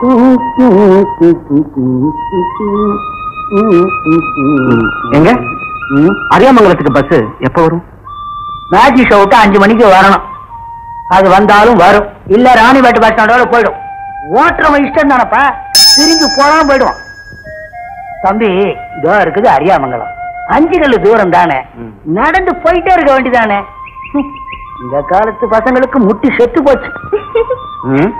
எங்க அரியாமங்கலத்துக்கு பஸ் எப்ப வரும் மேஜிக் ஷோவுக்கு அஞ்சு மணிக்கு வரணும் அது வந்தாலும் வரும் இல்ல ராணிபேட்டு பஸ் ஸ்டாண்டோட போயிடும் ஓட்டுறவன் இஷ்டம் தானப்பா திரும்பி போனாலும் போயிடுவான் தம்பி இதோ இருக்குது அரியாமங்கலம் அஞ்சு கல்லு தூரம் தானே ம். நடந்து போயிட்டே இருக்க வேண்டியதானே ஹம், இந்த காலத்து பசங்களுக்கு முட்டி செத்து போச்சு ம்?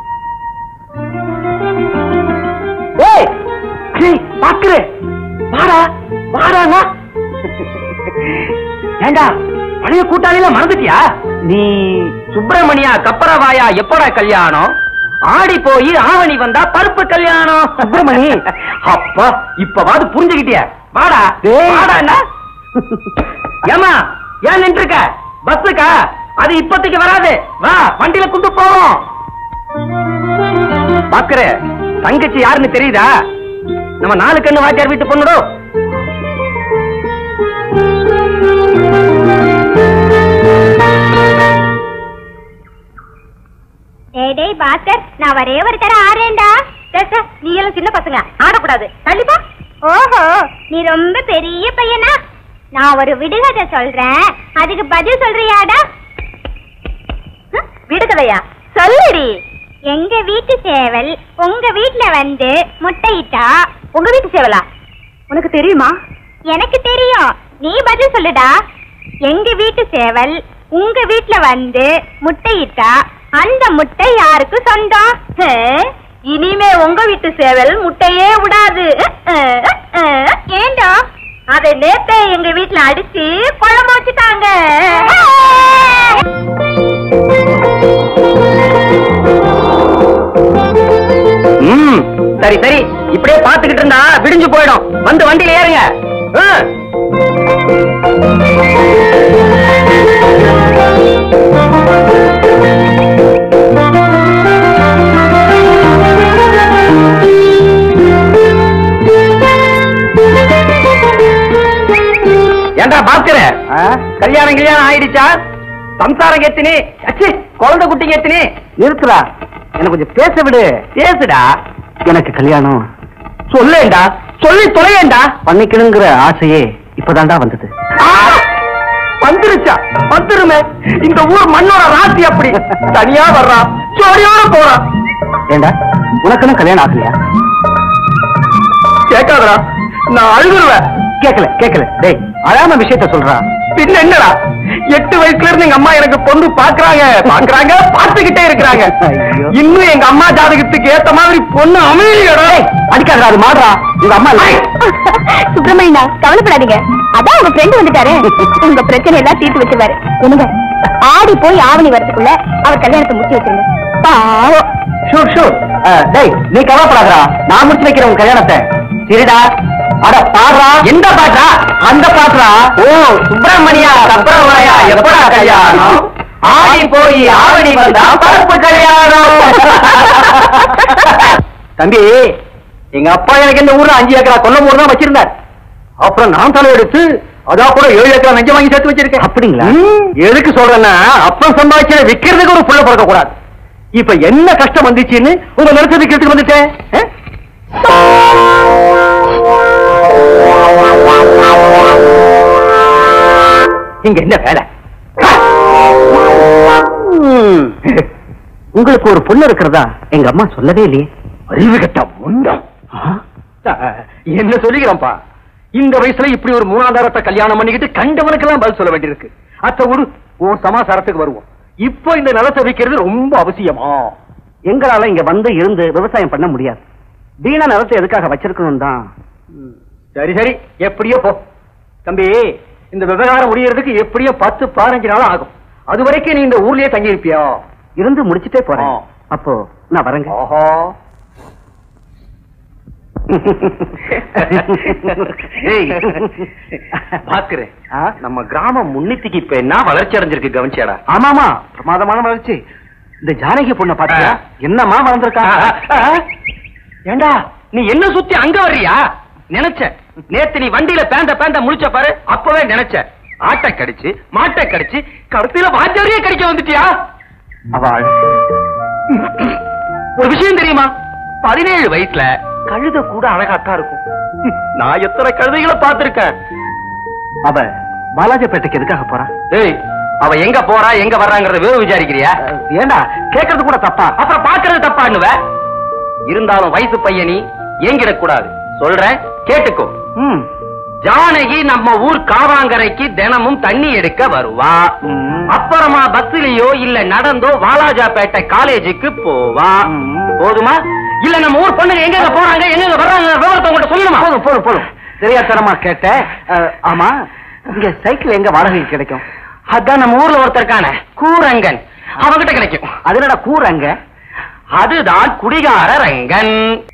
ஏய் ஏய், பாக்குரு வாடா வாடாங்க ஏண்டா பழைய கூட்டாளில மறந்துட்டியா நீ சுப்பிரமணியா கப்பரவாயா எப்படா கல்யாணம் ஆடி போய் ஆவணி வந்தா பருப்பு கல்யாணம் சுப்பிரமணி அப்பா இப்பவாது புரிஞ்சுக்கிட்டிய வாடா டேய். வாடா என்ன ஏமா ஏன் நின்று இருக்க பஸ்ஸுக்கா அது இப்போதைக்கு வராது வா வண்டியில கொண்டு போவோம் பாக்குற தங்கச்சி யாருன்னு தெரியுதா நம்ம நாலு கண்ணு வாத்தியார் வீட்டு பொண்ணுடோ டேய் டேய் பாஸ்டர் நான் ஒரே ஒரு தர ஆடுறேன்டா நீ எல்லாம் சின்ன பசங்க ஆடக்கூடாது கண்டிப்பா ஓஹோ நீ ரொம்ப பெரிய பையனா நான் ஒரு விடுகதை சொல்றேன் அதுக்கு பதில் சொல்றியாடா ஹம், விடுகதையா சொல்லுடி எங்க வீட்டு சேவல் உங்க வீட்ல வந்து முட்டையிட்டா உங்க வீட்டு சேவலா உனக்கு தெரியுமா எனக்கு தெரியும் நீ பதில் சொல்லுடா எங்க வீட்டு சேவல் உங்க வீட்ல வந்து முட்டையிட்டா அந்த முட்டை யாருக்கு சொந்தம் ஹே, இனிமே உங்க வீட்டு சேவல் முட்டையே விடாது அஹ், அஹ், அஹ். ஏண்டா அதை நேத்தே எங்க வீட்ல அடிச்சு குழம்பு வச்சுட்டாங்க ம் சரி சரி இப்படியே பாத்துக்கிட்டு இருந்தா விடிஞ்சு போயிடும் வந்து வண்டியில ஏறுங்க ஆ. ஏண்டா பாஸ்கர கல்யாணம் கல்யாணம் ஆயிடுச்சா சம்சாரம் எத்தினி அச்சி குழந்தை குட்டிங்க எத்தினி இருக்குடா எனக்கு கொஞ்சம் பேச விடு பேசுடா எனக்கு கல்யாணம் சொல்லேண்டா சொல்லி தொலையேண்டா பண்ணிக்கணுங்கிற ஆசையே இப்பதான்டா வந்தது ஆ! வந்துருச்சா வந்துருமே இந்த ஊர் மண்ணோட ராசி அப்படி தனியா வர்றான் ஜோடியோட போறான் ஏண்டா உனக்குன்னு கல்யாணம் ஆகலையா கேட்காதடா நான் அழுதுருவேன் கேக்கல கேக்கல டேய் அழாம விஷயத்த சொல்றா பின்ன என்னடா எட்டு வயசுல இருந்து எங்க அம்மா எனக்கு பொண்ணு பாக்குறாங்க பாக்குறாங்க பார்த்துக்கிட்டே இருக்கிறாங்க ஐயோ. இன்னும் எங்க அம்மா ஜாதகத்துக்கு ஏத்த மாதிரி பொண்ணு அமையலடா அடிக்காதடா அது மாடுறா உங்க அம்மா இல்ல. சுப்பிரமணியனா கவலைப்படாதீங்க அதான் உங்க ஃப்ரெண்ட் வந்துட்டாரு உங்க பிரச்சனை எல்லாம் தீர்த்து வச்சுவாரு என்னங்க ஆடி போய் ஆவணி வரதுக்குள்ள அவர் கல்யாணத்தை முடிச்சு வச்சிருங்க பாவம் ஷூர் ஷூர் அஹ், டேய் நீ கவலைப்படாதடா நான் முடிச்சு வைக்கிறேன் உன் கல்யாணத்தை சரிடா அட பாடுறா எந்த பாட்டா அந்த பாட்டுடா ஓ சுப்பிரமணியா சப்பரவாயா எப்படா கல்யாணம் ஆடி போய் ஆவணி வந்தா பருப்பு கல்யாணம் தம்பி எங்க அப்பா எனக்கு இந்த ஊர்ல அஞ்சு ஏக்கரா கொல்லம் ஊர் தான் வச்சிருந்தார் அப்புறம் நான் தலை எடுத்து அதா கூட ஏழு ஏக்கரா நெஞ்சம் வாங்கி சேர்த்து வச்சிருக்கேன் அப்படிங்களா எதுக்கு சொல்றேன்னா அப்ப சம்பாதிச்சத விக்கிறதுக்கு ஒரு புள்ள பிறக்க கூடாது இப்ப என்ன கஷ்டம் வந்துச்சுன்னு உங்க நிலத்தை விக்கிறதுக்கு வந்துட்டேன் ஆ? இங்க என்ன வேலை ம். உங்களுக்கு ஒரு பொண்ணு இருக்கிறதா எங்க அம்மா சொல்லவே இல்லையே அறிவு கட்ட முண்டம் என்ன சொல்லிக்கிறோம்ப்பா இந்த வயசுல இப்படி ஒரு மூணாதாரத்தை கல்யாணம் பண்ணிக்கிட்டு கண்டவனுக்கெல்லாம் பதில் சொல்ல வேண்டியிருக்கு அத்த ஒரு உன் சமாசாரத்துக்கு வருவோம் இப்போ இந்த நிலத்தை விற்கிறது ரொம்ப அவசியமா எங்களால இங்க வந்து இருந்து விவசாயம் பண்ண முடியாது வீணா நிலத்தை எதுக்காக வச்சிருக்கணும் தான் சரி சரி எப்படியோ போ தம்பி இந்த விவகாரம் முடியறதுக்கு எப்படியோ பத்து பதினஞ்சு நாள் ஆகும் அது வரைக்கும் நீ இந்த ஊர்லயே தங்கி இருப்பியா இருந்து முடிச்சிட்டே போறேன் ஆ. அப்போ நான் வரேங்க ஆஹா ஏய், பாக்குறேன் ஆ? நம்ம கிராமம் முன்னித்திக்கு இப்ப என்ன வளர்ச்சி அடைஞ்சிருக்கு கவனிச்சியாடா ஆமாமா பிரமாதமான வளர்ச்சி இந்த ஜானகி பொண்ணை பாத்தியா ஆ. என்னமா வளர்ந்துருக்கா ஏண்டா நீ என்ன சுத்தி அங்க வர்றியா நினைச்ச நேத்து நீ வண்டியில பேந்த பேந்த முழிச்ச பாரு அப்பவே நினைச்ச ஆட்டை கடிச்சு மாட்டை கடிச்சு கடைசியில வாஜாரியே கடிக்க வந்துட்டியா அவள் ஒரு விஷயம் தெரியுமா பதினேழு வயசுல கழுத கூட அழகாத்தான் இருக்கும் நான் எத்தனை கழுதைகளை பார்த்திருக்கேன் அவ பாலாஜிப்பேட்டைக்கு எதுக்காக போறா ஏய் அவ எங்க போறா எங்க வர்றாங்கறத வேறு விசாரிக்கிறியா அஹ், ஏண்டா கேக்குறது கூட தப்பா அப்புறம் பாக்குறது தப்பான்னுவ இருந்தாலும் வயசு பையனி ஏங்கிடக் கூடாது சொல்றேன் கேட்டுக்கோ ம் ஜானகி நம்ம ஊர் காவாங்கரைக்கு தினமும் தண்ணி எடுக்க வருவா ம். அப்புறமா பஸ்லயோ இல்ல நடந்தோ வாலாஜாபேட்டை காலேஜுக்கு போவா ம். போதுமா இல்ல நம்ம ஊர் பொண்ணுங்க எங்க போறாங்க எங்க வர்றாங்க விவரத்தை உங்கள்ட்ட சொல்லணுமா போதும் போதும் போதும் தெரியாதனமா கேட்டேன் அஹ், ஆமா இங்க சைக்கிள் எங்க வாடகைக்கு கிடைக்கும் அதான் நம்ம ஊர்ல ஒருத்தர் இருக்கானே கூரங்கன் அவன்கிட்ட கிடைக்கும் அது என்னடா கூறாங்க அதுதான் குடிகார ரங்கன்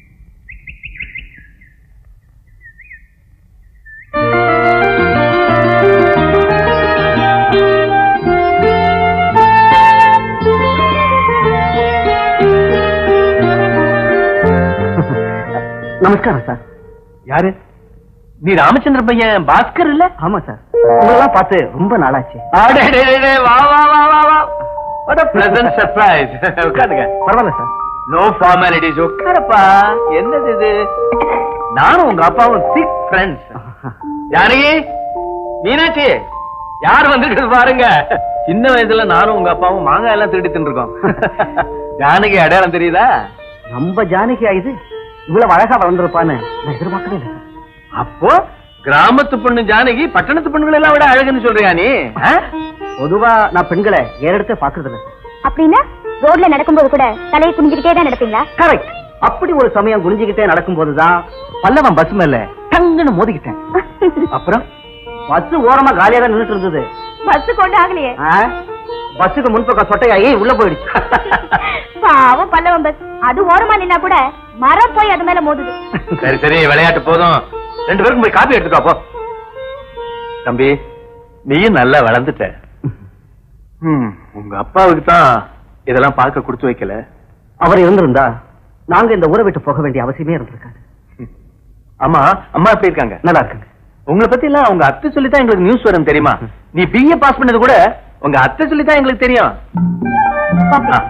நமஸ்காரம் சார் யாரு நீ ராமச்சந்திர பையன் பாஸ்கர் இல்ல ஆமா சார் உங்களெல்லாம் பார்த்து ரொம்ப நாளாச்சு அடடடடே, வா வா வா வா வா வாட் a pleasant surprise உட்காருங்க பரவாயில்ல சார் நோ ஃபார்மாலிட்டிஸ் உட்காரப்பா என்னது இது நானும் உங்க அப்பாவும் சிக் ஃப்ரெண்ட்ஸ் ஜானகி மீனாட்சி யார் வந்துருக்கு பாருங்க சின்ன வயசுல நானும் உங்க அப்பாவும் மாங்காய் எல்லாம் திருடி தின்றுருக்கோம் ஜானகி அடையாளம் தெரியுதா நம்ம ஜானகி இது இவ்வளவு அழகா வளர்ந்துருப்பான்னு நான் எதிர்பார்க்கவே இல்லை சார் அப்போ கிராமத்து பொண்ணு ஜானகி பட்டணத்து பொண்ணுகளை எல்லாம் விட அழகுன்னு சொல்றியா நீ ஆ? பொதுவா நான் பெண்களை ஏறெடுத்து பாக்குறது இல்லை அப்படின்னா ரோட்ல நடக்கும்போது கூட தலையை குனிஞ்சுக்கிட்டே தான் நடப்பீங்களா கரெக்ட் அப்படி ஒரு சமயம் குனிஞ்சுக்கிட்டே நடக்கும்போதுதான் பல்லவன் பஸ் மேல டங்குன்னு மோதிக்கிட்டேன் அப்புறம் பஸ் ஓரமா காலியா தான் நின்னுட்டு இருந்தது பஸ் கொண்டு ஆகலையே ஆ? பஸ்ஸுக்கு முன்பக்கம் சொட்டையாகி உள்ள போயிடுச்சு பாவம் பல்லவன் பஸ் அது ஓரமா நின்னா கூட மரம் போய் அது மேல மோதுது சரி சரி விளையாட்டு போதும் ரெண்டு பேருக்கும் போய் காப்பி எடுத்துக்கோ போ தம்பி நீயும் நல்லா வளர்ந்துட்ட ம், உங்க அப்பாவுக்கு தான் இதெல்லாம் பார்க்க கொடுத்து வைக்கல அவர் இருந்திருந்தா நாங்க இந்த ஊரை விட்டு போக வேண்டிய அவசியமே இருந்திருக்காது அம்மா அம்மா எப்படி இருக்காங்க நல்லா இருக்குங்க உங்களை பத்தி எல்லாம் உங்க அத்தை சொல்லி தான் எங்களுக்கு நியூஸ் வரும் தெரியுமா நீ பிஏ பாஸ் பண்ணது கூட உங்க அத்தை சொல்லி தான் எங்களுக்கு தெரியும் ஆ.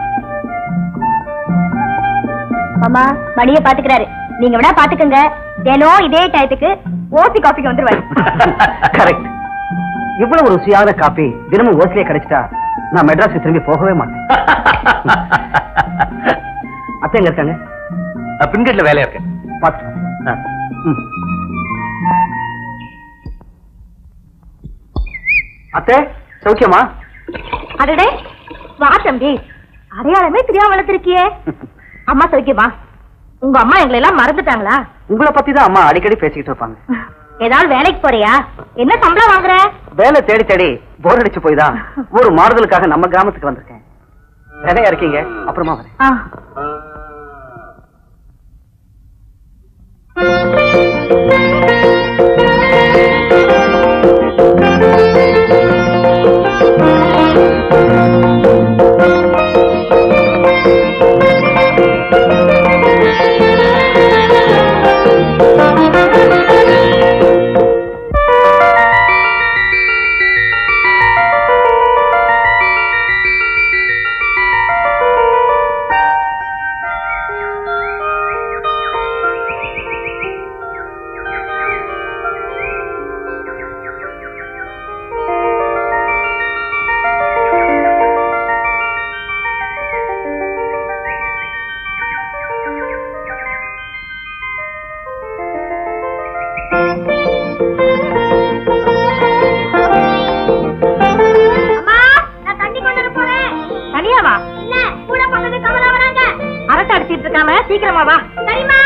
மாமா மணிய பாத்துக்கிறாரு நீங்க வேணா பாத்துக்கங்க தினம் இதே டயத்துக்கு ஓசி காஃபிக்கு வந்துருவாரு கரெக்ட் இவ்வளவு ருசியான காப்பி தினமும் ஓசிலே கிடைச்சிட்டா நான் மெட்ராஸுக்கு திரும்பி போகவே மாட்டேன் அத்தை எங்க இருக்காங்க நான் பின்கட்ல வேலையா இருக்கேன் பார்த்து ஆ. ம். அத்தை சௌக்கியமா அடடே வா தம்பி அடையாளமே தெரியாம வளர்த்திருக்கியே அம்மா சௌக்கியமா உங்க அம்மா எங்களை எல்லாம் மறந்துட்டாங்களா உங்களை பத்தி தான் அம்மா அடிக்கடி பேசிக்கிட்டு இருப்பாங்க ஏதாவது வேலைக்கு போறியா என்ன சம்பளம் வாங்குற வேலை தேடி தேடி போர் அடிச்சு போய் தான் ஒரு மாறுதலுக்காக நம்ம கிராமத்துக்கு வந்திருக்கேன் வேலையா இருக்கீங்க அப்புறமா வரேன் ஆ. அம்மா நான் தண்ணி கொண்டு வர போறேன் தனியாவா இல்ல கூட பக்கத்து கமலா வராங்க அரட்டை அடிச்சிட்டு இருக்காம சீக்கிரமா வா சரிம்மா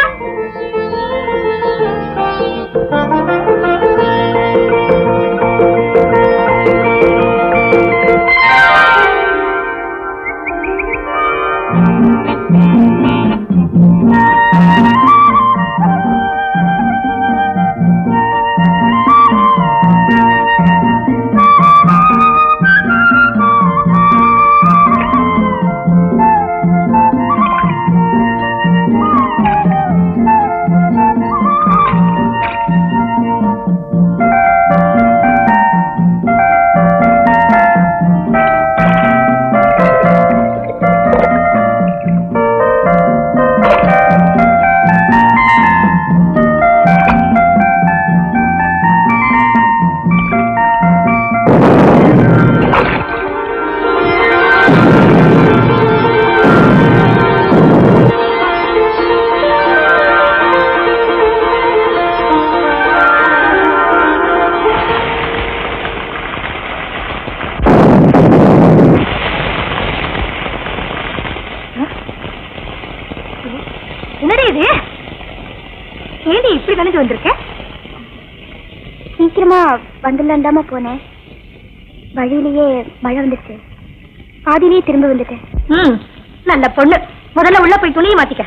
நனைஞ்சு வந்திருக்கேன் சீக்கிரமா வந்துடலாண்டாம போனேன் வழியிலேயே மழை வந்துருச்சு பாதியிலேயே திரும்ப வந்துட்டேன் ம் நல்ல பொண்ணு முதல்ல உள்ள போய் துணியை மாத்திக்க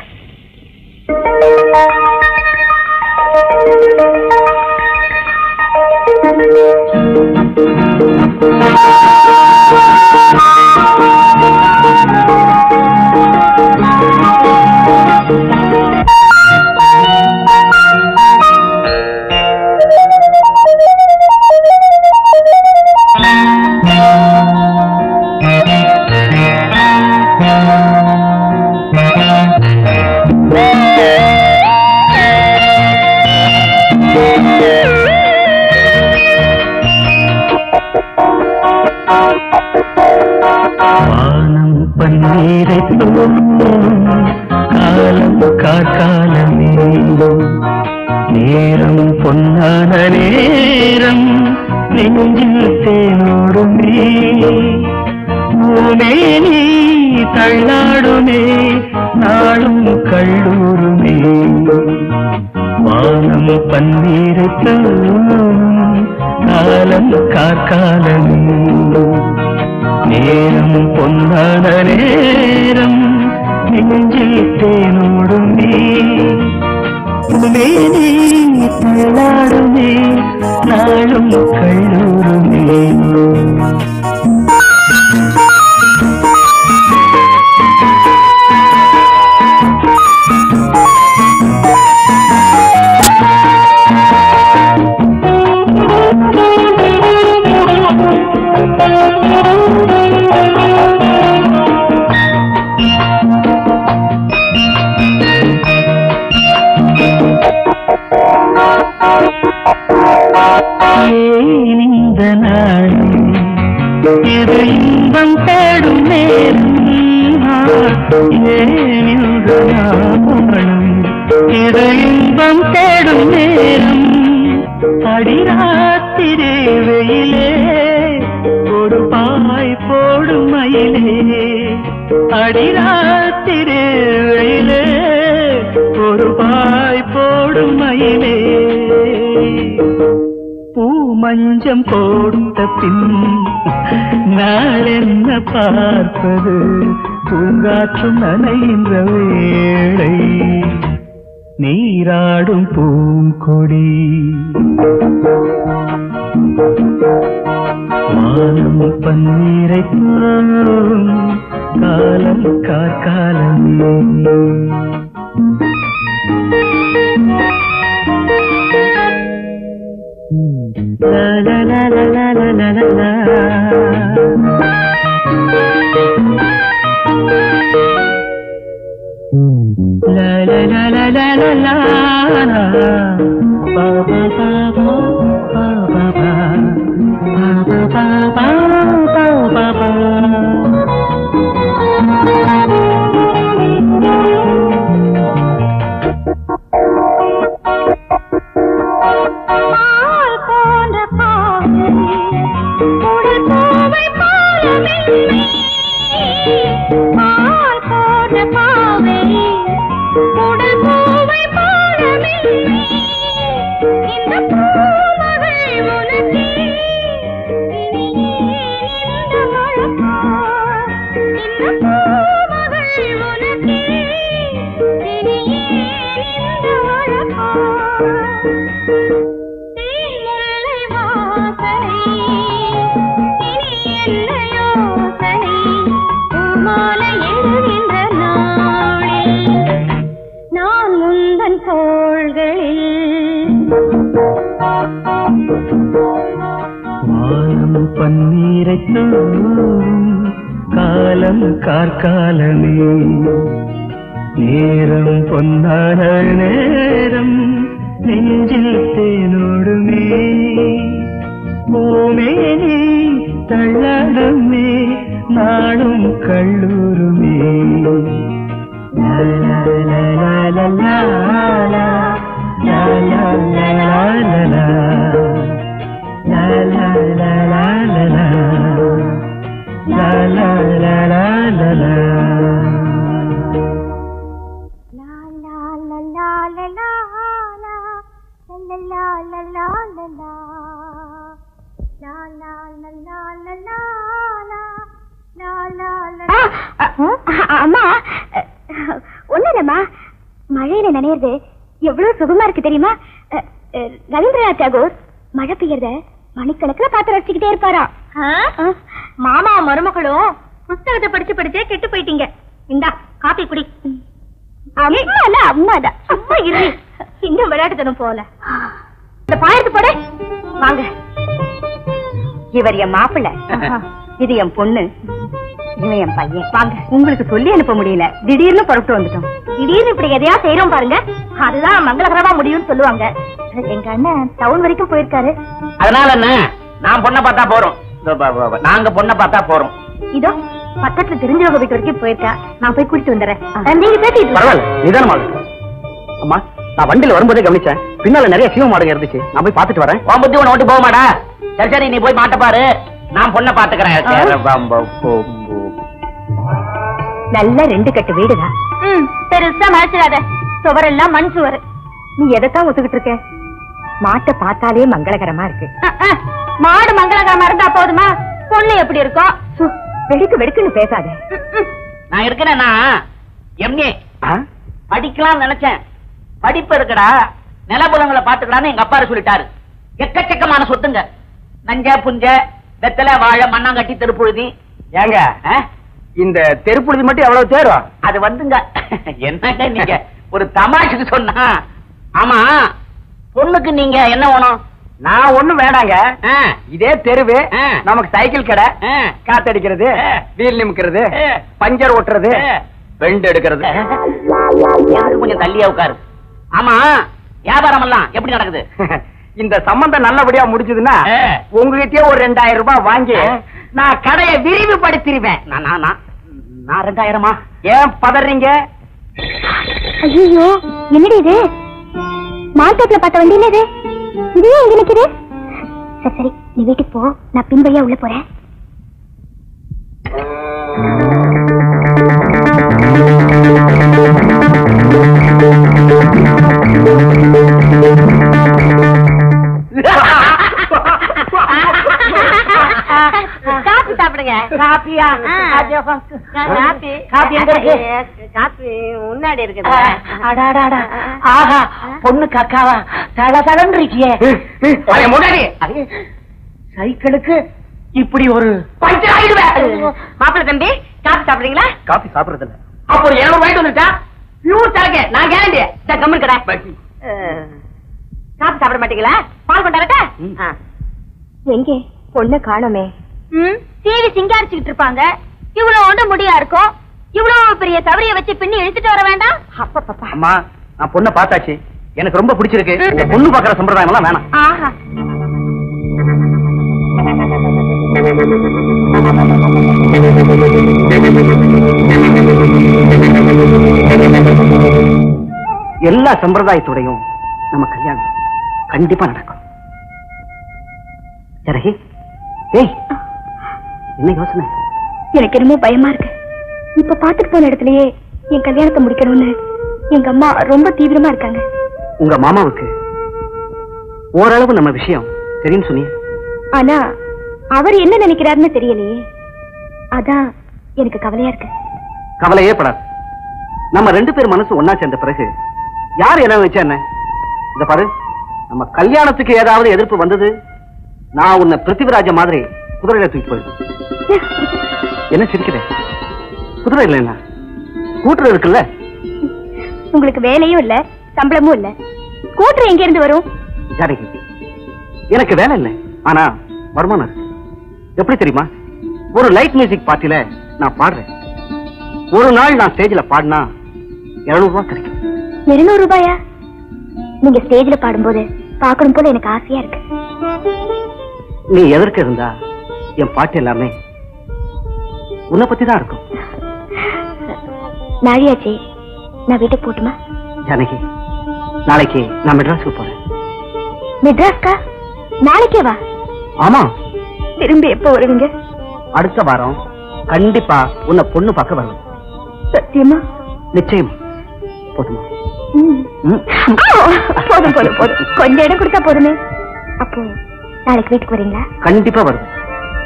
வானம் பன்னீரை காலம் காக்காலமே நேரம் பொன்னான நேரம் நெஞ்சில் தேனோடுமே பூமேனி தள்ளாடுமே நாளும் கல்லூருமே வானம் பன்னீரை காலம் காக்காலமே நேரம் பொன்னான நேரம் நெஞ்சில் தேனோடுமே மேனி தள்ளாடுமே நாளும் கல்லூருமே ஏன் இந்த நாள் இது இன்பம் தேடும் நேரம் ஏன் இந்த நாளும் இது இன்பம் தேடும் நேரம் அடிராத்திரே வெயிலே ஒரு பாய் போடும் மயிலே அடிராத்திரே வெயிலே ஒரு பாய் போடும் மயிலே பூமஞ்சம் போட்ட பின் நாளென்ன பார்ப்பது பூங்காற்றும் நனைகின்ற வேளை நீராடும் பூங்கொடி வானம் பன்னீரை தூவும் காலம் கார்காலமே La la la la la la la la la. La la la la la la la la. Ba ba ba ba ba ba ba. Ba ba ba ba ba ba ba. பால் போன்ற பாவை உடல் பூவை போல மென்மை பால் போன்ற பாவை உடல் பூவை போல மென்மை இந்த பூமகள் உனக்கே இனி ஏன் இந்த வழக்கோ இந்த பூமகள் உனக்கே இனி ஏன் இந்த வழக்கோ தேயிலை வாசனை இனி என்ன யோசனை பூமாலை எழுகின்ற நாளில் நான் முந்தன் தோள்களில் வானம் பன்னீரை தூவும் காலம் கார்காலமே நேரம் பொன்னான நேரம் நெஞ்சில் தேனோடுமே பூமேனி தள்ளாடுமே நாடும் கல்லூருமே லா, லா, லா, லா, லா, லா, லா, லா, லா, லா, லா, லா. La la la la la la. La la la la la la. லா லா லா லா லா லா லா அம்மா ஒண்ணுலம்மா மழையில நனையிறது எவ்வளவு சுகமா இருக்கு தெரியுமா அஹ், அஹ், ரவீந்திரநாத் தாகூர் மழை பெய்யறத மணிக்கணக்கில் பார்த்து ரசிச்சுக்கிட்டே இருப்பாரா மாமா மருமகளும் புஸ்தகத்தை படிச்சு படிச்சே கெட்டு போயிட்டீங்க இந்தா காப்பி குடி அம்மால அம்மாதான் சும்மா இரு இன்னும் விளையாட்டுத்தனம் போல இந்த பாயத்து போட வாங்க இவர் என் மாப்பிள்ளை இது என் பொண்ணு இவன் என் பையன் வாங்க உங்களுக்கு சொல்லி அனுப்ப முடியல திடீர்னு புறப்பட்டு வந்துட்டோம் திடீர்னு இப்படி எதையா செய்யறோம் பாருங்க அதுதான் மங்களகரமா முடியும்னு சொல்லுவாங்க எங்க அண்ணன் டவுன் வரைக்கும் போயிருக்காரு அதனால என்ன நான் பொண்ணை பார்த்தா போறோம் இதோ பா- பா- பா. நாங்க பொண்ணை பார்த்தா போறோம் இதோ பக்கத்துல தெரிஞ்சவங்க வீட்டு வரைக்கும் போயிருக்கா நான் போய் கூட்டிட்டு வந்துடுறேன் அஹ், நீங்க பேசிட்டு பரவாயில்ல நிதானமாக அம்மா நான் வண்டியில வரும்போதே கவனிச்சேன் பின்னால நிறைய சீவ மாடுங்க இருந்துச்சு நான் போய் பார்த்துட்டு வரேன் உன் புத்தி உன்னை விட்டு போக மாடா சரி சரி நீ போய் மாட்ட பாரு நான் பொண்ணை பாத்துக்கிறேன் நல்ல ரெண்டு கட்டு வீடுதான் ம் பெருசா மறைச்சிடாத சுவரெல்லாம் மண் சுவர் நீ எதைத்தான் ஒத்துக்கிட்டு இருக்க மாட்டை பார்த்தாலே மங்களகரமா இருக்கு அஹ், அஹ், மாடு மங்களகரமா இருந்தா போதுமா பொண்ணு எப்படி இருக்கும் சு, வெடுக்கு வெடுக்குன்னு பேசாத ம், ம். நான் இருக்கிறேன்னா எம்ஏ ஆ? படிக்கலாம் நினைச்சேன் படிப்பு இருக்குடா நிலபுலங்களை பாத்துக்கலான்னு எங்க அப்பா சொல்லிட்டாரு எக்கச்சக்கமான சொத்துங்க நஞ்ச புஞ்ச வெத்தலை வாழை மண்ணாங்கட்டி திருப்புழுதி ஏங்க ஆ? இந்த தெருப்புழுதி மட்டும் எவ்வளவு தேரும் அது வந்துங்க என்னங்க நீங்க ஒரு தமாஷுக்கு சொன்னா ஆமா பொண்ணுக்கு நீங்க என்ன வேணும் நான் ஒண்ணும் வேணாங்க ஆ, இதே தெருவு ஆ. நமக்கு சைக்கிள் கடை ஆ. காத்தடிக்கிறது ஆ. வீல் நிமிக்கிறது ஆ. பஞ்சர் ஓட்டுறது ஆ. பெண்ட் எடுக்கிறது யாரு கொஞ்சம் தள்ளியா உட்காரு ஆமா வியாபாரம் எல்லாம் எப்படி நடக்குது இந்த சம்பந்தம் நல்லபடியா முடிஞ்சதுன்னா ஆ. உங்ககிட்டயே ஒரு ரெண்டாயிரம் ரூபாய் வாங்கி ஆ. நான் கடையை விரிவுபடுத்திடுவேன் நான் நான் நான் நான் ரெண்டாயிரமா ஏன் பதறீங்க ஐயோ என்னடி இது மார்க்கெட்ல பார்த்த வண்டி இது இது ஏன் இங்க நிக்குது சரி சரி நீ வீட்டுக்கு போ நான் பின் வழியா உள்ள போறேன் காப்பி சாப்பிடுங்க காப்பியா காப்பி காப்பி எங்க இருக்கு? காப்பி முன்னாடி இருக்குது அடாடாடா ஆஹா பொண்ணு கக்காவா தட தடன்னு இருக்கியே அவன் முன்னாடி சைக்கிளுக்கு இப்படி ஒரு பஞ்சர் ஆயிடுவேன் மாப்பிள்ள தம்பி காப்பி சாப்பிடுறீங்களா காபி சாப்பிடுறது இல்ல அப்போ ஒரு இருநூறு வாங்கிட்டு வந்துட்டா பியூர் சரக்கு நான் கேரண்டி கம்மன் கடை காப்பி சாப்பிட மாட்டீங்களா பால் கொண்டாடட்டா எங்கே பொண்ணு காணோமே ம் டிவி சிங்காரிச்சுக்கிட்டு இருப்பாங்க இவ்வளவு ஒண்ணு முடியா இருக்கும் இவ்வளவு பெரிய தவறிய வச்சு பின்னி இழுத்துட்டு வர வேண்டாம் அப்பப்பா அம்மா நான் பொண்ணை பார்த்தாச்சு எனக்கு ரொம்ப பிடிச்சிருக்கு இந்த பொண்ணு பாக்குற சம்பிரதாயம் எல்லாம் வேணாம் ஆஹா எல்லா சம்பிரதாயத்தோடையும் நம்ம கல்யாணம் கண்டிப்பா நடக்கும் ஜனகி ஏய் என்ன யோசனை எனக்கு என்னமோ பயமா இருக்கு இப்ப பாத்துட்டு போன இடத்துலயே என் கல்யாணத்தை முடிக்கணும்னு எங்க அம்மா ரொம்ப தீவிரமா இருக்காங்க உங்க மாமாவுக்கு ஓரளவு நம்ம விஷயம் தெரியும் சொன்னீங்க ஆனா அவர் என்ன நினைக்கிறாருன்னு தெரியலையே அதான் எனக்கு கவலையா இருக்கு கவலையே படாது நம்ம ரெண்டு பேர் மனசு ஒன்னா சேர்ந்த பிறகு யார் என்ன வச்சா என்ன இந்த பாரு நம்ம கல்யாணத்துக்கு ஏதாவது எதிர்ப்பு வந்தது நான் உன்னை பிருத்திவிராஜ மாதிரி குதிரையில தூக்கி போயிருக்கேன் என்ன சிரிக்கிறேன் குதிரை இல்ல என்ன கூட்டுறது இருக்குல்ல உங்களுக்கு வேலையும் இல்ல சம்பளமும் இல்ல ஸ்கூட்டர் எங்க இருந்து வரும் ஜானகி எனக்கு வேலை இல்லை ஆனா வருமானம் இருக்கு எப்படி தெரியுமா ஒரு லைட் மியூசிக் பார்ட்டில நான் பாடுறேன் ஒரு நாள் நான் ஸ்டேஜ்ல பாடினா இருநூறு ரூபாய் கிடைக்கும் இருநூறு ரூபாயா நீங்க ஸ்டேஜ்ல பாடும்போது பார்க்கணும் போல எனக்கு ஆசையா இருக்கு நீ எதற்கு இருந்தா என் பாட்டு எல்லாமே உன்னை பத்தி தான் இருக்கும் நாழியாச்சே நான் வீட்டுக்கு போட்டுமா ஜானகி நாளைக்கு நான் மெட்ராஸுக்கு போறேன் மெட்ராஸ்கா நாளைக்கே வா ஆமா திரும்பி எப்போ வருவீங்க அடுத்த வாரம் கண்டிப்பா உன்னை பொண்ணு பார்க்க வருவேன் சத்தியமா நிச்சயமா போதுமா ம். ம். போதும் போதும் போதும் கொஞ்சம் இடம் கொடுத்தா போதுமே அப்போ நாளைக்கு வீட்டுக்கு வரீங்களா கண்டிப்பா வருவேன்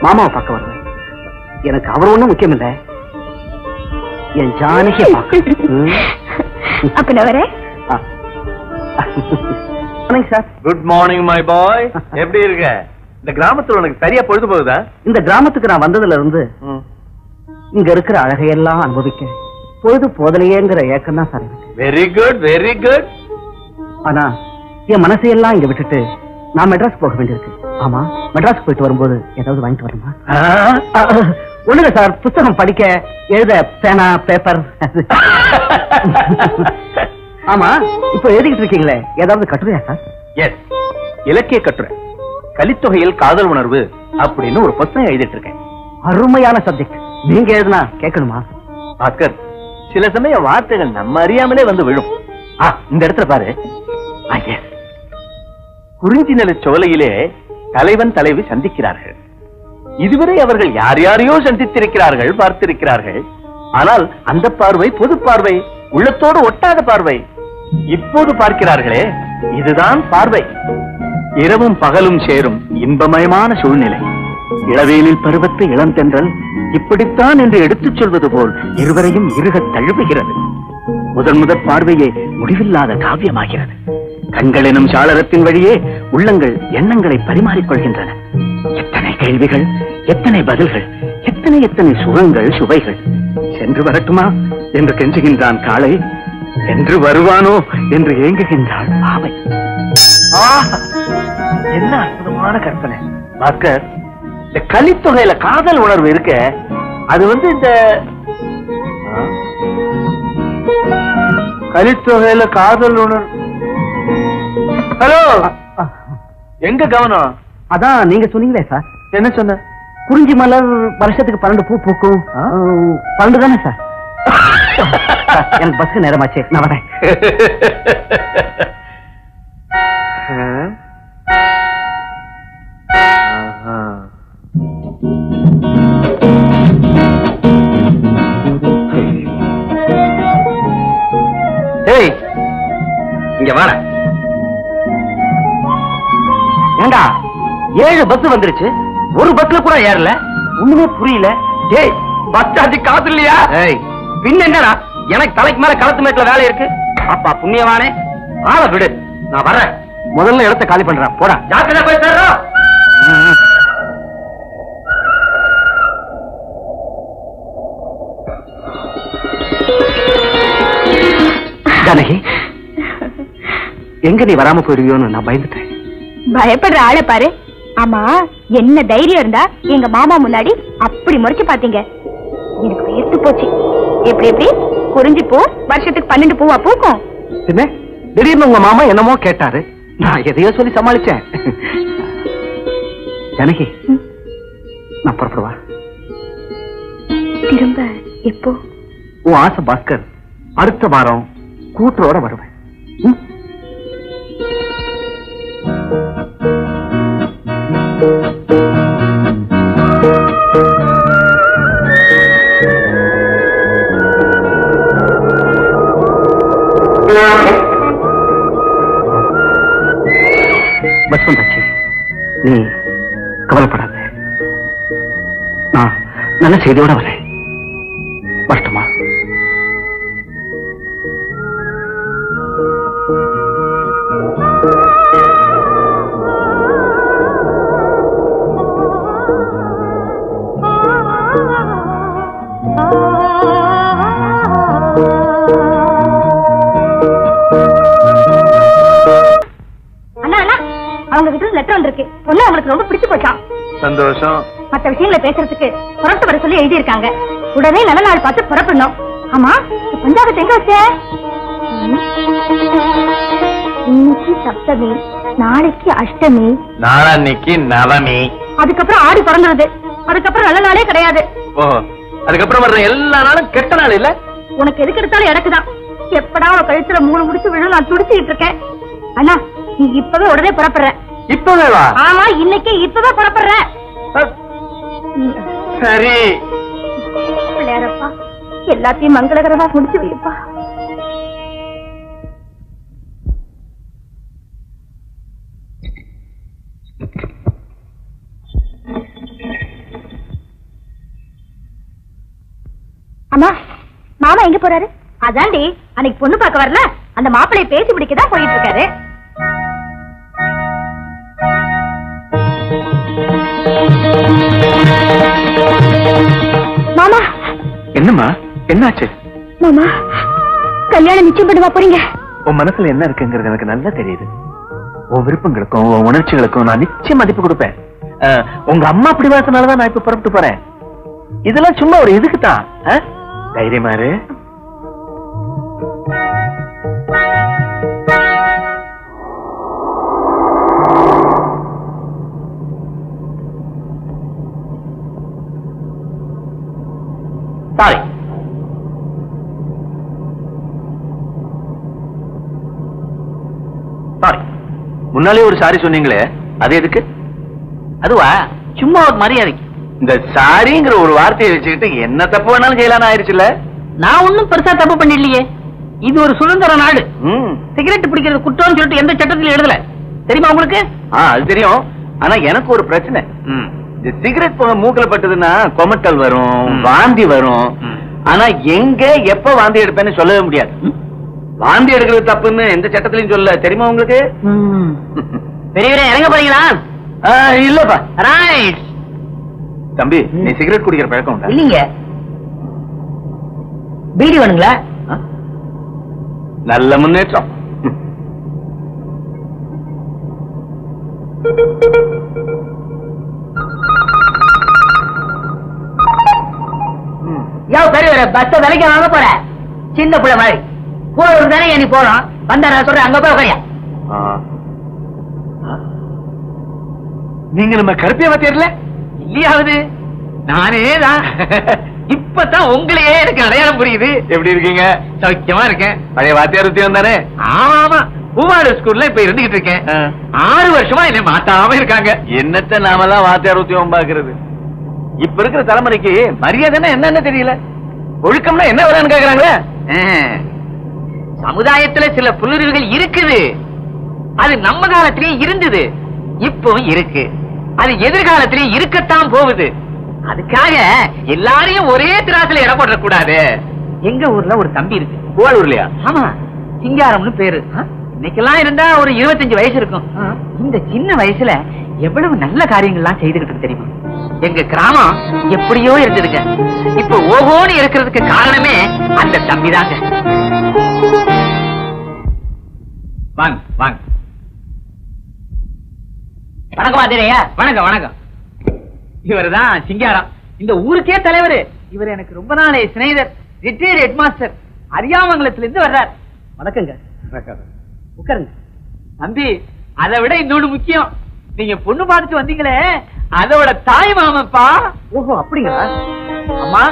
மாமாவை பார்க்க வருவேன் எனக்கு அவர் ஒண்ணும் முக்கியம் இல்ல என் ஜானகியை பார்க்க ம். அப்ப நான் வரேன் ஆ. வணக்கம் sir good morning my boy எப்படி இருக்க இந்த கிராமத்துல உனக்கு சரியா பொழுது போகுதா இந்த கிராமத்துக்கு நான் வந்ததுல இருந்து இங்க இருக்கிற அழகையெல்லாம் அனுபவிக்க பொழுது போதலையேங்கிற ஏக்கம் தான் சார் எனக்கு வெரி குட் வெரி குட் ஆனா என் மனசையெல்லாம் இங்க விட்டுட்டு நான் மெட்ராஸ் போக வேண்டியிருக்கு ஆமா மெட்ராஸ் போயிட்டு வரும்போது ஏதாவது வாங்கிட்டு வரணுமா ஒண்ணுங்க சார் புத்தகம் படிக்க எழுத பேனா பேப்பர் ஆமா இப்ப எழுதிக்கிட்டு இருக்கீங்களே ஏதாவது கட்டுரையா சார் எஸ் இலக்கிய கட்டுரை கலித்தொகையில் காதல் உணர்வு அப்படின்னு ஒரு புத்தகம் எழுதிட்டு இருக்கேன் அருமையான சப்ஜெக்ட் நீங்க எழுதுனா கேட்கணுமா பாஸ்கர் சில சமய வார்த்தைகள் நம்ம அறியாமலே வந்து விழும் ஆ, இந்த இடத்துல பாரு ஆ, yes. குறிஞ்சி நில சோலையிலே தலைவன் தலைவி சந்திக்கிறார்கள் இதுவரை அவர்கள் யார் யாரையோ சந்தித்திருக்கிறார்கள் பார்த்திருக்கிறார்கள் ஆனால் அந்த பார்வை பொது பார்வை உள்ளத்தோடு ஒட்டாத பார்வை இப்போது பார்க்கிறார்களே இதுதான் பார்வை இரவும் பகலும் சேரும் இன்பமயமான சூழ்நிலை இளவேலில் பருவத்து இளந்தென்றல் இப்படித்தான் என்று எடுத்துச் சொல்வது போல் இருவரையும் இருகத் தழுவுகிறது முதன் முதற் பார்வையே முடிவில்லாத காவியமாகிறது கண்கள் எனும் சாளரத்தின் வழியே உள்ளங்கள் எண்ணங்களை பரிமாறிக்கொள்கின்றன எத்தனை கேள்விகள் எத்தனை பதில்கள் எத்தனை எத்தனை சுகங்கள் சுவைகள் சென்று வரட்டுமா என்று கெஞ்சுகின்றான் காளை என்று வருவானோ என்று ஏங்குகின்றாள் பாவை என்ன அற்புதமான கற்பனை பாஸ்கர் இந்த கலித்தொகையில காதல் உணர்வு இருக்க அது வந்து இந்த ஆ? கலித்தொகையில காதல் உணர்வு ஹலோ எங்க கவனம் அதான் நீங்க சொன்னீங்களே சார் என்ன சொன்ன குறிஞ்சி மலர் வருஷத்துக்கு பன்னெண்டு பூ பூக்கும் அஹ், பன்னெண்டு தானே சார் எனக்கு பஸ்க்கு நேரமாச்சு நான் வரேன் ஏய் இங்க வாடா ஏண்டா ஏழு பஸ் வந்துருச்சு ஒரு பஸ்ல கூட ஏறல ஒண்ணுமே புரியல ஏய் பஸ் சார்ஜ் காசு இல்லையா ஏய் பின்ன என்னடா எனக்கு தலைக்கு மேல களத்து மேட்ல வேலை இருக்கு அப்பா புண்ணியவானே ஆள விடு நான் வரேன் முதல்ல இடத்த காலி பண்றேன் போடா ஜாக்கிரதை போய் சேர்றோம் ஜானகி எங்க நீ வராம போயிருவியோன்னு நான் பயந்துட்டேன் பயப்படுற ஆளை பாரு ஆமா என்ன தைரியம் இருந்தா எங்க மாமா முன்னாடி அப்படி முறைச்சு பாத்தீங்க எனக்கு வேர்த்து போச்சு எப்படி எப்படி குறிஞ்சி பூ வருஷத்துக்கு பன்னெண்டு பூவா பூக்கும் என்ன திடீர்னு உங்க மாமா என்னமோ கேட்டாரு நான் எதையோ சொல்லி சமாளிச்சேன் ஜானகி நான் புறப்படுவா திரும்ப எப்போ உன் ஆசை பாஸ்கர் அடுத்த வாரம் கூட்டரோட வருவேன் ம்? பஸ் வந்தாச்சு நீ கவலைப்படாத நான் நல்ல செய்தியோட வரேன் வரட்டுமா அண்ணா அண்ணா அவங்க வீட்டுல லெட்டர் வந்திருக்கு பொண்ணு அவங்களுக்கு ரொம்ப பிடிச்சு போச்சான் சந்தோஷம் மத்த விஷயங்களை பேசுறதுக்கு புறப்பட்டு வர சொல்லி எழுதி இருக்காங்க உடனே நல்ல நாள் பார்த்து புறப்படணும் ஆமா இந்த பஞ்சாபத்தை எங்க வச்ச ம். இன்னைக்கு சப்தமி நாளைக்கு அஷ்டமி நாளான்னைக்கு நவமி அதுக்கப்புறம் ஆடி பிறந்துருது அதுக்கப்புறம் நல்ல நாளே கிடையாது ஓ அதுக்கப்புறம் வர்ற எல்லா நாளும் கெட்ட நாள் இல்ல உனக்கு எதுக்கு எடுத்தாலும் எனக்குதான் எப்படா உன் கழுத்துல மூணு முடிச்சு விழும் நான் துடிச்சுக்கிட்டு இருக்கேன் அண்ணா நீ இப்பவே உடனே புறப்படுற இப்பவே வா ஆமா இன்னைக்கே இப்பவே புறப்படுற ம். சரி பிள்ளையாரப்பா எல்லாத்தையும் மங்களகரமா முடிச்சு வைப்பா அம்மா மாமா எங்க போறாரு அதான்டி அன்னைக்கு பொண்ணு பார்க்க வரல அந்த மாப்பிளைய பேசி பிடிக்க தான் போயிட்டு இருக்காரு மாமா என்னம்மா என்னாச்சு மாமா கல்யாணம் நிச்சயம் பண்ணுவா போறீங்க உன் மனசுல என்ன இருக்குங்கிறது எனக்கு நல்லா தெரியுது உன் விருப்பங்களுக்கும் உன் உணர்ச்சிகளுக்கும் நான் நிச்சயம் மதிப்பு கொடுப்பேன் அஹ், உங்க அம்மா அப்படி வாசனாலதான் நான் இப்ப புறப்பட்டு போறேன் இதெல்லாம் சும்மா ஒரு இதுக்கு தான் தைரியமா இரு சாரி சாரி முன்னாலே ஒரு சாரி சொன்னீங்களே அது எதுக்கு அதுவா சும்மா ஒரு மரியாதைக்கு இந்த சாரிங்கிற ஒரு வார்த்தையை வச்சுக்கிட்டு என்ன தப்பு வேணாலும் செய்யலாம் ஆயிருச்சுல்ல நான் ஒண்ணும் பெருசா தப்பு பண்ணிடலையே இது ஒரு சுதந்திர நாடு ம் சிகரெட் பிடிக்கிறது குற்றம்னு சொல்லிட்டு எந்த சட்டத்திலும் எழுதல தெரியுமா உங்களுக்கு ஆ அது தெரியும் ஆனா எனக்கு ஒரு பிரச்சனை ம். இந்த சிகரெட் புகை மூக்கல பட்டதுன்னா கொமட்டல் வரும் ம். வாந்தி வரும் ம். ஆனா எங்க எப்ப வாந்தி எடுப்பேன்னு சொல்லவே முடியாது வாந்தி எடுக்கிறது தப்புன்னு எந்த சட்டத்திலையும் சொல்ல தெரியுமா உங்களுக்கு பெரியவரே இறங்க போறீங்களா ஆ, இல்லப்பா ரைட் தம்பி நீ சிகரெட் குடிக்கிற பழக்கம் உண்டா இல்லீங்க பீடி வேணுங்களா ஆ? நல்ல முன்னேற்றம் ம். ம். யோ பெரியவரே பஸ் விலைக்கு வாங்க போற சின்ன பிள்ளை மாதிரி போறவர் தானே நீ போறோம் வந்தா நான் சொல்றேன் அங்க போய் உட்காரியா ஆ. ஆ? நீங்க நம்ம கருப்பியவ தெரியல இல்லையாவது நானே தான் இப்பதான் உங்களையே எனக்கு அடையாளம் புரியுது எப்படி இருக்கீங்க சௌக்கியமா இருக்கேன் பழைய வாத்தியார் உத்தியம் தானே ஆமா பூவாடு ஸ்கூல்ல இப்ப இருந்துகிட்டு இருக்கேன் ஆ. ஆறு வருஷமா என்ன மாத்தாம இருக்காங்க என்னத்த நாமெல்லாம் வாத்தியார் உத்தியோகம் பாக்குறது இப்ப இருக்கிற தலைமுறைக்கு மரியாதைன்னா என்னன்னு தெரியல ஒழுக்கம்னா என்ன வரேன்னு கேக்குறாங்களே ஆ. சமுதாயத்துல சில புல்லுருவிகள் இருக்குது அது நம்ம காலத்திலேயே இருந்தது இப்பவும் இருக்கு அது எதிர்காலத்திலேயே இருக்கத்தான் போகுது அதுக்காக எல்லாரையும் ஒரே திராசுல இடம் போடக் கூடாது எங்க ஊர்ல ஒரு தம்பி இருக்கு கோவலூர்லயா ஆமா சிங்காரம்னு பேரு இன்னைக்கெல்லாம் இருந்தா ஒரு இருபத்தஞ்சு வயசு இருக்கும் இந்த சின்ன வயசுல எவ்வளவு நல்ல காரியங்கள்லாம் செய்துகிட்டு இருக்கு தெரியுமா எங்க கிராமம் எப்படியோ இருந்ததுங்க இப்ப ஓஹோன்னு இருக்கிறதுக்கு காரணமே அந்த தம்பி தாங்க வாங்க வாங்க வணக்கம் ஆதிரையா வணக்கம் வணக்கம் இவர்தான் சிங்காரம் இந்த ஊருக்கே தலைவர் இவர் எனக்கு ரொம்ப நாளே சிநேகிதர் ரிட்டையர்ட் ஹெட்மாஸ்டர் அரியாமங்கலத்துல இருந்து வர்றார் வணக்கங்க உட்காருங்க தம்பி அதை விட இன்னொன்னு முக்கியம் நீங்க பொண்ணு பார்த்துட்டு வந்தீங்களே அதோட தாய் மாமப்பா ஓஹோ அப்படிங்களா அம்மா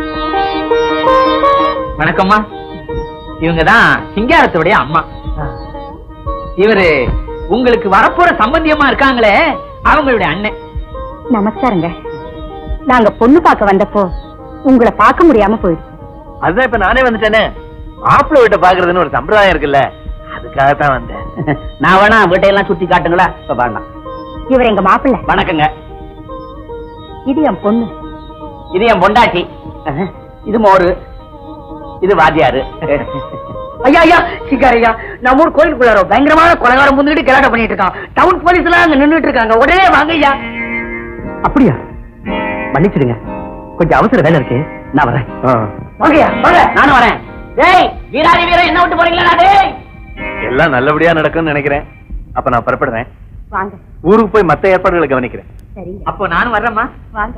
வணக்கம்மா இவங்க தான் சிங்காரத்துடைய அம்மா இவரு உங்களுக்கு வரப்போற சம்பந்தியமா இருக்காங்களே அவங்களுடைய அண்ணன் நமஸ்காரங்க நாங்க பொண்ணு பார்க்க வந்தப்போ உங்களை பார்க்க முடியாம போயிடுச்சு அதுதான் இப்ப நானே வந்துட்டேனே மாப்பிள்ளை வீட்டை பாக்குறதுன்னு ஒரு சம்பிரதாயம் இருக்குல்ல அதுக்காகத்தான் வந்தேன் நான் வேணா வீட்டையெல்லாம் சுத்தி காட்டுங்களா இப்ப வேண்டாம் இவர் எங்க மாப்பிள்ளை வணக்கங்க இது என் பொண்ணு இது என் பொண்டாட்டி இது மோரு இது வாத்தியாரு ஐயா ஐயா சிக்கார் ஐயா நம்ம ஊர் கோயிலுக்குள்ளார பயங்கரமான கொலகாரம் முந்துக்கிட்டு கலாட்டம் பண்ணிட்டு இருக்கான் டவுன் போலீஸ் எல்லாம் அங்க நின்னுட்டு இருக்காங்க உடனே வாங்க ஐயா அப்படியா மன்னிச்சிடுங்க கொஞ்சம் அவசர வேலை இருக்கு நான் வரேன் வாங்கய்யா வாங்க நானும் வரேன் டேய் வீராதி வீரன் என்ன விட்டு போறீங்களா டேய் எல்லாம் நல்லபடியா நடக்கும்னு நினைக்கிறேன் அப்ப நான் புறப்படுறேன் வாங்க ஊருக்கு போய் மத்த ஏற்பாடுகளை கவனிக்கிறேன் சரிங்க அப்போ நானும் வர்றேம்மா வாங்க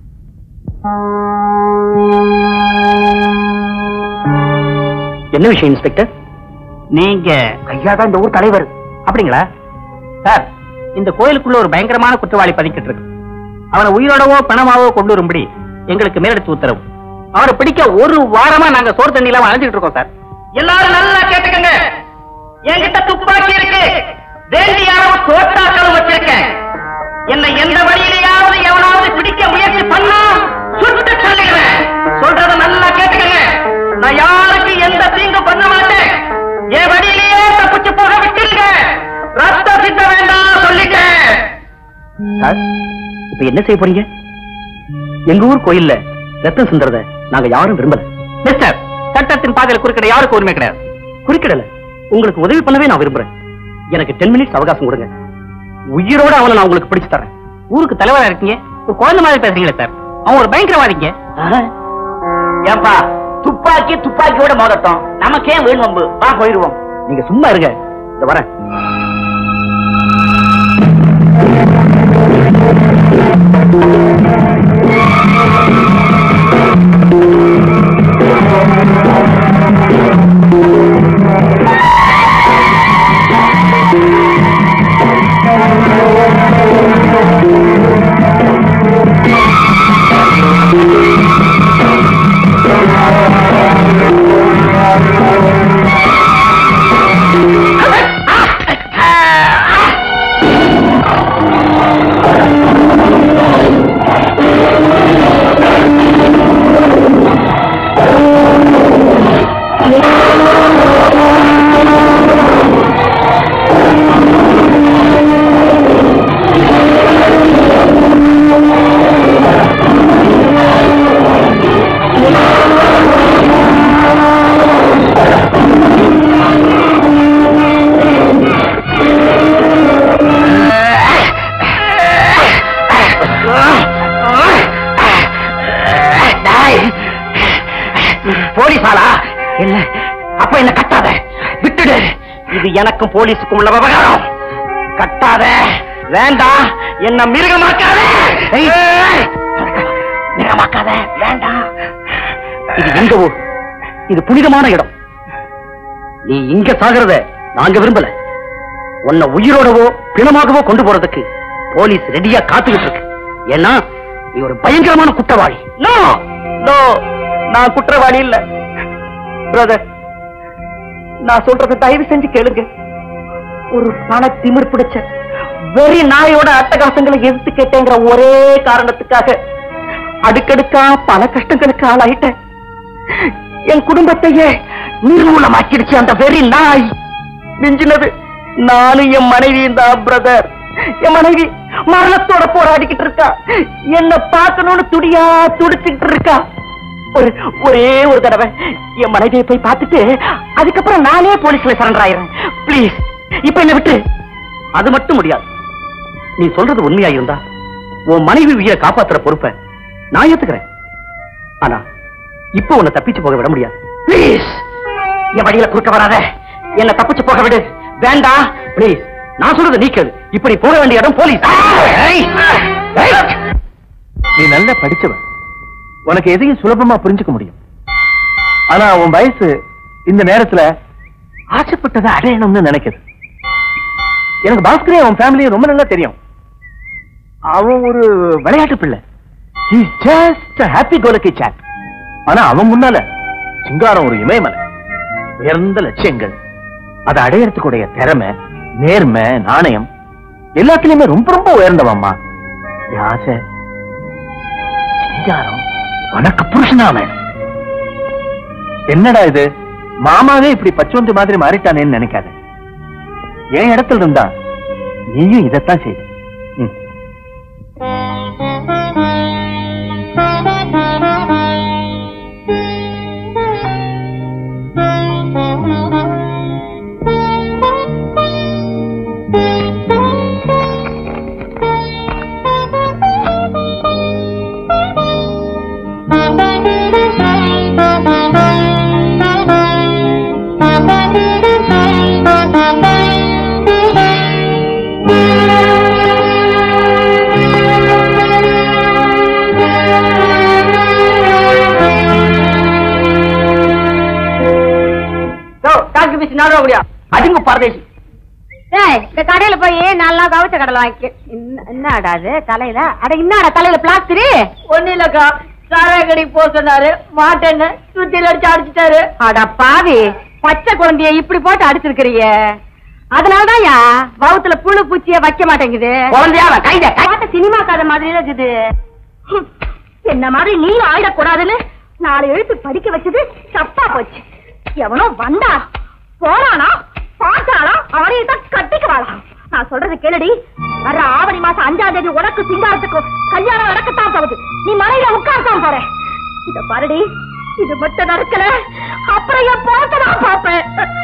என்ன விஷயம் இன்ஸ்பெக்டர் நீங்க ஐயா தான் இந்த ஊர் தலைவர் அப்படிங்களா சார் இந்த கோயிலுக்குள்ள ஒரு பயங்கரமான குற்றவாளி பதுக்கிட்டு இருக்கு அவனை உயிரோடவோ பணமாவோ கொண்டு வரும்படி எங்களுக்கு மேலடிச்சு உத்தரவு அவரை பிடிக்க ஒரு வாரமா நாங்க சோறு தண்ணி இல்லாம அலைஞ்சிட்டு இருக்கோம் சார் எல்லாரும் நல்லா கேட்டுக்கங்க என்கிட்ட துப்பாக்கி இருக்கு வேண்டியாரவ தோட்டாக்களும் வச்சிருக்கேன் என்னை எந்த வழியிலேயாவது எவனாவது பிடிக்க முயற்சி பண்ணா சுட்டு சொல்லிடுறேன் சொல்றத நல்லா கேட்டுக்கங்க நான் யாருக்கு எந்த தீங்கு பண்ண மாட்டேன் என் வழியிலேயே தப்பிச்சு போக விட்டுருங்க ரத்த சித்த வேண்டாம் சொல்லிட்டேன் சார் இப்ப என்ன செய்ய போறீங்க எங்க ஊர் கோயில்ல ரத்தம் சிந்துறத நாங்க யாரும் விரும்பல மிஸ்டர் சட்டத்தின் பாதையில் குறுக்கிட யாருக்கும் உரிமை கிடையாது குறிக்கிடல உங்களுக்கு உதவி பண்ணவே நான் விரும்புறேன் எனக்கு டென் மினிட்ஸ் அவகாசம் கொடுங்க உயிரோட அவனை நான் உங்களுக்கு பிடிச்சு தரேன் ஊருக்கு தலைவரா இருக்கீங்க ஒரு குழந்தை மாதிரி பேசுறீங்களே சார் அவன் ஒரு பயங்கரவாதிங்க ஏன்பா துப்பாக்கி துப்பாக்கியோட மோதட்டும் நமக்கே வீண் வம்பு வா போயிருவோம் நீங்க சும்மா இருங்க இந்த வரேன் போலீஸாலா இல்ல அப்ப என்ன கட்டாத விட்டுடு இது எனக்கும் போலீஸுக்கும் உள்ள விவகாரம் கட்டாத வேண்டாம் என்ன மிருகமாக்காத ஏய், மிருகமாக்காத வேண்டாம் இது எங்க ஊர் இது புனிதமான இடம் நீ இங்க சாகிறத நாங்க விரும்பல உன்னை உயிரோடவோ பிணமாகவோ கொண்டு போறதுக்கு போலீஸ் ரெடியா காத்துக்கிட்டு இருக்கு ஏன்னா நீ ஒரு பயங்கரமான குற்றவாளி நோ நோ நான் குற்றவாளி இல்ல பிரதர் நான் சொல்றத தயவு செஞ்சு கேளுங்க ஒரு பண திமிர் பிடிச்ச வெறி நாயோட அட்டகாசங்களை எதிர்த்து கேட்டேங்கிற ஒரே காரணத்துக்காக அடுக்கடுக்கா பல கஷ்டங்களுக்கு ஆளாயிட்டேன் என் குடும்பத்தையே நிர்மூலமாக்கிடுச்சு அந்த வெறி நாய் மிஞ்சினது நானும் என் மனைவியும் தான் பிரதர் என் மனைவி மரணத்தோட போராடிக்கிட்டு இருக்கா என்ன பார்க்கணும்னு துடியா துடிச்சுக்கிட்டு இருக்கா ஒரு ஒரே ஒரு தடவை என் மனைவியை போய் பார்த்துட்டு அதுக்கப்புறம் நானே போலீஸ்ல சரண்டர் ஆயிடுறேன் ப்ளீஸ் இப்ப என்ன விட்டு அது மட்டும் முடியாது நீ சொல்றது உண்மையா இருந்தா உன் மனைவி உயிரை காப்பாத்துற பொறுப்பை நான் ஏத்துக்கிறேன் ஆனா இப்போ உன்னை தப்பிச்சு போக விட முடியாது ப்ளீஸ் என் வழியில குறுக்க வராத என்ன தப்பிச்சு போக விடு வேண்டாம் ப்ளீஸ் நான் சொல்றது நீ கேளு இப்ப நீ போக வேண்டிய இடம் போலீஸ் ஏய், ஏய். நீ நல்லா படிச்சவன் உனக்கு எதையும் சுலபமா புரிஞ்சுக்க முடியும் ஆனா உன் வயசு இந்த நேரத்துல ஆசைப்பட்டதை அடையணும்னு நினைக்குது எனக்கு பாஸ்கரே அவன் ஃபேமிலியை ரொம்ப நல்லா தெரியும் அவன் ஒரு விளையாட்டு பிள்ளை ஜஸ்ட் ஹாப்பி கோலக்கி சாட் ஆனா அவன் முன்னால சிங்காரம் ஒரு இமயமலை உயர்ந்த லட்சியங்கள் அதை அடையறதுக்குடைய திறமை நேர்மை நாணயம் எல்லாத்துலயுமே ரொம்ப ரொம்ப உயர்ந்தவம்மா என் ஆசை சிங்காரம் உனக்கு புருஷனா வேணும் என்னடா இது மாமாவே இப்படி பச்சோந்தி மாதிரி மாறிட்டானேன்னு நினைக்காத என் இடத்துல இருந்தா நீயும் இதைத்தான் செய்த ம். டாக்டர் பீஸ் நாடு அப்படியா அதுங்க பரதேசி ஏய், இந்த கடையில போய் நல்லா கவச்ச கடலை வாங்கி என்னடா அது தலையில அட என்னடா தலையில பிளாஸ்டரு ஒண்ணு இல்லக்கா சாராய கடைக்கு போக சொன்னாரு மாட்டேன்னு சுத்தில அடிச்சு அடிச்சுட்டாரு அட பாவி பச்சை குழந்தைய இப்படி போட்டு அடிச்சிருக்கிறிய அதனாலதான் யா வவுத்துல புழு பூச்சிய வைக்க மாட்டேங்குது குழந்தையா அவன் கைத கை- பாட்ட சினிமா கதை மாதிரி இருக்குது ஹம், என்ன மாதிரி நீ ஆயிடக்கூடாதுன்னு நாலு எழுத்து படிக்க வச்சது தப்பா போச்சு எவனோ வந்தா போறானா பார்த்தானா அவனையும் தான் கட்டிக்குவாளா நான் சொல்றது கேளுடி வர ஆவணி மாசம் அஞ்சாம் தேதி உனக்கு சிங்காரத்துக்கு கல்யாணம் நடக்கத்தான் போகுது நீ மலையில உட்கார்த்தான் போற இத பாருடி இது மட்டும் நடக்கல அப்புறம் என் போட்ட நான் பாப்பேன்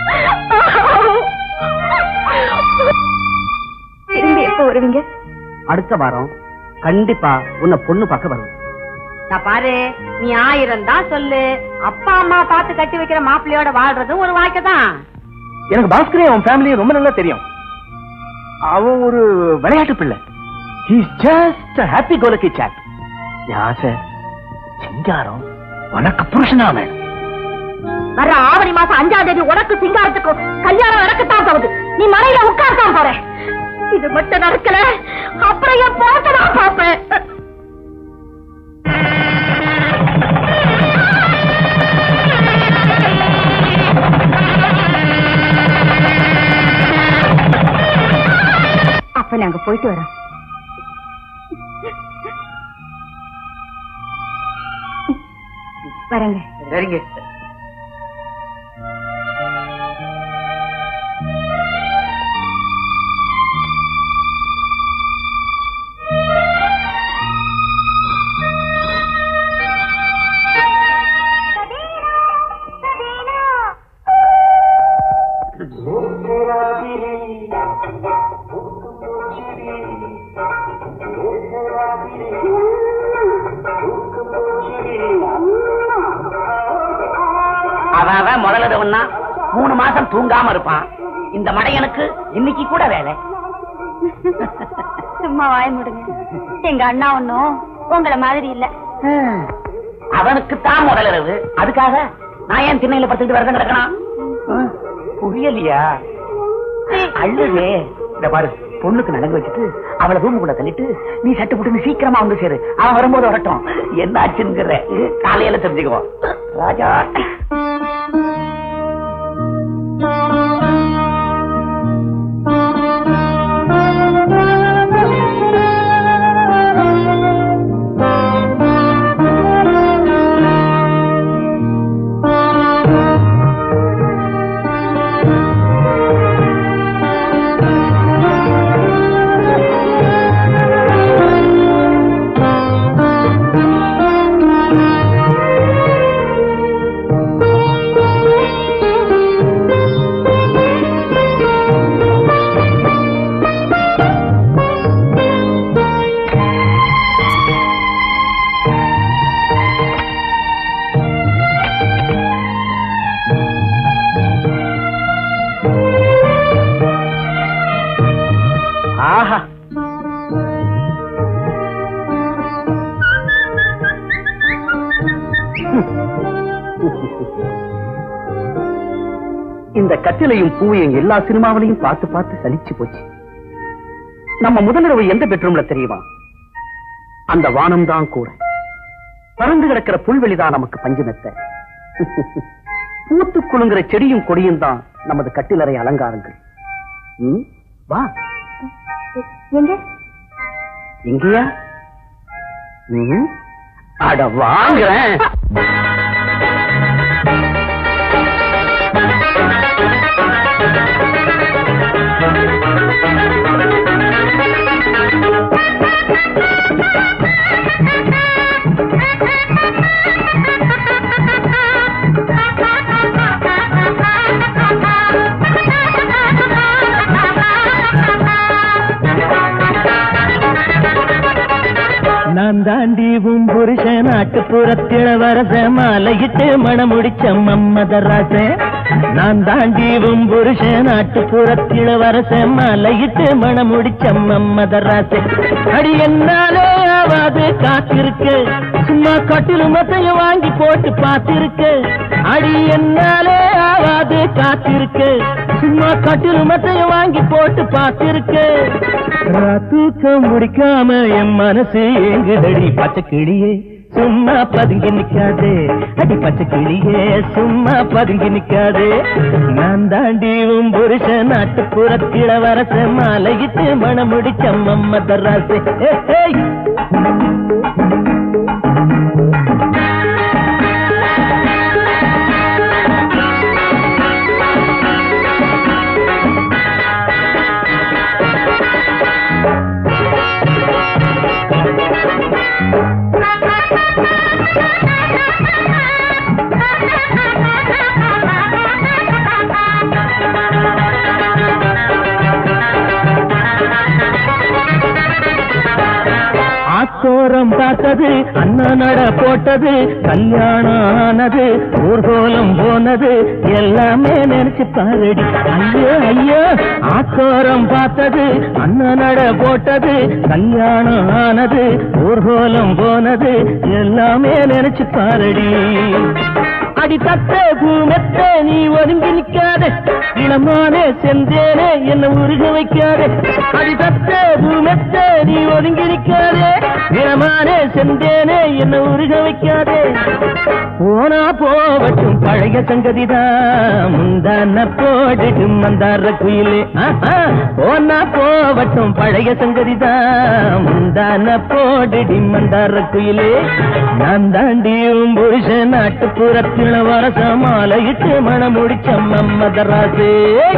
திரும்பி எப்ப வருவீங்க அடுத்த வாரம் கண்டிப்பா உன்னை பொண்ணு பார்க்க வருவேன் நான் பாரு நீ ஆயிரம் தான் சொல்லு அப்பா அம்மா பார்த்து கட்டி வைக்கிற மாப்பிள்ளையோட வாழ்றதும் ஒரு வாழ்க்கை தான் எனக்கு பாஸ்கரே அவன் ஃபேமிலி ரொம்ப நல்லா தெரியும் அவன் ஒரு விளையாட்டு பிள்ளை ஹீஸ் ஜஸ்ட் ஹாப்பி கோலக்கி சாட் யாச சிங்காரம் உனக்கு புருஷனா வேணும் வர ஆவணி மாசம் அஞ்சாம் தேதி உனக்கு சிங்காரத்துக்கு கல்யாணம் நடக்கத்தான் போகுது நீ மலையில உட்கார்தான் போற இது மட்டும் நடக்கல அப்புறம் என் போட்ட நான் பாப்பேன் அப்ப நாங்க போயிட்டு வரோம் வரேங்க சரிங்க அவன் அவன் முதலதவன்னா மூணு மாசம் தூங்காம இருப்பான் இந்த மடையனுக்கு இன்னைக்கு கூட வேலை சும்மா வாய முடுங்க எங்க அண்ணா ஒண்ணும் உங்களை மாதிரி இல்ல அவனுக்கு தான் முதலிரவு அதுக்காக நான் ஏன் திண்ணையில படுத்துட்டு வரதான் கிடக்கணும் ஆ, புரியலையா அள்ளுவே இந்த பாரு பொண்ணுக்கு நடந்து வச்சுட்டு அவளை ரூமுக்குள்ள தள்ளிட்டு நீ சட்டு புட்டு சீக்கிரமா வந்து சேரு அவன் வரும்போது வரட்டும் என்ன ஆச்சுங்கிற காலையில தெரிஞ்சுக்குவோம் ராஜா ஆஹா இந்த கட்டிலையும் பூவையும் எல்லா சினிமாவிலையும் பார்த்து பார்த்து சலிச்சு போச்சு நம்ம முதலிரவு எந்த பெட்ரூம்ல தெரியுமா அந்த வானம் தான் கூட பறந்து கிடக்கிற புல்வெளிதான் நமக்கு பஞ்சமெத்த பூத்து குலுங்குற செடியும் கொடியும் தான் நமது கட்டிலறை அலங்காரங்கள் ம், வா எங்க எங்கயா ம், அட வாங்குறேன் நான் தாண்டி உன் புருஷன் நாட்டுப்புறத்தில வரச மாலையிட்டு மணம் முடிச்ச மம்மதராச நான் தாண்டி உன் புருஷன் நாட்டுப்புறத்தில வரச மாலையிட்டு மணம் முடிச்ச மம்மதராச அடி என்னாலே ஆவாது காத்திருக்கு சும்மா கட்டிலும் மத்தையும் வாங்கி போட்டு பார்த்திருக்கு அடி என்னாலே ஆவாது காத்திருக்கு சும்மா கட்டிலும் மத்தையும் வாங்கி போட்டு பார்த்திருக்கு தூக்கம் முடிக்காம என் மனசு எங்குதடி பச்சை கிளியே சும்மா பதுங்கி நிக்காதே அடி பச்சை கிளியே சும்மா பதுங்கி நிக்காதே நான் தாண்டி உன் புருஷ நாட்டுப்புறத்தில வரச மாலையிட்டு மணம் முடிச்ச மம்மதராசே ஏய் Thank you. ஆத்தோரம் பார்த்தது அண்ணன் நட போட்டது கல்யாணம் ஆனது ஊர்கோலம் போனது எல்லாமே நினைச்சு பாருடி ஐயோ ஐயோ ஆத்தோரம் பார்த்தது அண்ணன் நட போட்டது கல்யாணம் ஆனது ஊர்கோலம் போனது எல்லாமே நினைச்சு பாருடி அடி தத்த பூமெத்த நீ ஒதுங்கி நிக்காதே இளமானே செந்தேனே என்ன உருக வைக்காதே அடி தத்த பூமெத்த நீ ஒதுங்கி நிக்காதே இளமானே செந்தேனே என்ன உருக வைக்காதே போனா போவட்டும் பழைய சங்கதிதான் முந்தான போடுடும் மந்தார குயிலே ஆஹா. போனா போவட்டும் பழைய சங்கதிதான் முந்தான போடுடி மந்தார குயிலே நான் தாண்டியும் புருஷ நாட்டுப்புறத்தில் வரச மாலையிட்டு மனம் முடிச்ச மம்மதராசே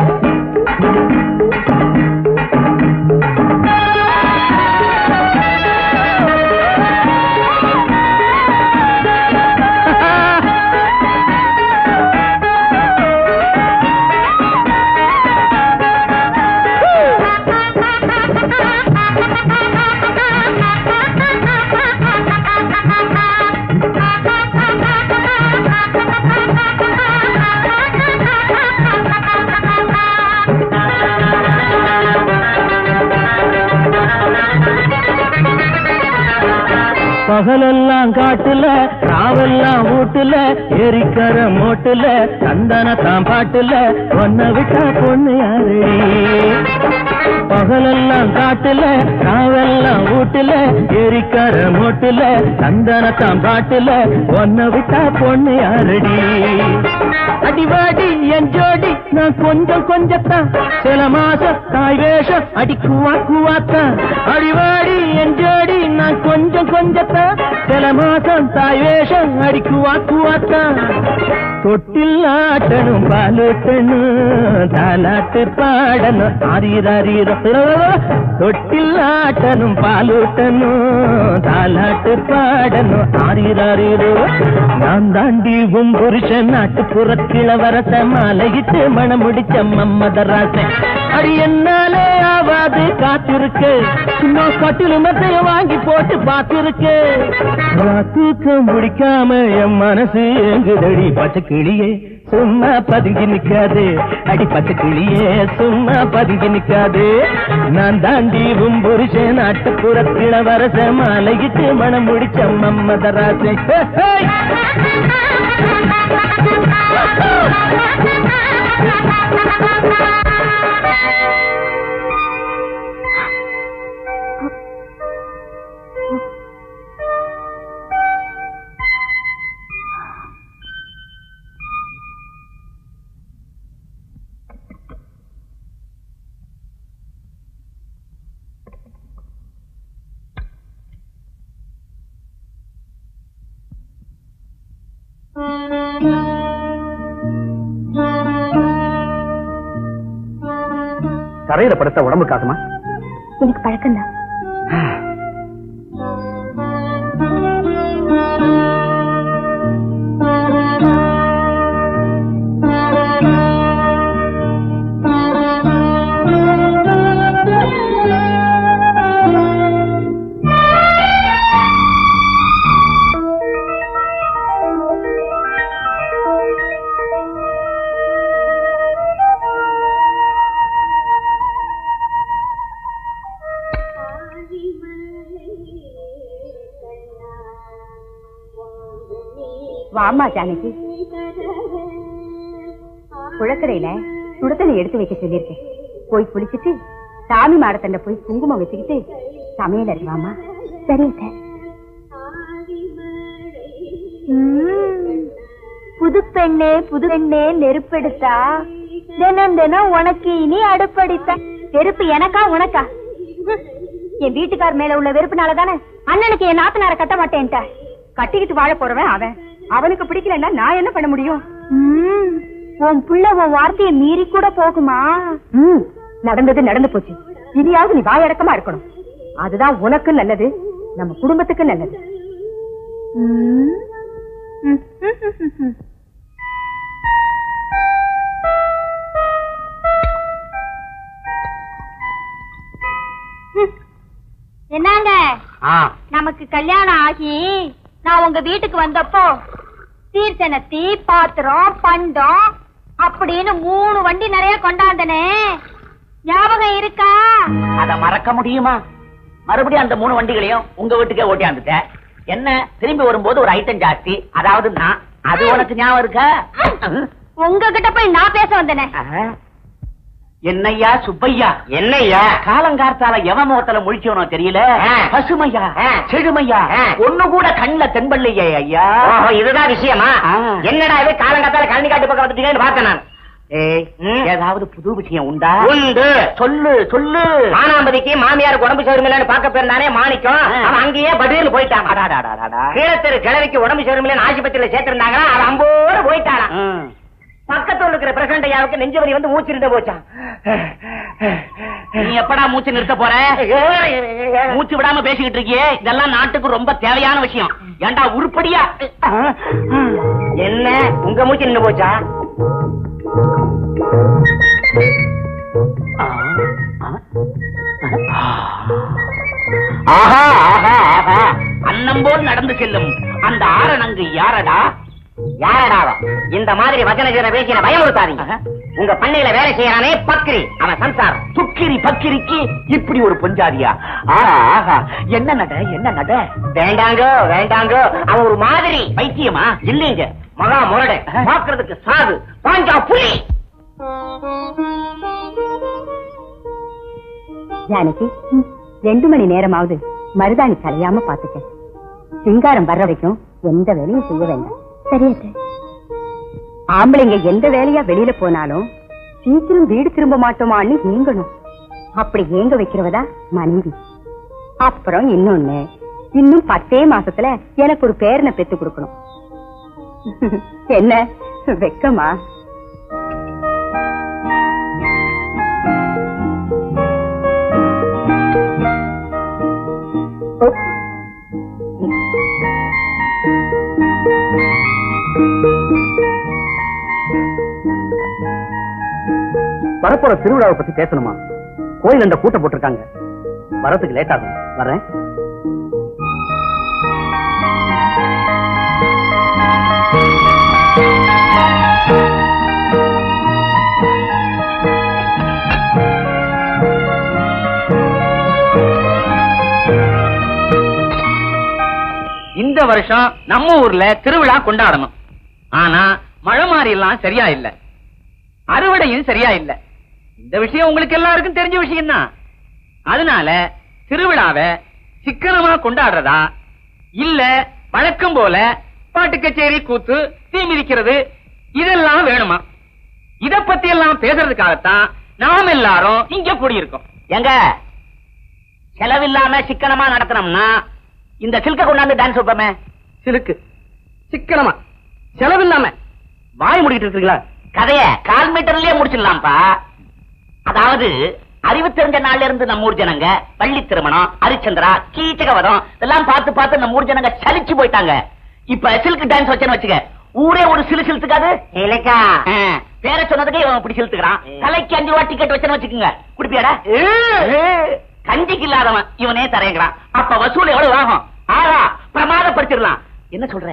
பகலெல்லாம் காட்டுல ராவெல்லாம் வீட்டுல எரிக்கர மோட்டுல சந்தன தான் பாட்டுல ஒன்ன விட்டா பொண்ணு யாரு பகலெல்லாம் காட்டுல ராவெல்லாம் வீட்டுல எரிக்கர மோட்டுல சந்தன தான் பாட்டுல ஒன்ன விட்டா பொண்ணு யாரடி அடிவாடி என் ஜோடி நான் கொஞ்சம் கொஞ்சத்தான் சில மாசம் தாய் வேஷம் அடி குவா குவாத்தான் அடிவாடி என் ஜோடி நான் கொஞ்சம் கொஞ்சத்தான் சில மாசம் தாய் வேஷம் அடி குவா குவாத்தான் தொட்டில் ஆட்டணும் பாலூட்டணும் தாலாட்டு பாடணும் ஆரீரீர தொட்டில் ஆட்டணும் பாலூட்டணும் தாலாட்டு பாடணும் ஆரீரீரோ நான் தாண்டி உன் புருஷன் நாட்டுப்புறத்தில வரச மாலையிட்டு மனம் முடிச்ச மம்மதராசன் அடி என்னாலே ஆவாது காத்திருக்கு சும்மா கட்டில் மெத்தைய வாங்கி போட்டு பார்த்திருக்கு தூக்கம் முடிக்காம என் மனசு எங்குதடி பச்சை கிளியே சும்மா பதுங்கி நிக்காது அடி பச்சை கிளியே சும்மா பதுங்கி நிக்காது நான் தாண்டி உன் புருஷன் நாட்டுப்புறத்தில வரச மாலையிட்டு மனம் முடிச்ச மம்மதராசை தரையில படுத்த உடம்பு காசுமா எனக்கு பழக்கம்தான் வாமா ஜானகி குளக்கரையில சுடுதண்ணி எடுத்து வைக்க சொல்லியிருக்கேன் போய் குளிச்சுட்டு சாமி மாடத்தண்ட போய் குங்குமம் வச்சுக்கிட்டு சமையல் இருக்குவாமா சரி புது பெண்ணே புது பெண்ணே நெருப்பெடுத்தா தினம் தினம் உனக்கு இனி அடுப்படித்தா நெருப்பு எனக்கா உனக்கா ஹம். என் வீட்டுக்கார் மேல உள்ள வெறுப்புனால தானே அண்ணனுக்கு என் நாத்தனார கட்ட மாட்டேன்ட்ட கட்டிக்கிட்டு வாழ போறவன் அவன் அவனுக்கு பிடிக்கலன்னா நான் என்ன பண்ண முடியும் உன் புள்ள உன் வார்த்தையை மீறி கூட போகுமா நடந்தது நடந்து போச்சு இனியாவது நீ வாயடக்கமா இருக்கணும் அதுதான் உனக்கு நல்லது நம்ம குடும்பத்துக்கு நல்லது என்னங்க நம்ம நமக்கு கல்யாணம் ஆகி நான் உங்க வீட்டுக்கு வந்தப்போ தீர்த்தனத்தி பாத்திரம் பண்டம் அப்படின்னு மூணு வண்டி நிறைய கொண்டாந்தனே ஞாபகம் இருக்கா அத மறக்க முடியுமா மறுபடியும் அந்த மூணு வண்டிகளையும் உங்க வீட்டுக்கே ஓட்டியாந்துட்டேன் என்ன திரும்பி வரும்போது ஒரு ஐட்டம் ஜாஸ்தி அதாவது நான் அது உனக்கு ஞாபகம் இருக்கா உங்ககிட்ட போய் நான் பேச வந்தனே ஆஹ். என்னய்யா சுப்பையா என்னய்யா காலங்கார்த்தால எவ முகத்துல முழிச்சவனோ தெரியல பசுமையா செழுமையா ஒண்ணு கூட கண்ணுல தென்படலையே ஐயா இதுதான் விஷயமா என்னடா இது காலங்காத்தால கழனி காட்டு பக்கம் வந்துட்டீங்கன்னு பார்த்தேன் நான் ஏய் ஏதாவது புது விஷயம் உண்டா உண்டு சொல்லு சொல்லு மானாம்பதிக்கு மாமியார் உடம்பு சரியில்லைன்னு பார்க்க போயிருந்தானே மாணிக்கம் அவன் அங்கேயே பதில் போயிட்டான் கீழத்தெரு கிழவிக்கு உடம்பு சரியில்லைன்னு ஆஸ்பத்திரியில சேர்த்திருந்தாங்க அவன் அம்போடு போயிட்டானா பக்கத்துல இருக்கிற பிரசண்ட் ஐயாவுக்கு நெஞ்சு வலி வந்து மூச்சு நின்று போச்சான் நீ எப்படா மூச்சு நிறுத்த போற மூச்சு விடாம பேசிக்கிட்டு இருக்கியே இதெல்லாம் நாட்டுக்கு ரொம்ப தேவையான விஷயம் ஏண்டா உருப்படியா என்ன உங்க மூச்சு நின்று போச்சா ஆஹா ஆஹா ஆஹா அன்னம் போல் நடந்து செல்லும் அந்த ஆரணங்கு யாரடா யாரடாவா இந்த மாதிரி வச்சன ஜன பேசின பயமுறுத்தாதீங்க உங்க பண்ணையில வேலை செய்யறானே பக்கிரி அவன் சம்சாரம் துக்கிரி பக்கிரிக்கு இப்படி ஒரு பொஞ்சாதியா ஆஹா ஆஹா என்ன நட என்ன நட வேண்டாங்க வேண்டாங்க அவன் ஒரு மாதிரி பைத்தியமா இல்லைங்க மகா முரட பாக்குறதுக்கு சாது பாஞ்சா புலி ஜானகி ரெண்டு மணி நேரமாவது மருதாணி கலையாம பாத்துக்க சிங்காரம் வர்ற வரைக்கும் எந்த வேலையும் செய்ய வேண்டாம் சரி ஆம்பளைங்க எந்த வேலையா வெளியில போனாலும் சீக்கிரம் வீடு திரும்ப மாட்டோமான்னு ஏங்கணும் அப்படி ஏங்க வைக்கிறவதா மனைவி அப்புறம் இன்னொன்னு இன்னும் பத்தே மாசத்துல எனக்கு ஒரு பேரனை பெத்து கொடுக்கணும் என்ன வெக்கமா வரப்போற திருவிழாவை பத்தி பேசணுமா கோயில் அந்த கூட்டம் போட்டிருக்காங்க வரதுக்கு லேட் ஆகும் வரேன் இந்த வருஷம் நம்ம ஊர்ல திருவிழா கொண்டாடணும் ஆனா மழை மாறி எல்லாம் சரியா இல்ல அறுவடையும் சரியா இல்ல இந்த விஷயம் உங்களுக்கு எல்லாருக்கும் தெரிஞ்ச விஷயம் தான் அதனால திருவிழாவை சிக்கனமா கொண்டாடுறதா இல்ல வழக்கம் போல பாட்டு கச்சேரி கூத்து தீ மிதிக்கிறது இதெல்லாம் வேணுமா இத பத்தி எல்லாம் பேசுறதுக்காகத்தான் நாம் எல்லாரும் இங்க கூடியிருக்கோம் எங்க செலவில்லாம சிக்கனமா நடத்தணும்னா இந்த சில்க கொண்டாந்து டான்ஸ் வைப்போமே சிலுக்கு சிக்கனமா செலவில்லாம வாய் முடிக்கிட்டு இருக்கீங்களா கதைய கால் மீட்டர்லயே முடிச்சிடலாம்ப்பா அதாவது அறிவு தெரிஞ்ச நாள்ல இருந்து நம்ம ஊர் ஜனங்க பள்ளி திருமணம் ஹரிச்சந்திரா கீச்சகவதம் இதெல்லாம் பார்த்து பார்த்து நம்ம ஊர் ஜனங்க சலிச்சு போயிட்டாங்க இப்ப சில்க் டான்ஸ் வச்சேன்னு வச்சுக்க ஊரே ஒரு சிலு சிலுத்துக்காது இலக்கா பேர சொன்னதுக்கு இவன் இப்படி சிலுத்துக்கிறான் கலைக்கு அஞ்சு ரூபா டிக்கெட் வச்சேன்னு வச்சுக்கோங்க குடிப்பியாடா கஞ்சிக்கு இல்லாதவன் இவனே தரேங்கிறான் அப்ப வசூல் எவ்வளவு ஆகும் ஆறா பிரமாதப்படுத்திடலாம் என்ன சொல்ற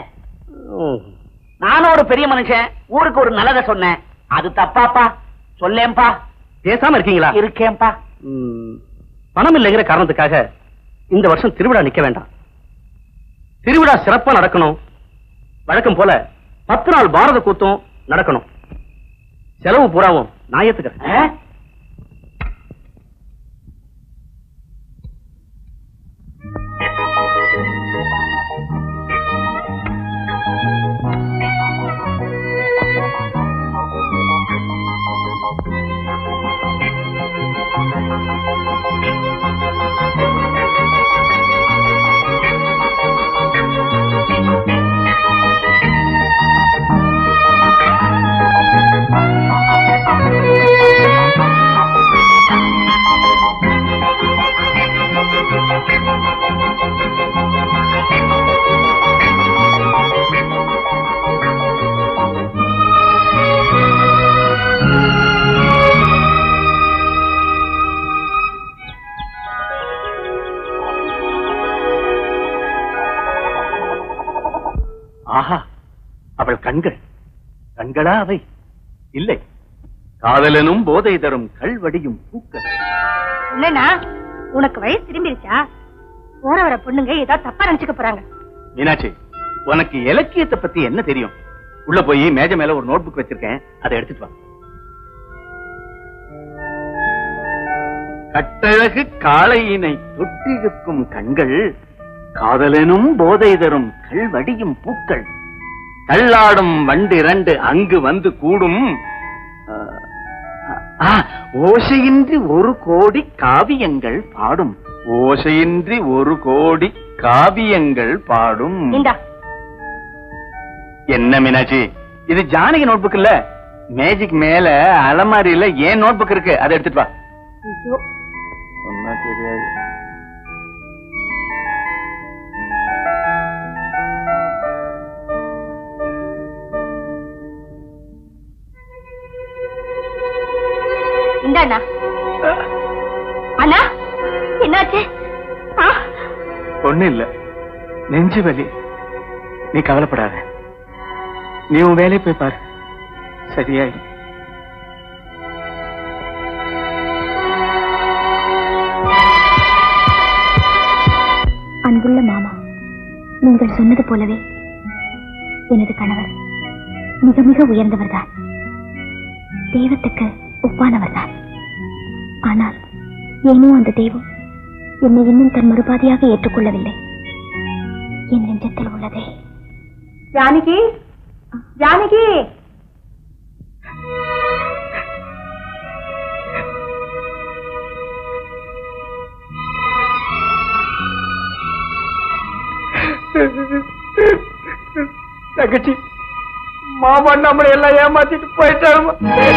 நானும் ஒரு பெரிய மனுஷன் ஊருக்கு ஒரு நல்லத சொன்னேன் அது தப்பாப்பா சொல்லேன்பா பேசாம இருக்கீங்களா இருக்கேன்பா பணம் இல்லைங்கிற காரணத்துக்காக இந்த வருஷம் திருவிழா நிக்க வேண்டாம் திருவிழா சிறப்பா நடக்கணும் வழக்கம் போல பத்து நாள் பாரத கூத்தும் நடக்கணும் செலவு பூராவும் நான் ஏத்துக்கிறேன் Thank you. ஆஹா அவள் கண்கள் கண்களா அவை இல்லை காதலனும் போதை தரும் கல்வடியும் பூக்கள் என்னன்னா உனக்கு வயசு திரும்பிருச்சா போற வர பொண்ணுங்க ஏதோ தப்பா நினைச்சுக்க போறாங்க மீனாட்சி உனக்கு இலக்கியத்தை பத்தி என்ன தெரியும் உள்ள போய் மேஜை மேல ஒரு நோட்புக் வச்சிருக்கேன் அதை எடுத்துட்டு வா கட்டழகு காளையினை தொட்டிருக்கும் கண்கள் காதலனும் போதை தரும் கல்வடியும் பூக்கள் கல்லாடும் வண்டிரண்டு அங்கு வந்து கூடும் ஆ, ஆ, ஓசையின்றி ஒரு கோடி காவியங்கள் பாடும் ஓசையின்றி ஒரு கோடி காவியங்கள் பாடும் இந்தா என்ன மீனாட்சி இது ஜானகி நோட்புக் இல்ல மேஜிக் மேல அலமாரியில ஏன் நோட்புக் இருக்கு அதை எடுத்துட்டு வா ஐயோ சொன்னா தெரியாது இந்த அண்ணா அண்ணா என்னாச்சு ஆ, ஒண்ணு இல்ல நெஞ்சு வலி நீ கவலைப்படாத நீ உன் வேலையை போய் பாரு சரியாயிடும் அன்புள்ள மாமா நீங்கள் சொன்னது போலவே எனது கணவர் மிக மிக உயர்ந்தவர்தான் தெய்வத்துக்கு ஒப்பானவர்தான் ஆனால் ஏனோ அந்த தெய்வம் என்னை இன்னும் தன் மறுபாதியாக ஏற்றுக்கொள்ளவில்லை என் நெஞ்சத்தில் உள்ளதே ஜானகி ஜானகி தங்கச்சி மாமா நம்மளை எல்லாம் ஏமாத்திட்டு போயிட்டாருமா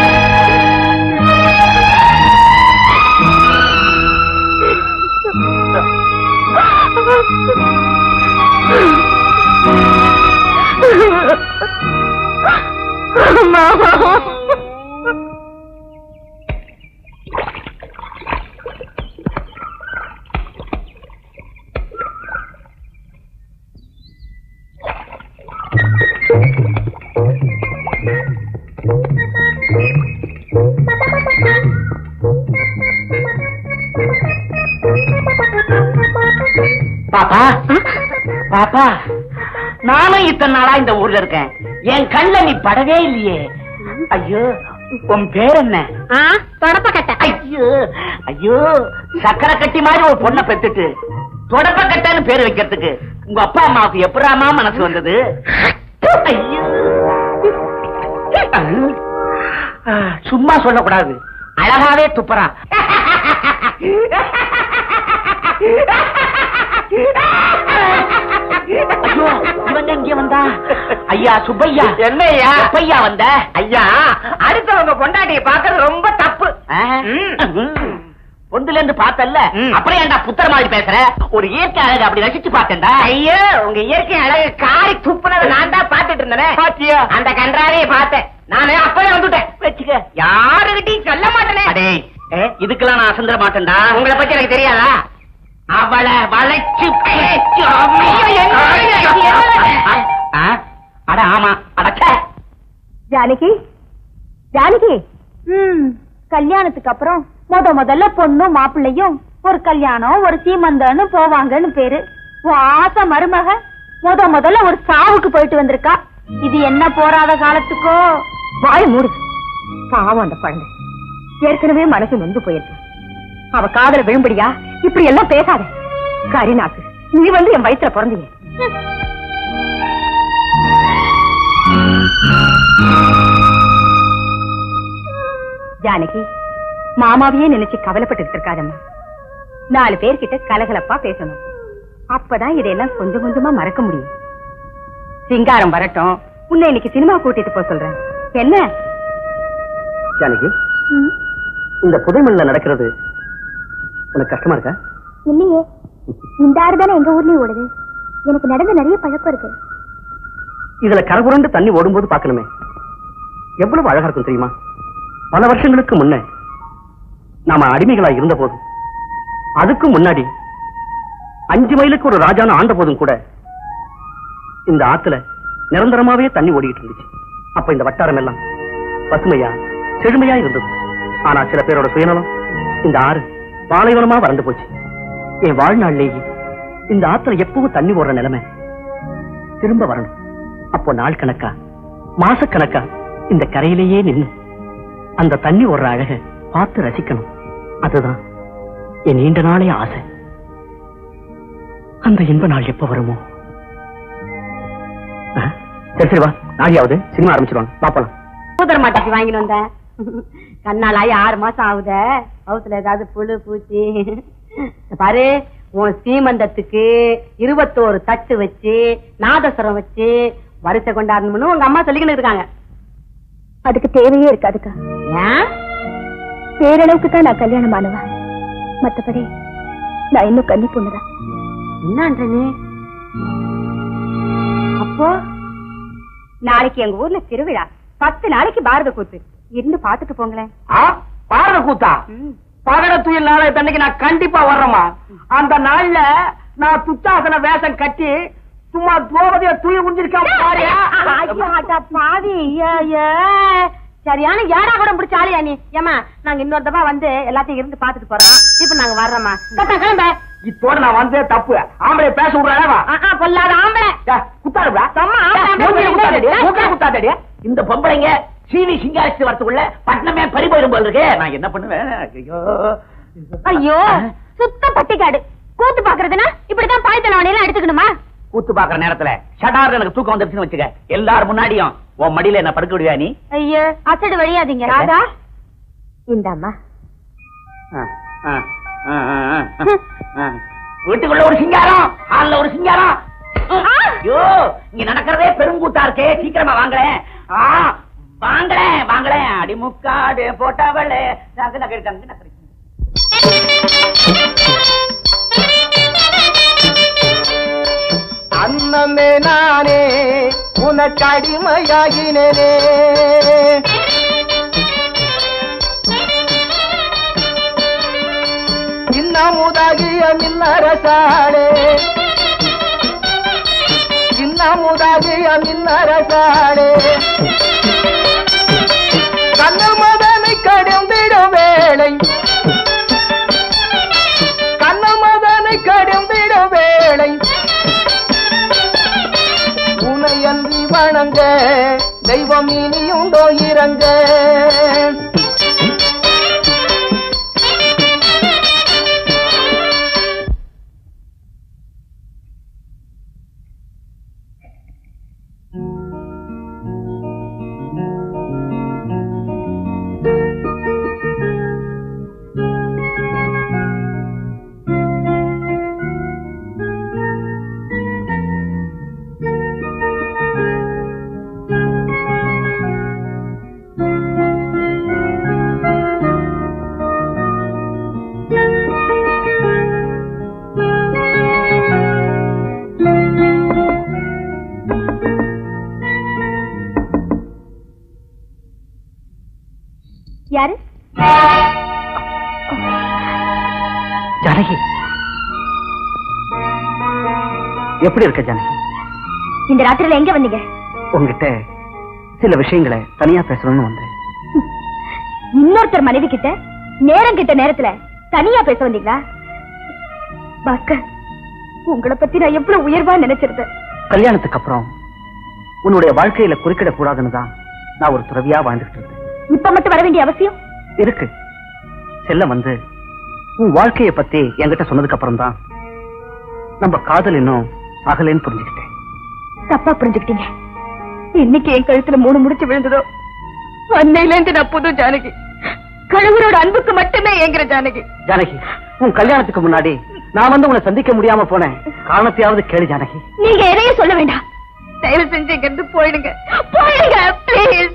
பாப்பா பாப்பா நானும் இத்தனை நாளா இந்த ஊர்ல இருக்கேன் என் கண்ணுல நீ படவே இல்லையே ஐயோ உன் பேர் என்ன தொடப்ப ஐயோ ஐயோ சக்கரை கட்டி மாதிரி ஒரு பொண்ணை பெத்துட்டு தொடப்ப கட்டன்னு பேர் வைக்கிறதுக்கு உங்க அப்பா அம்மாவுக்கு எப்படாமா மனசு வந்தது ஐயோ ஆ, சும்மா சொல்லக்கூடாது அழகாவே துப்புறான் ஐயோ இவன் இங்க வந்தா ஐயா சுப்பையா என்னய்யா? சுப்பையா வந்த ஐயா அடுத்தவங்க பொண்டாட்டியை பாக்குறது ரொம்ப தப்பு பொந்துல இருந்து பார்த்தல்ல ம். அப்புறம் ஏன்டா புத்தர மாதிரி பேசுற ஒரு இயற்கை அழகு அப்படி ரசிச்சு பார்த்தேன்டா ஐயோ உங்க இயற்கை அழகு காரி துப்புனதை நான் தான் பாத்துட்டு இருந்தேனே பாத்தியா? அந்த கன்றாவே பார்த்தேன் நானே அப்பவே வந்துட்டேன் வச்சுக்க யாருகிட்டயும் சொல்ல மாட்டேனே அடே இதுக்கெல்லாம் நான் அசந்திர மாட்டேன்டா உங்களை பத்தி எனக்கு தெரியாதா அவளை வளைச்சு பேச்சு ஐயோ, என்ன? ஆ? அட ஆமா அடச்ச ஜானகி ஜானகி ம் கல்யாணத்துக்கு அப்புறம் முத முதல்ல பொண்ணும் மாப்பிள்ளையும் ஒரு கல்யாணம் ஒரு சீமந்தம்னு போவாங்கன்னு பேரு வாச மருமக முத முதல்ல ஒரு சாவுக்கு போயிட்டு வந்திருக்கா இது என்ன போராத காலத்துக்கோ வாய் மூடு பாவம் அந்த குழந்தை ஏற்கனவே மனசு நொந்து போயிருக்கு அவ காதல விழும்படியா இப்படி எல்லாம் பேசாத கரிநாக்கு நீ வந்து என் வயித்துல பிறந்தீங்க ஜானகி மாமாவையே நினைச்சு கவலைப்பட்டுட்டு இருக்காதம்மா நாலு பேர்கிட்ட கலகலப்பா பேசணும் அப்பதான் இதையெல்லாம் கொஞ்சம் கொஞ்சமா மறக்க முடியும் சிங்காரம் வரட்டும் உன்னை இன்னைக்கு சினிமா கூட்டிட்டு போக சொல்றேன் என்ன ஜானகி இந்த புதைமல்ல நடக்கிறது உனக்கு கஷ்டமா இருக்கா இல்லையே இந்த ஆறு தானே எங்க ஊர்லயும் ஓடுது எனக்கு நடந்த நிறைய பழக்கம் இருக்கு இதுல கரகுரண்டு தண்ணி ஓடும்போது பார்க்கணுமே எவ்வளவு அழகா இருக்கும் தெரியுமா பல வருஷங்களுக்கு முன்ன நாம அடிமைகளா இருந்த போதும் அதுக்கு முன்னாடி அஞ்சு மைலுக்கு ஒரு ராஜான ஆண்ட போதும் கூட இந்த ஆத்துல நிரந்தரமாவே தண்ணி ஓடிட்டு இருந்துச்சு அப்ப இந்த வட்டாரம் எல்லாம் பசுமையா செழுமையா இருந்தது ஆனா சில பேரோட சுயநலம் இந்த ஆறு பாலைவனமா வறண்டு போச்சு என் வாழ்நாள்லேயே இந்த ஆத்துல எப்பவும் தண்ணி ஓடுற நிலைமை திரும்ப வரணும் அப்போ நாள் கணக்கா மாசக்கணக்கா இந்த கரையிலேயே நின்னு அந்த தண்ணி ஓடுற அழக பார்த்து ரசிக்கணும் அதுதான் என் நீண்ட நாளே ஆசை அந்த இன்ப நாள் எப்ப வருமோ ஆ, சரி சரி வா நாளையாவது சினிமா ஆரம்பிச்சிருவாங்க பாப்பலாம் சூதர மாட்டுக்கு வாங்கிட்டு வந்தேன் கண்ணாலாயி ஆறு மாசம் ஆகுத ஹவுஸ்ல ஏதாவது புழு பூச்சி இந்த பாரு உன் சீமந்தத்துக்கு இருபத்தோரு தட்டு வச்சு நாதஸ்வரம் வச்சு வரிசை கொண்டாடணும்னு உங்க அம்மா சொல்லிக்கிட்டு இருக்காங்க அதுக்கு தேவையே இருக்காதுக்கா ஏன் பேரளவுக்கு தான் நான் கல்யாணம் ஆனவன் மத்தபடி நான் இன்னும் கன்னி பொண்ணுதான் என்னன்ற நீ அப்போ நாளைக்கு எங்க ஊர்ல திருவிழா பத்து நாளைக்கு பாரத கூத்து இருந்து பாத்துட்டு போங்களேன் பாரத கூத்தா பகட துயில் நாளைய தண்ணிக்கு நான் கண்டிப்பா வர்றேம்மா அந்த நாள்ல நான் துச்சாசன வேஷம் கட்டி சும்மா துரோபதிய துயில் குஞ்சிருக்கேன் பாரியா ஐயோ, அட பாவி ஐயா, ஐயா. சரியான ஏடா கூட பிடிச்ச ஆளியா நீ ஏமா நாங்க இன்னொரு தடவை வந்து எல்லாத்தையும் இருந்து பாத்துட்டு போறோம் இப்ப நாங்க வர்றோமா கட்டா கிளம்ப இத்தோட நான் வந்தே தப்பு ஆம்பளை பேச விடுறேன் ஆ, ஆ, பொல்லாத ஆம்பளை குத்தாடுடா சும்மா ஆம்பளை ஆம்பளை குத்தாடடி இந்த பொம்பளைங்க சீனி சிங்காரிச்சு வரத்துக்குள்ள பட்டணமே பறிபோயிரும் போல இருக்கே நான் என்ன பண்ணுவேன் ஐயோ ஐயோ சுத்த பட்டிக்காடு கூத்து பாக்குறதுனா இப்படிதான் பாய் தலைவனையெல்லாம் எடுத்துக்கணுமா கூத்து பாக்குற நேரத்துல ஷடார் எனக்கு தூக்கம் வந்துருச்சுன்னு வச்சுக்க எல்லாரும் முன்னாடியும் உன் மடியில என்ன படுக்க விடுவியா நீ ஐயோ அசடு வழியாதீங்க ராதா இந்தாம்மா ஆ, ஆ, ஆ, ஆ, ஆ, ஆ. வீட்டுக்குள்ள ஒரு சிங்காரம் ஹால்ல ஒரு சிங்காரம் ஐயோ இங்க நடக்கிறதே பெருங்கூத்தா இருக்கே சீக்கிரமா வாங்களேன் ஆ, வாங்களேன் வாங்களேன் அடிமுக்காடு போட்டவளே நகு நகை தங்கு நகை அன்னமே நானே உனக்கு அடிமையாகினேனே இன்னமுதாகிய மின்னரசாளே இன்னமுதாகிய மின்னரசாளே கண்ணல் மதனை கடிந்திடும் வேளை கண்ணல் மதனை கடிந்திடும் வேளை உனை அன்றி வணங்க தெய்வம் இனியுண்டோ இறங்க யாரு ஜானகி எப்படி இருக்க ஜானகி இந்த ராத்திரில எங்க வந்தீங்க உங்ககிட்ட சில விஷயங்களை தனியா பேசணும்னு வந்தேன் இன்னொருத்தர் மனைவி கிட்ட நேரம் கிட்ட நேரத்துல தனியா பேச வந்தீங்களா பாஸ்கர் உங்களை பத்தி நான் எவ்வளவு உயர்வா நினைச்சிருந்தேன் கல்யாணத்துக்கு அப்புறம் உன்னுடைய வாழ்க்கையில குறுக்கிட கூடாதுன்னு தான் நான் ஒரு துறவியா வாழ்ந்துட்டு இருந்தேன் இப்ப மட்டும் வர வேண்டிய அவசியம் இருக்கு செல்லம் வந்து உன் வாழ்க்கைய பத்தி என்கிட்ட சொன்னதுக்கு அப்புறம் தான் நம்ம காதல் இன்னும் அகலேன்னு புரிஞ்சுக்கிட்டேன் தப்பா புரிஞ்சுக்கிட்டீங்க இன்னைக்கு என் கழுத்துல மூணு முடிச்சு விழுந்ததோ அன்னையில இருந்து நான் புது ஜானகி கணவரோட அன்புக்கு மட்டுமே ஏங்குற ஜானகி ஜானகி உன் கல்யாணத்துக்கு முன்னாடி நான் வந்து உன்னை சந்திக்க முடியாம போனேன் காரணத்தையாவது கேளு ஜானகி நீங்க எதையும் சொல்ல வேண்டாம் தயவு செஞ்சு இங்க இருந்து போயிடுங்க போயிடுங்க ப்ளீஸ்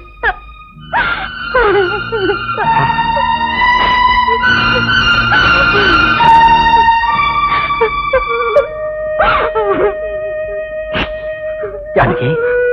ஜானகி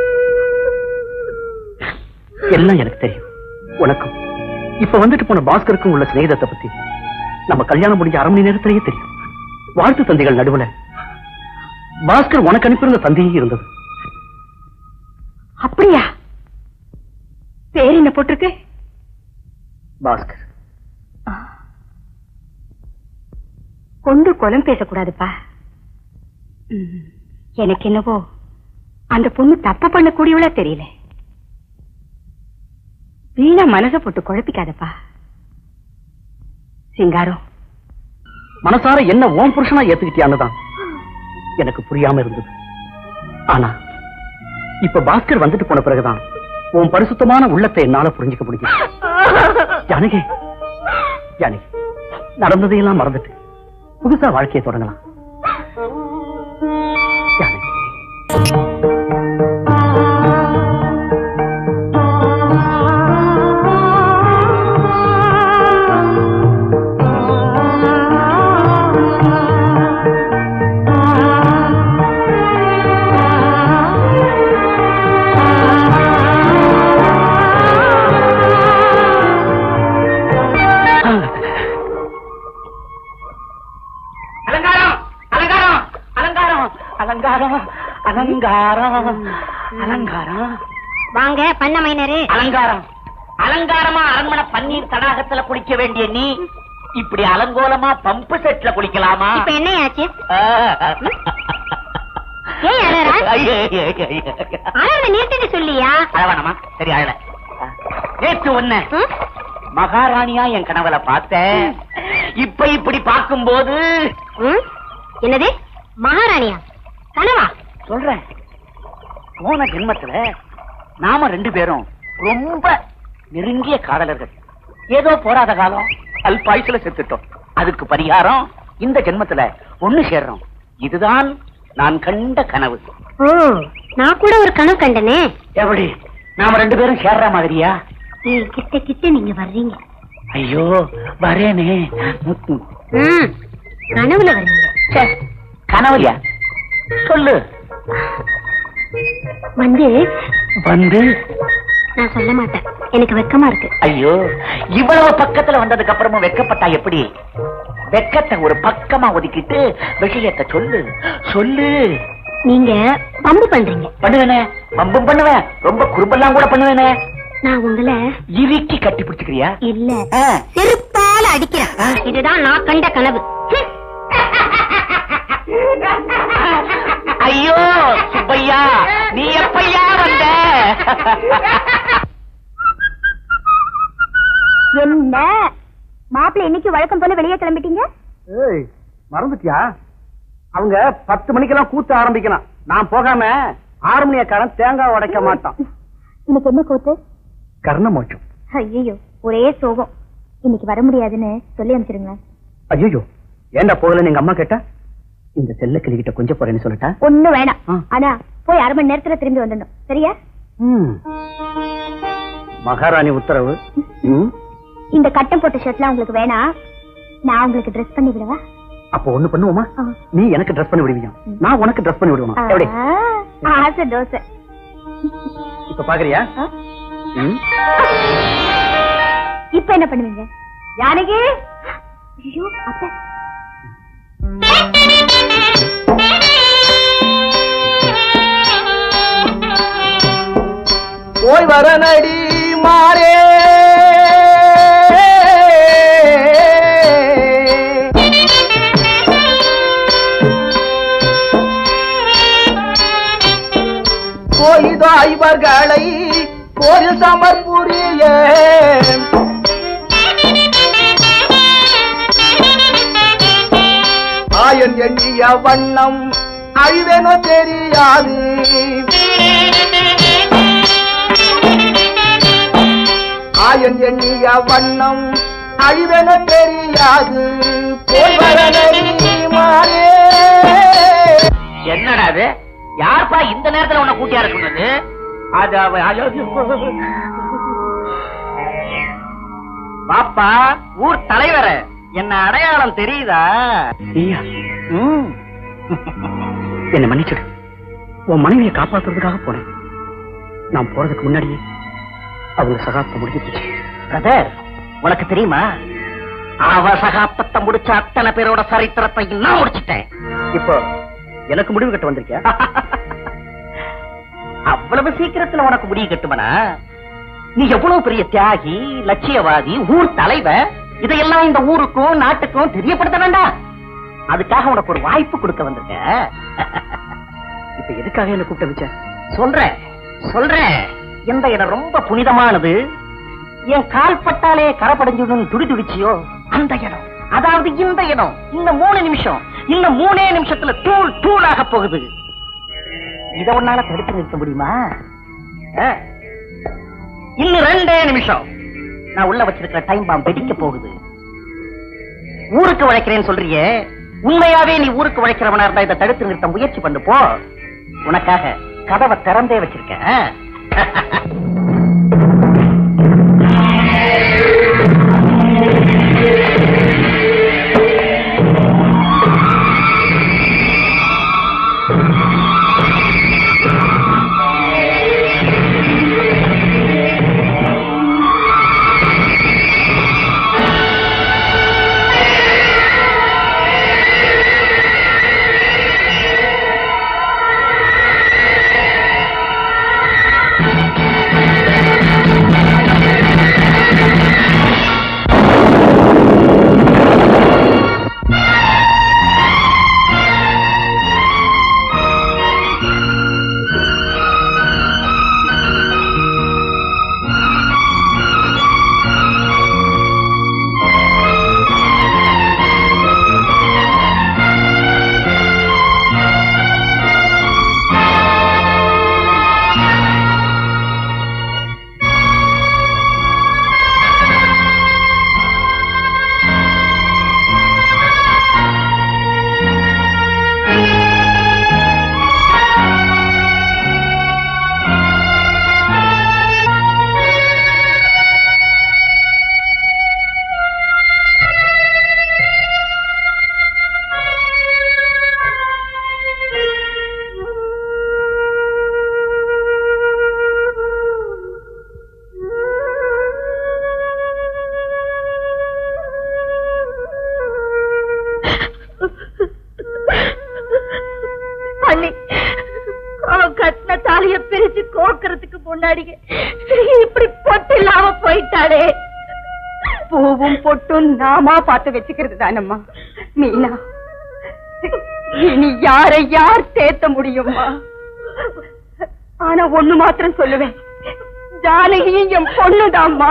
எல்லாம் எனக்கு தெரியும் உனக்கும் இப்ப வந்துட்டு போன பாஸ்கருக்கும் உள்ள சிநேகிதத்தை பத்தி நம்ம கல்யாணம் முடிஞ்ச அரை மணி நேரத்திலேயே தெரியும் வாழ்த்து தந்தைகள் நடுவுல பாஸ்கர் உனக்கு அனுப்பியிருந்த தந்தையே இருந்தது அப்படியா பேர் என்ன போட்டிருக்கு பாஸ்கர் கொண்டு குலம் பேசக்கூடாதுப்பா ம், எனக்கு என்னவோ அந்த பொண்ணு தப்பு பண்ணக்கூடியவளா தெரியல வீணா மனச போட்டு குழப்பிக்காதப்பா சிங்காரம் மனசார என்ன ஓம் புருஷனா ஏத்துக்கிட்டியான்னுதான் எனக்கு புரியாம இருந்தது ஆனா இப்ப பாஸ்கர் வந்துட்டு போன பிறகுதான் உன் பரிசுத்தமான உள்ளத்தை என்னால புரிஞ்சுக்க முடியும் ஜானகி ஜானகி நடந்ததையெல்லாம் மறந்துட்டு புதுசா வாழ்க்கையை தொடங்கலாம் ஜானகி அலங்காரம் அலங்காரம் அலங்காரம் அலங்காரம் அலங்காரம் அலங்காரம் வாங்க பண்ண மைனரு அலங்காரம் அலங்காரமா அரண்மனை பன்னீர் தடாகத்துல குளிக்க வேண்டிய நீ இப்படி அலங்கோலமா பம்பு செட்ல குளிக்கலாமா இப்ப என்ன ஆச்சு ஆ. ஏன் அழறா? ஐயோ, ஐயோ, ஐயோ, ஐயோ. அழற நிறுத்திட்டு சொல்லியா அழ வேணாமா சரி அழல நேற்று ஒண்ணு ம்? மகாராணியா என் கனவுல பார்த்தேன் இப்ப இப்படி பார்க்கும்போது ம்? என்னது மகாராணியா கனவா சொல்றேன் போன ஜென்மத்துல நாம ரெண்டு பேரும் ரொம்ப நெருங்கிய காதலர்கள் ஏதோ போராத காலம் அல்பாயுசுல செத்துட்டோம் அதுக்கு பரிகாரம் இந்த ஜென்மத்துல ஒண்ணு சேர்றோம் இதுதான் நான் கண்ட கனவு ஓ நான் கூட ஒரு கனவு கண்டனே எப்படி நாம ரெண்டு பேரும் சேர்ற மாதிரியா ஏய், கிட்ட கிட்ட நீங்க வர்றீங்க ஐயோ வரேனே முத்து. ம், கனவுல வர்றீங்க ச்சே, கனவுலையா சொல்லு வந்து வந்து நான் சொல்ல மாட்டேன் எனக்கு வெக்கமா இருக்கு ஐயோ இவ்வளவு பக்கத்துல வந்ததுக்கு அப்புறமும் வெக்கப்பட்டா எப்படி வெக்கத்தை ஒரு பக்கமா ஒதுக்கிட்டு விஷயத்தை சொல்லு சொல்லு நீங்க பம்பு பண்றீங்க பண்ணுவேனே பம்பும் பண்ணுவேன் ரொம்ப குறும்பெல்லாம் கூட பண்ணுவேனே நான் உங்களை இறுக்கி கட்டி பிடிச்சுக்கிறியா இல்ல ஆ. செருப்பால அடிக்கிறேன் இதுதான் நான் கண்ட கனவு ஹம். ஐயோ சுப்பையா நீ எப்பையா வந்த என்ன மாப்பிள்ளை இன்னைக்கு வழக்கம் போல வெளியே கிளம்பிட்டீங்க ஏய் மறந்துட்டியா அவங்க பத்து மணிக்கெல்லாம் கூத்து ஆரம்பிக்கலாம் நான் போகாம ஆறு மணியக்காரன் தேங்காய் உடைக்க மாட்டான் இன்னைக்கு என்ன கூத்து கர்ண மோட்சம் ஐயோ ஒரே சோகம் இன்னைக்கு வர முடியாதுன்னு சொல்லி அனுப்பிச்சிருங்க ஐயோ ஏன்டா போகலன்னு எங்க அம்மா கேட்டா இந்த செல்ல கிளிகிட்ட கொஞ்சம் போறேன்னு சொல்லிட்டா ஒண்ணு வேணாம் ஆ. ஆனா போய் அரை மணி நேரத்துல திரும்பி வந்துடணும் சரியா ம். மகாராணி உத்தரவு ம். இந்த கட்டம் போட்ட ஷர்ட்லாம் உங்களுக்கு வேணாம் நான் உங்களுக்கு ட்ரெஸ் பண்ணி விடவா அப்போ ஒண்ணு பண்ணுவோமா ஆ. நீ எனக்கு ட்ரெஸ் பண்ணி விடுவியா நான் உனக்கு ட்ரெஸ் பண்ணி விடுவேன் எப்படி ஆ, ஆசை தோசை இப்ப பாக்குறியா ஆ? ம். இப்ப என்ன பண்ணுவீங்க ஜானகி ஐயோ அத்தை போய் வர நடி மாறே போய்தோ இவர்களை ஒரு சமர்புரிய ஆயன் எண்ணிய வண்ணம் அழிவெனோ தெரியாது ஆயன் எண்ணிய வண்ணம் அழிவென தெரியாது போய் வர நடி மாறே என்னடா அது யார்ப்பா இந்த நேரத்துல உன்னை கூட்டியா இருக்குனது அது அவ ஐயோ. பாப்பா ஊர் தலைவர என்ன அடையாளம் தெரியுதா நீயா ம். என்னை மன்னிச்சிடு உன் மனைவியை காப்பாத்துறதுக்காக போனேன் நான் போறதுக்கு முன்னாடியே அவங்க சகாப்தம் முடிஞ்சு போச்சு பிரதர் உனக்கு தெரியுமா அவ சகாப்தத்தை முடிச்ச அத்தனை பேரோட சரித்திரத்தை நான் முடிச்சிட்டேன் இப்போ எனக்கு முடிவு கட்ட வந்திருக்கியா அவ்வளவு சீக்கிரத்துல உனக்கு முடிய கட்டுமனா நீ எவ்வளவு பெரிய தியாகி லட்சியவாதி ஊர் தலைவர் இதையெல்லாம் இந்த ஊருக்கும் நாட்டுக்கும் தெரியப்படுத்த வேண்டாம் அதுக்காக உனக்கு ஒரு வாய்ப்பு கொடுக்க வந்திருக்க இப்ப எதுக்காக என்ன கூப்பிட்ட வச்ச சொல்றேன் சொல்றேன் இந்த இடம் ரொம்ப புனிதமானது என் கால் பட்டாலே கரப்படைஞ்சுடும் துடி துடிச்சியோ அந்த இடம் அதாவது இந்த இடம் இன்னும் மூணு நிமிஷம் இன்னும் மூணே நிமிஷத்துல தூள் தூளாக போகுது இத உன்னால தடுத்து நிறுத்த முடியுமா ஆ? இன்னும் ரெண்டே நிமிஷம் நான் உள்ள வச்சிருக்கிற டைம் பாம் வெடிக்க போகுது ஊருக்கு உழைக்கிறேன்னு சொல்றியே உண்மையாவே நீ ஊருக்கு உழைக்கிறவனா இருந்தா இதை தடுத்து நிறுத்த முயற்சி பண்ணு போ உனக்காக கதவை திறந்தே வச்சிருக்கேன் அண்ணி அவன் கட்டின தாலிய பிரிச்சு கோக்கறதுக்கு முன்னாடி இப்படி பொட்டு இல்லாம போயிட்டாளே பூவும் பொட்டும் நாமா பார்த்து வச்சுக்கிறது தானம்மா மீனா இனி யாரை யார் தேத்த முடியுமா ஆனா ஒண்ணு மாத்திரம் சொல்லுவேன் ஜானகியும் என் பொண்ணுதாம்மா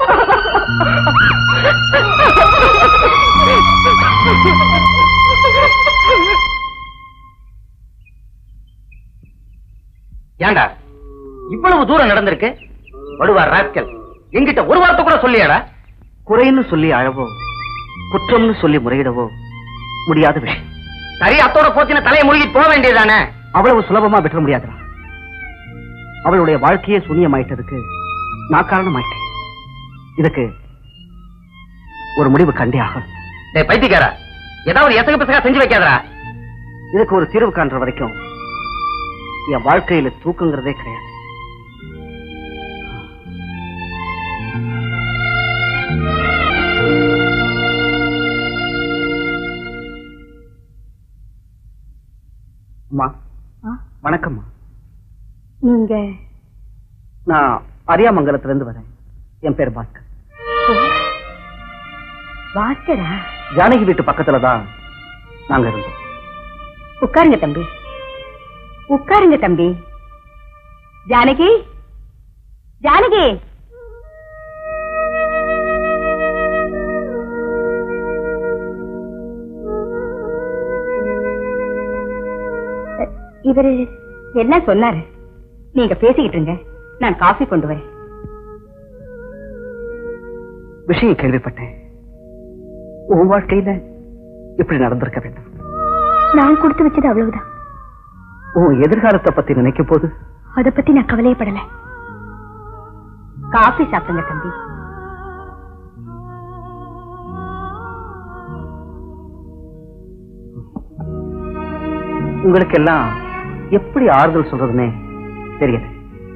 ஏண்டா இவ்வளவு தூரம் நடந்திருக்கு வடுவார் ராஸ்கல் என்கிட்ட ஒரு வார்த்தை கூட சொல்லியாடா குறைன்னு சொல்லி அழவோ குற்றம்னு சொல்லி முறையிடவோ முடியாத விஷயம் சரி அத்தோட போத்தின தலையை மூழ்கி போக வேண்டியதானே அவ்வளவு சுலபமா விட்டுற முடியாதுடா அவளுடைய வாழ்க்கையே சூனியமாயிட்டதுக்கு நான் காரணமாயிட்டேன் இதுக்கு ஒரு முடிவு கண்டே ஆகும் டேய் பைத்தியக்காரா ஏதாவது எசக பிசகா செஞ்சு வைக்காதடா இதுக்கு ஒரு தீர்வு காண்ற வரைக்கும் என் வாழ்க்கையில தூக்கங்கிறதே கிடையாது அம்மா வணக்கம்மா நீங்க நான் அரியாமங்கலத்துல இருந்து வரேன் என் பேர் பாஸ்கர் பாஸ்கரா ஜானகி வீட்டு பக்கத்துல தான் நாங்க இருந்தோம் உட்காருங்க தம்பி உட்காருங்க தம்பி ஜானகி ஜானகி இவரு என்ன சொன்னாரு நீங்க பேசிக்கிட்டு இருங்க நான் காஃபி கொண்டு வரேன் விஷயம் கேள்விப்பட்டேன் உன் வாழ்க்கையில இப்படி நடந்திருக்க வேண்டாம் நான் கொடுத்து வச்சது அவ்வளவுதான் உன் எதிர்காலத்தை பத்தி நினைக்கும் போது அத பத்தி நான் கவலையப்படல காஃபி சாப்பிடுங்க தம்பி உங்களுக்கு எல்லாம் எப்படி ஆறுதல் சொல்றதுன்னே தெரியல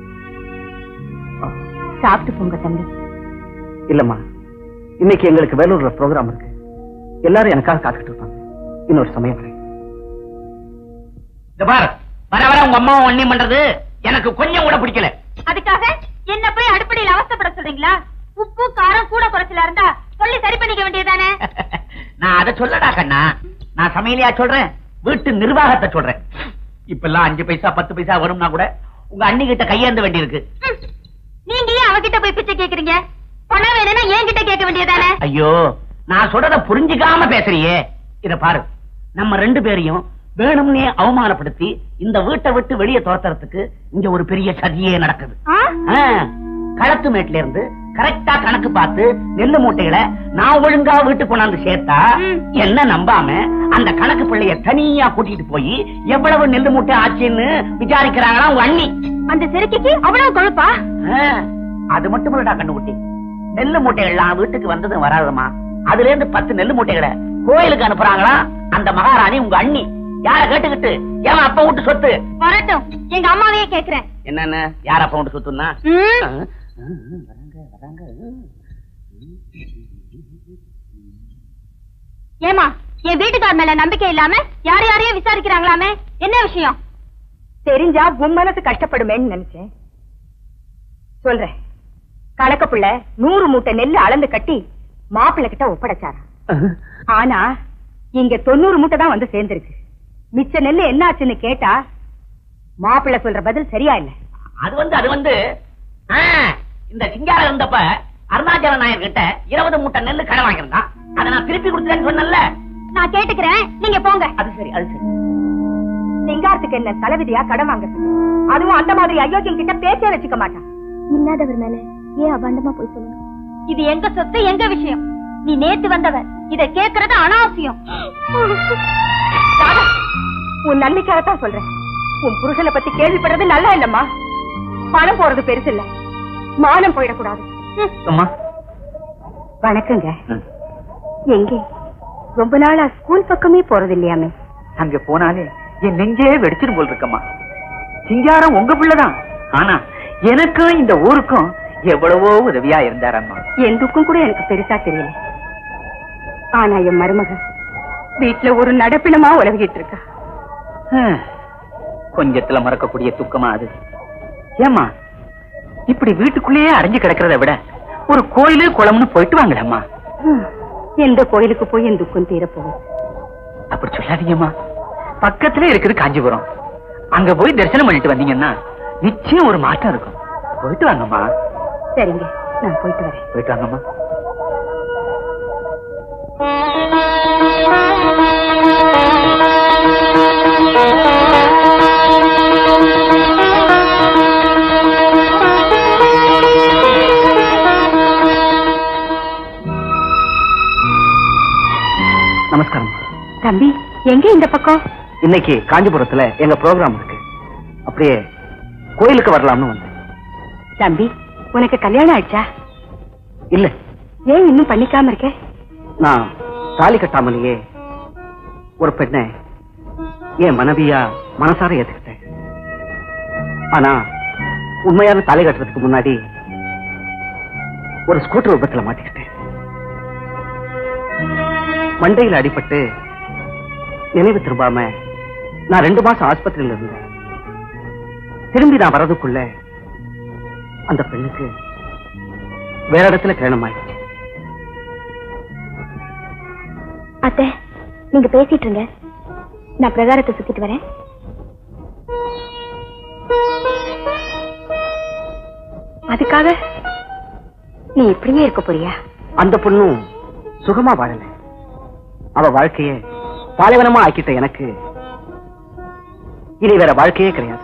சாப்பிட்டு போங்க தம்பி இல்லம்மா இன்னைக்கு எங்களுக்கு வேலூர்ல ப்ரோக்ராம் இருக்கு எல்லாரும் எனக்காக காத்துக்கிட்டு இருப்பாங்க இன்னொரு சமயம் வரேன் இந்த பாரு வர வர உங்க அம்மாவும் அண்ணியும் பண்றது எனக்கு கொஞ்சம் கூட பிடிக்கல அதுக்காக என்ன போய் அடுப்படியில் அவஸ்தைப்பட சொல்றீங்களா உப்பு காரம் கூட குறைச்சலா இருந்தா சொல்லி சரி பண்ணிக்க வேண்டியதானே நான் அதை சொல்லடா கண்ணா நான் சமையலையா சொல்றேன் வீட்டு நிர்வாகத்தை சொல்றேன் இப்பெல்லாம் அஞ்சு பைசா பத்து பைசா வரும்னா கூட உங்க அண்ணி கிட்ட கையேந்த வேண்டியிருக்கு நீங்க ஏன் அவகிட்ட போய் பிச்சை கேக்குறீங்க பணம் வேணும்னா என்கிட்ட கேட்க வேண்டியதானே ஐயோ நான் சொல்றத புரிஞ்சுக்காம பேசுறியே இத பாரு நம்ம ரெண்டு பேரையும் வேணும்னே அவமானப்படுத்தி இந்த வீட்டை விட்டு வெளியே துரத்துறதுக்கு இங்க ஒரு பெரிய சதியே நடக்குது ஆ, களத்து மேட்ல இருந்து கரெக்டா கணக்கு பார்த்து நெல்லு மூட்டைகளை நான் ஒழுங்கா வீட்டுக்கு கொண்டாந்து சேர்த்தா என்ன நம்பாம அந்த கணக்கு பிள்ளைய தனியா கூட்டிட்டு போய் எவ்வளவு நெல்லு மூட்டை ஆச்சுன்னு விசாரிக்கிறாங்களா உங்க அண்ணி அந்த செருக்கிக்கு அவ்வளவு கொழுப்பா ஆ, அது மட்டும் இல்லடா கண்ணுக்குட்டி நெல்லு மூட்டைகள்லாம் வீட்டுக்கு வந்ததும் வராதமா அதுல இருந்து பத்து நெல்லு மூட்டைகளை கோயிலுக்கு அனுப்புறாங்களா அந்த மகாராணி உங்க அண்ணி யார கேட்டுக்கிட்டு ஏன் அப்பா விட்டு சொத்து வரட்டும் எங்க அம்மாவையே கேக்குறேன் என்னன்னு யார் அப்பா விட்டு சொத்துன்னா ம். ஆ, ஆ, வராங்க வராங்க ஏமா என் வீட்டுக்கார் மேல நம்பிக்கை இல்லாம யார் யாரையும் விசாரிக்கிறாங்களாமே என்ன விஷயம் தெரிஞ்சா உன் மனசு கஷ்டப்படுமேன்னு நினைச்சேன் சொல்றேன் கணக்க புள்ள நூறு மூட்டை நெல்லு அளந்து கட்டி மாப்பிள்ளை கிட்ட ஒப்படைச்சாரா ஆனா இங்க தொண்ணூறு மூட்டை தான் வந்து சேர்ந்திருக்கு மிச்ச நெல்லு என்னாச்சுன்னு கேட்டா மாப்பிள்ளை சொல்ற பதில் சரியா இல்ல அது வந்து அது வந்து ஆ, இந்த சிங்காரம் இருந்தப்ப அருணாச்சல நாயர் கிட்ட இருபது மூட்டை நெல்லு கடை வாங்கியிருந்தான் அதை நான் திருப்பி கொடுத்தேன்னு சொன்னேன்ல நான் கேட்டுக்கிறேன் நீங்க போங்க அது சரி அது சரி சிங்காரத்துக்கு என்ன தலைவிதியா கடன் வாங்குறது அதுவும் அந்த மாதிரி அயோக்கியம் கிட்ட பேச்சே வச்சுக்க மாட்டான் இல்லாதவர் மேல ஏன் அபாண்டமா போய் சொல்லுங்க இது எங்க சொத்து எங்க விஷயம் நீ நேத்து வந்தவர் இத கேக்குறது அனாவசியம் ராதா, உன் நன்மைக்காகத்தான் சொல்றேன் உன் புருஷனை பத்தி கேள்விப்படுறது நல்லா இல்லம்மா பணம் போறது பெருசு இல்ல மானம் போயிடக்கூடாது அம்மா வணக்கங்க எங்கே ரொம்ப நாளா ஸ்கூல் பக்கமே போறது இல்லையாமே அங்க போனாலே என் நெஞ்சே வெடிச்சிடும் போல் இருக்கம்மா சிங்காரம் உங்க பிள்ளைதான் ஆனா எனக்கும் இந்த ஊருக்கும் எவ்வளவோ உதவியா இருந்தாரம்மா என் துக்கம் கூட எனக்கு பெருசா தெரியல ஆனா என் மருமக வீட்டுல ஒரு நடப்பினமா உலகிட்டு இருக்கா ஹம், கொஞ்சத்துல மறக்கக்கூடிய துக்கமா அது ஏம்மா இப்படி வீட்டுக்குள்ளேயே அடைஞ்சு கிடக்கிறத விட ஒரு கோயிலு குளம்னு போயிட்டு வாங்கலாம்மா ஹம், எந்த கோயிலுக்கு போய் என் துக்கம் தீரப்போகுது அப்படி சொல்லாதீங்கம்மா பக்கத்துல இருக்குது காஞ்சிபுரம் அங்க போய் தரிசனம் பண்ணிட்டு வந்தீங்கன்னா நிச்சயம் ஒரு மாற்றம் இருக்கும் போயிட்டு வாங்கம்மா சரிங்க நான் போயிட்டு வரேன் போயிட்டு வாங்கம்மா நமஸ்காரம் தம்பி எங்க இந்த பக்கம் இன்னைக்கு காஞ்சிபுரத்துல எங்க ப்ரோக்ராம் இருக்கு அப்படியே கோயிலுக்கு வரலாம்னு வந்தேன் தம்பி உனக்கு கல்யாணம் ஆயிடுச்சா இல்ல ஏன் இன்னும் பண்ணிக்காம இருக்க நான் தாலி கட்டாமலேயே ஒரு பெண்ணை என் மனைவியா மனசார ஏத்துக்கிட்டேன் ஆனா உண்மையான தாலி கட்டுறதுக்கு முன்னாடி ஒரு ஸ்கூட்டர் விபத்துல மாட்டிக்கிட்டேன் மண்டையில் அடிபட்டு நினைவு திரும்பாம நான் ரெண்டு மாசம் ஆஸ்பத்திரியில இருந்தேன் திரும்பி நான் வரதுக்குள்ள அந்த பெண்ணுக்கு வேற இடத்துல கல்யாணம் ஆயிடுச்சு அத்தை நீங்க பேசிட்டு இருங்க நான் பிரகாரத்தை சுத்திட்டு வரேன் அதுக்காக நீ இப்படியே இருக்க போறியா அந்த பொண்ணும் சுகமா வாழல அவ வாழ்க்கைய பாலைவனமா ஆக்கிட்ட எனக்கு இனி வேற வாழ்க்கையே கிடையாது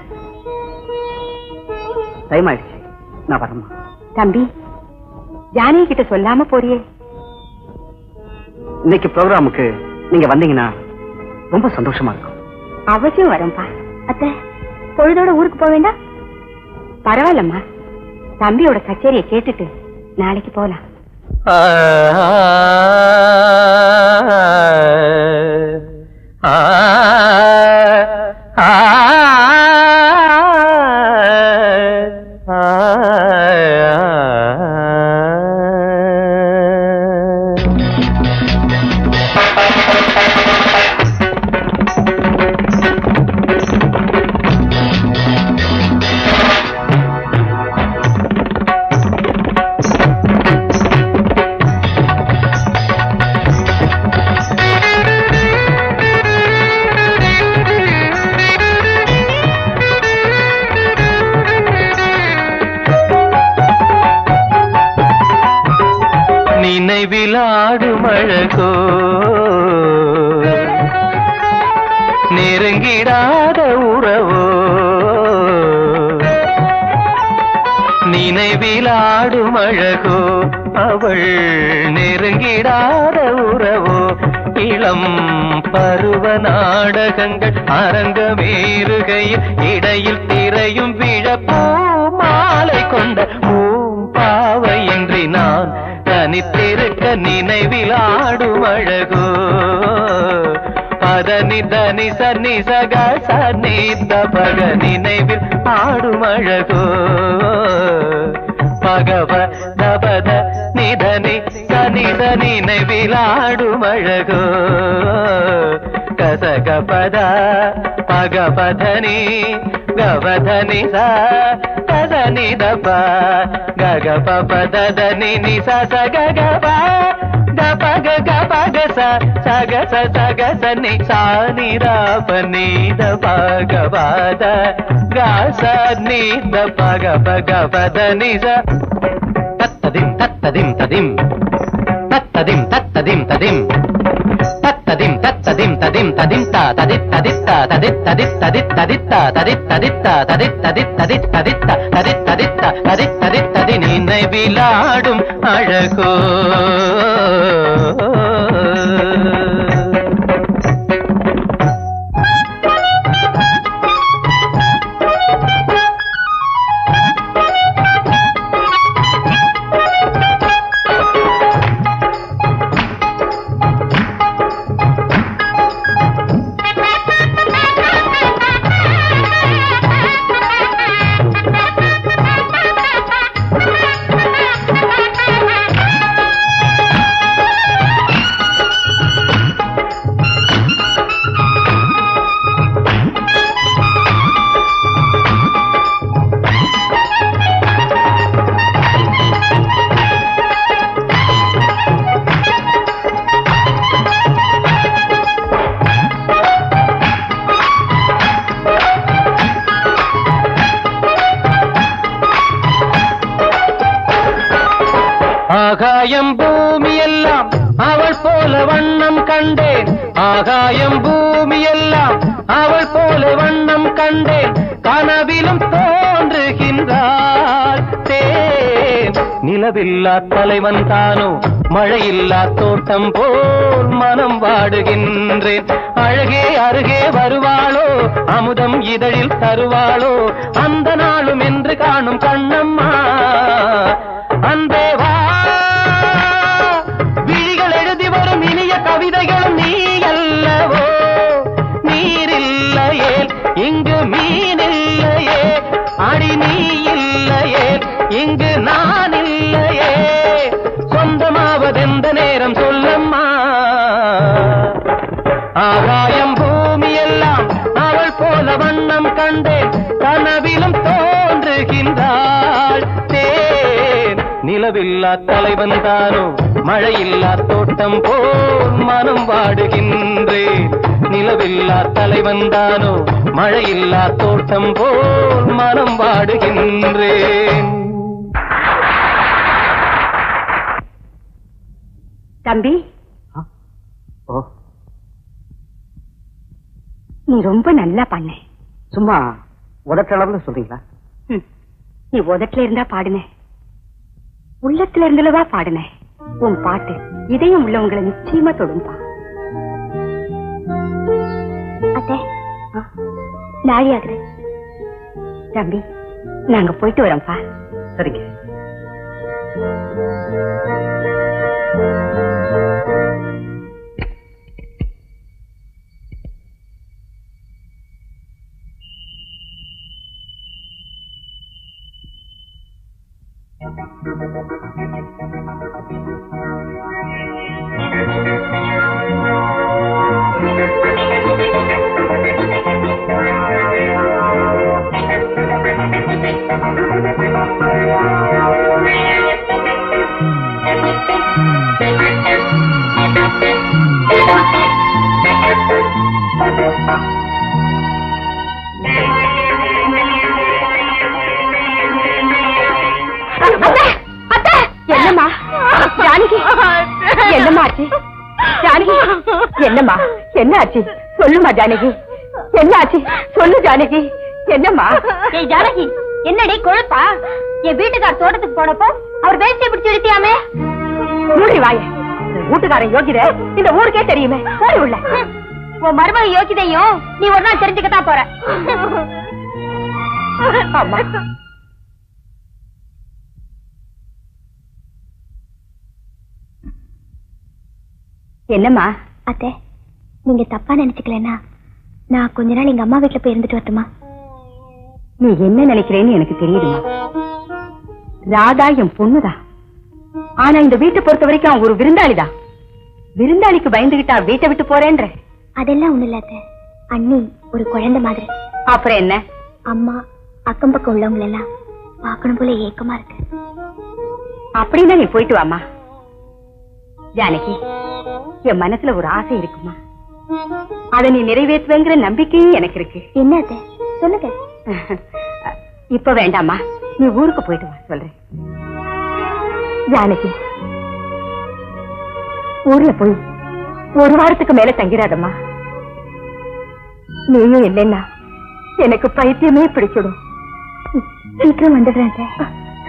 டைம் ஆயிடுச்சு நான் வரமா தம்பி ஜானகி கிட்ட சொல்லாம போறியே இன்னைக்கு ப்ரோக்ராமுக்கு நீங்க வந்தீங்கன்னா ரொம்ப சந்தோஷமா இருக்கும் அவசியம் வரேன்பா அத்தை பொழுதோட ஊருக்கு போக வேண்டாம் பரவாயில்லம்மா தம்பியோட கச்சேரியை கேட்டுட்டு நாளைக்கு போலாம் ஆ நினைவிலாடும் அழகோ நெருங்கிடாத உறவோ நினைவிலாடும் அழகோ அவள் நெருங்கிடாத உறவோ இளம் பருவ நாடகங்கள் அரங்கமேறுகையில் இடையில் திரையும் விழப்போ மாலை கொண்ட பூம்பாவையின்றி நான் தனித்திருக்க நினைவில் ஆடும் அழகோ பதனி தனி சனி சக சனி பக நினைவில் ஆடும் அழகோ பகவ தபத நிதனி சனி சனி நினைவில் ஆடும் அழகோ கசகபத பகபதனி கவதனி ச ததனி தப கக பததனி நி ச ச க க ப க ப க க ப க ச ச க ச ச க ச நி சா நி ர ப நி த ப க ப த க ச நி த ப க ப க ப த நி ச தத்ததிம் தத்ததிம் ததிம் தத்ததிம் தத்ததிம் ததிம் தத்ததிம் தத்ததிம் ததிம் ததித்தா ததித் ததித்தா ததித் ததித் ததித் ததித்தா ததித் ததித்தா ததித் ததித் ததித் ததித்தா ததித் ததித்தா ததித் ததித் ததி நினைவிலாடும் அழகோ ஆகாயம் பூமி எல்லாம் அவள் போல வண்ணம் கண்டேன் ஆகாயம் பூமி எல்லாம் அவள் போல வண்ணம் கண்டேன் கனவிலும் தோன்றுகின்றாள் தேன் நிலவில்லா தலைவன் தானோ மழையில்லா தோட்டம் போல் மனம் வாடுகின்றேன் அழகே அருகே வருவாளோ அமுதம் இதழில் தருவாளோ அந்த நாளும் என்று காணும் கண்ணம்மா அன்பே வா விழிகள் எழுதி வரும் இனிய கவிதைகளும் நீ அல்லவோ நீரில்லையே இங்கு மீன் இல்லையே அடி நீ இல்லையே இங்கு நான் இல்லையே சொந்தமாவதெந்த நேரம் சொல்லம்மா ஆகாயம் பூமி எல்லாம் அவள் போல வண்ணம் கண்டேன் கனவிலும் தோன்றுகின்றாள் தேன் நிலவில்லா தலைவன் தானோ மழையில்லா தோட்டம் போல் மனம் வாடுகின்றேன் நிலவில்லா தலைவன் தானோ மழையில்லா தோட்டம் போல் மனம் வாடுகின்றேன் தம்பி ஓ நீ ரொம்ப நல்லா பண்ண சும்மா உதட்டளவுல சொல்றீங்களா ம். நீ உதட்டுல இருந்தா பாடுன உள்ளத்துல இருந்துலவா பாடுன உன் பாட்டு இதயம் உள்ளவங்களை நிச்சயமா தொடும்பா அத்தை நாழி ஆகுது தம்பி நாங்க போயிட்டு வரோம்ப்பா சரிங்க என்னம்மா ஜானகி என்னம்மா ஆச்சு ஜானகி என்னம்மா என்ன ஆச்சு சொல்லுமா ஜானகி என்ன ஆச்சு சொல்லு ஜானகி என்னம்மா ஏய் ஜானகி என்னடி கொழுப்பா என் வீட்டுக்கார் தோட்டத்துக்கு போனப்போ அவர் வேஷ்டியை பிடிச்சு இழுத்தியாமே மூடி வாய வீட்டுக்காரன் யோகித இந்த ஊருக்கே தெரியுமே போய் உள்ள உன் மருமக யோகிதையும் நீ ஒரு நாள் தெரிஞ்சுக்கத்தான் போற அம்மா என்னம்மா அத்தை நீங்க தப்பா நினைச்சுக்கலன்னா நான் கொஞ்ச நாள் எங்க அம்மா வீட்டுல போய் இருந்துட்டு வரட்டுமா நீ என்ன நினைக்கிறேன்னு எனக்கு தெரியுதுமா ராதா என் பொண்ணுதான் ஆனா இந்த வீட்டை பொறுத்த வரைக்கும் அவன் ஒரு விருந்தாளிதான் விருந்தாளிக்கு பயந்துகிட்டா வீட்டை விட்டு போறேன்ற அதெல்லாம் ஒண்ணு இல்ல அத்தை அண்ணி ஒரு குழந்தை மாதிரி அப்புறம் என்ன அம்மா அக்கம் பக்கம் உள்ளவங்க எல்லாம் பார்க்கணும் போல ஏக்கமா இருக்கு அப்படின்னா நீ போயிட்டு வாமா ஜானகி என் மனசுல ஒரு ஆசை இருக்குமா அதை நீ நிறைவேற்றுவேங்கிற நம்பிக்கையும் எனக்கு இருக்கு என்ன அத்தை சொல்லுங்க இப்ப வேண்டாமா நீ ஊருக்கு போயிட்டு வா சொல்றேன் ஜானகி ஊர்ல போய் ஒரு வாரத்துக்கு மேல தங்கிடாதம்மா நீயும் இல்லைன்னா எனக்கு பைத்தியமே பிடிச்சிடும் சீக்கிரம் வந்துடுறேன் அத்தை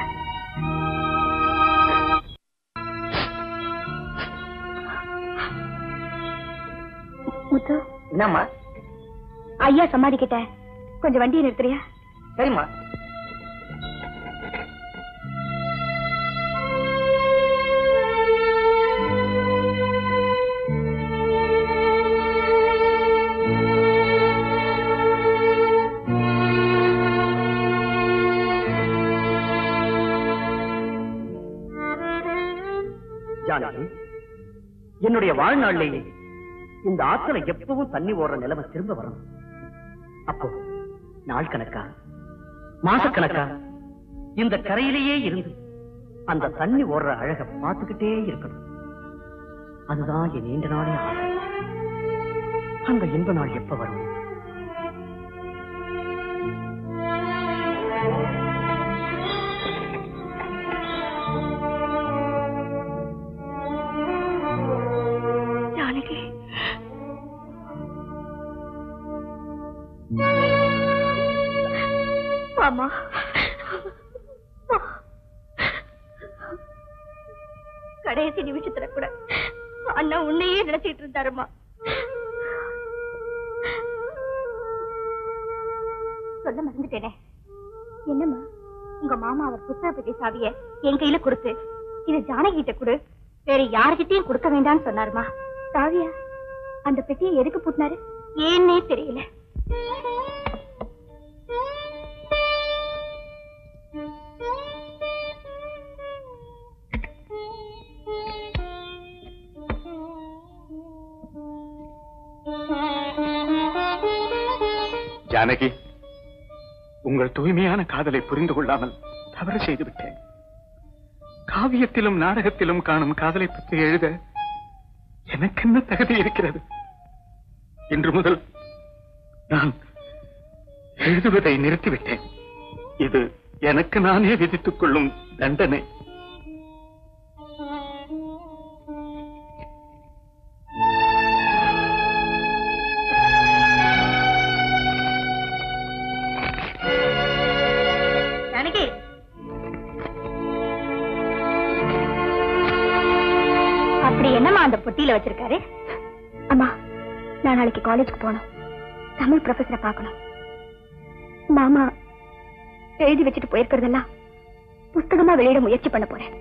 முத்து என்னம்மா ஐயா சமாதி கிட்ட கொஞ்சம் வண்டியை நிறுத்துறியா சரிம்மா ஜானகி என்னுடைய வாழ்நாளிலேயே இந்த ஆத்துல எப்பவும் தண்ணி ஓடுற நிலைமை திரும்ப வரும் அப்போ நாள் கணக்கா மாசக்கணக்கா இந்த கரையிலேயே இருந்து அந்த தண்ணி ஓடுற அழக பார்த்துக்கிட்டே இருக்கணும் அதுதான் என் நீண்ட நாளே ஆசை அந்த இன்ப நாள் எப்ப வரும் ஜானகி ஆமா கடைசி நிமிஷத்துல கூட அண்ணா உன்னையே நினைச்சிட்டு இருந்தாருமா சொல்ல மறந்துட்டேனே என்னம்மா உங்க மாமா அவர் புத்தக பெட்டி சாவிய என் கையில கொடுத்து இது ஜானகி கிட்ட கொடு வேற யாருகிட்டயும் கொடுக்க வேண்டாம்னு சொன்னாருமா சாவியா அந்த பெட்டியை எதுக்கு பூட்டினாரு ஏன்னே தெரியல ஜானகி உங்கள் தூய்மையான காதலை புரிந்து கொள்ளாமல் தவறு செய்து விட்டேன் காவியத்திலும் நாடகத்திலும் காணும் காதலை பற்றி எழுத எனக்கு என்ன தகுதி இருக்கிறது இன்று முதல் நான் எழுதுவதை நிறுத்திவிட்டேன் இது எனக்கு நானே விதித்துக் கொள்ளும் தண்டனை ஜானகி அப்படி என்னம்மா அந்த பொட்டியில வச்சிருக்காரு அம்மா நான் நாளைக்கு காலேஜுக்கு போகணும் தமிழ் ப்ரொஃபஸரை பார்க்கணும் மாமா எழுதி வச்சுட்டு போயிருக்கிறதெல்லாம் புஸ்தகமா வெளியிட முயற்சி பண்ண போறேன்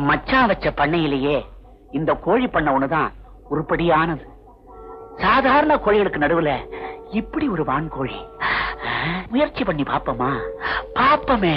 என் மச்சான் வச்ச பண்ணையிலேயே இந்த கோழி பண்ண ஒண்ணுதான் உருப்படியானது சாதாரண கோழிகளுக்கு நடுவுல இப்படி ஒரு வான் கோழி முயற்சி பண்ணி பாப்போமா பாப்பமே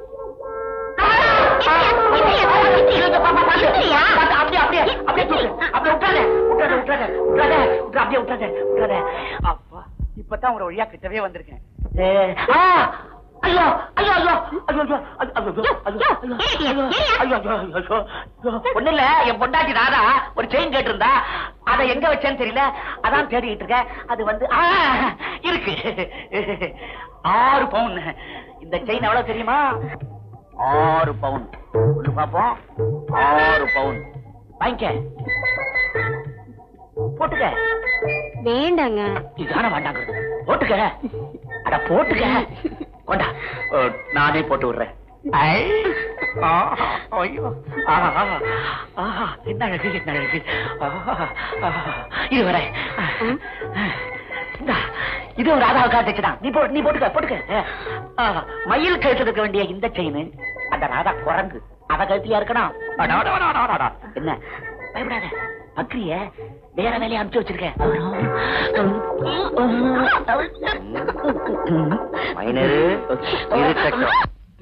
அப்படியே அப்படியே அப்படியே தூக்கு. அப்படியே விட்டுறாத, விட்டுறாத, விட்டுறாத, விட்டுறாத, விட்டுறாத, அப்படியே விட்டுறாத, விட்டுறாத. அப்பா, இப்பதான் ஒரு வழியா கிட்டவே வந்திருக்கேன் ஏ, ஆ, ஐயோ ஐயோ ஐயோ ஐயோ ஐயோ ஐயோ ஐயோ ஐயோ ஐயோ ஐயோ ஐயோ ஐயோ ஒண்ணு இல்ல என் பொண்டாட்டி ராதா ஒரு செயின் கேட்டிருந்தா அதை எங்க வச்சேன்னு தெரியல அதான் தேடிட்டு இருக்கேன் அது வந்து ஆ, இருக்கு ஆறு பவுன் இந்த செயின் எவ்வளவு தெரியுமா ஆறு பவுன் ஒண்ணு பாப்போம் ஆறு பவுன் வாங்கிக்க போட்டுக்க வேண்டாங்க இதுதானே வேண்டாங்கிறது போட்டுக்க அட போட்டுக்க கொண்டா ஓ, நானே போட்டு விடுறேன் ஐ, ஆஹா, ஐயோ, ஆஹா, ஆஹா, என்ன அழகு என்ன அழகு ஆஹா, ஆஹா, இது வர இந்தா, இது ஒரு ராதாவை காட்டுச்சுதான் நீ போ நீ போட்டுக்க போட்டுக்க ஆஹா, மயில் கழுத்து இருக்க வேண்டிய இந்த செயின் அந்த ராதா குரங்கு அவ கழுத்தியா இருக்கணும் அடா, அடா, அடா, அடா, அடா. என்ன பயப்படாத பக்ரிய வேற வேலையை அனுப்பிச்சு வச்சிருக்கேன் மைனரு இருக்கட்டும்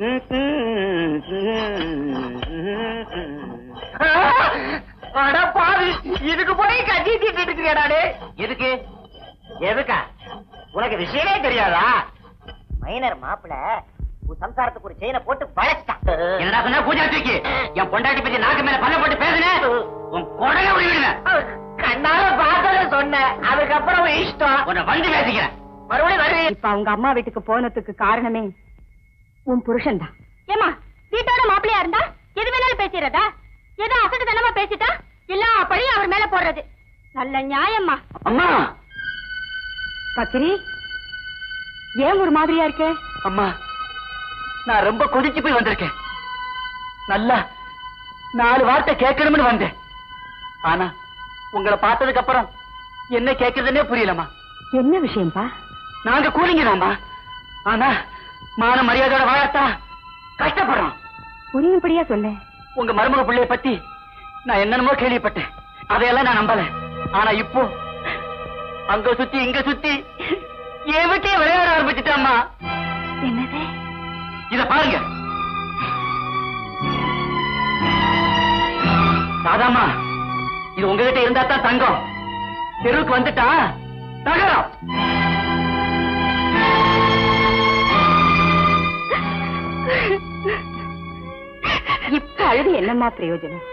அட பாவி இதுக்கு போய் கட்டி தீட்டு இருக்கிறாடே எதுக்கு எதுக்கா உனக்கு விஷயமே தெரியாதா மைனர் மாப்பிள உன் சம்சாரத்துக்கு ஒரு செயினை போட்டு பழச்சிட்டான் என்னடா சொன்ன பூஜா தூக்கி என் பொண்டாட்டி பத்தி நாக்கு மேல பல்ல போட்டு பேசுனேன் உன் கொடக விடுவேன் கண்ணால பார்த்தத சொன்னேன் அதுக்கப்புறம் உன் இஷ்டம் உன்னை வந்து பேசிக்கிறேன் மறுபடியும் வருவேன் இப்ப அவங்க அம்மா வீட்டுக்கு போனதுக்கு காரணமே உன் புருஷன் தான் ஏமா வீட்டோட மாப்பிள்ளையா இருந்தா எது வேணாலும் பேசிடுறதா ஏதோ அசட்டு தனமா பேசிட்டா எல்லா பழியும் அவர் மேல போடுறது நல்ல நியாயம்மா அம்மா பக்கிரி ஏன் ஒரு மாதிரியா இருக்கே அம்மா நான் ரொம்ப கொதிச்சு போய் வந்திருக்கேன் நல்லா நாலு வார்த்தை கேட்கணும்னு வந்தேன் ஆனா உங்களை பார்த்ததுக்கு அப்புறம் என்ன கேட்கறதுன்னே புரியலம்மா என்ன விஷயம்பா நாங்க கூலிங்கதாம்மா ஆனா மான மரியாதையோட வாழத்தா கஷ்டப்படுறோம் புரியும்படியா சொல்ல உங்க மருமக பிள்ளைய பத்தி நான் என்னென்னமோ கேள்விப்பட்டேன் அதையெல்லாம் நான் நம்பல ஆனா இப்போ அங்க சுத்தி இங்க சுத்தி என் வீட்டையே விளையாட ஆரம்பிச்சுட்டாம்மா என்னது இத பாருங்க ராதாமா இது உங்ககிட்ட இருந்தா தான் தங்கம் தெருவுக்கு வந்துட்டா தகரம் இப்ப அழுது என்னம்மா பிரயோஜனம்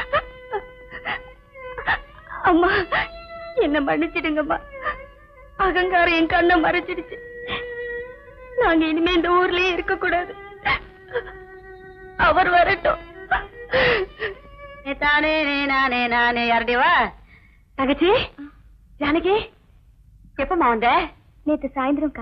அம்மா என்ன மன்னிச்சிடுங்கம்மா அகங்காரம் என் கண்ணை மறைச்சிடுச்சு நாங்க இனிமே இந்த ஊர்லயே இருக்க கூடாது அவர் வரட்டும் தானே நானே நானே யாருடையவா தகச்சி ஜானகி எப்பமா வந்த நேத்து சாயந்தரம்க்கா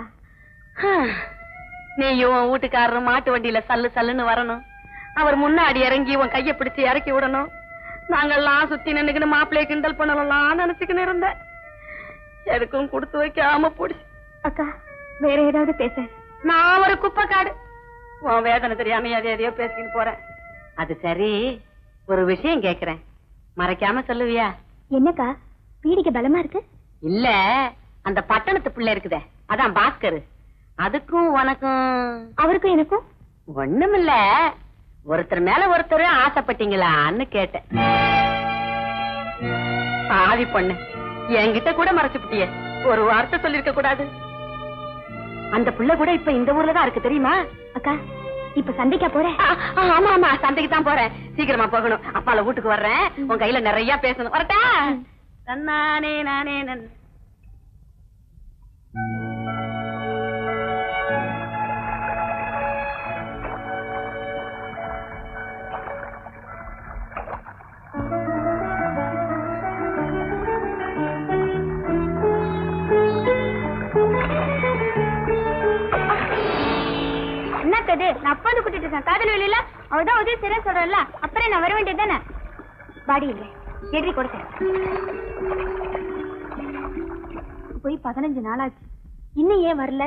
நீயும் உன் வீட்டுக்காரரும் மாட்டு வண்டியில சல்லு சல்லுன்னு வரணும் அவர் முன்னாடி இறங்கி உன் கைய பிடிச்சு இறக்கி விடணும் நாங்கெல்லாம் சுத்தி நின்னுக்கின்னு மாப்பிள்ளைய கிண்டல் பண்ணலாம் நினைச்சுக்கின்னு இருந்தேன் எதுக்கும் கொடுத்து வைக்காம போடுச்சு அக்கா வேற ஏதாவது பேச நான் ஒரு குப்பை காடு உன் வேதனை தெரியாம எதை எதையோ பேசிக்கிட்டு போறேன் அது சரி ஒரு விஷயம் கேக்குறேன் மறைக்காம சொல்லுவியா என்னக்கா பீடிக்க பலமா இருக்கு இல்ல அந்த பட்டணத்து பிள்ளை இருக்குதே அதான் பாஸ்கர் அதுக்கும் உனக்கும் அவருக்கும் எனக்கும் ஒண்ணுமில்ல ஒருத்தர் மேல ஒருத்தர் ஆசைப்பட்டீங்களான்னு கேட்டேன் ஆவி பொண்ணு என்கிட்ட கூட மறைச்சுப்பிட்டியே ஒரு வார்த்தை சொல்லிருக்க கூடாது அந்த புள்ள கூட இப்ப இந்த ஊர்ல தான் இருக்கு தெரியுமா அக்கா இப்ப சண்டைக்கா போற ஆ, ஆ, ஆமா ஆமா சந்தைக்கு தான் போறேன் சீக்கிரமா போகணும் அப்பால வீட்டுக்கு வர்றேன் உன் கையில நிறைய பேசணும் வரட்டா நானே நானே நன் என்ன கது நான் அப்பா வந்து கூட்டிட்டு இருக்கேன் காதல் வெளியில அவதான் உதவி செய்ய சொல்றல அப்புறம் நான் வர வேண்டியது தானே பாடி இல்ல எதிரி கொடுத்தேன் போய் பதினஞ்சு நாள் ஆச்சு இன்னும் ஏன் வரல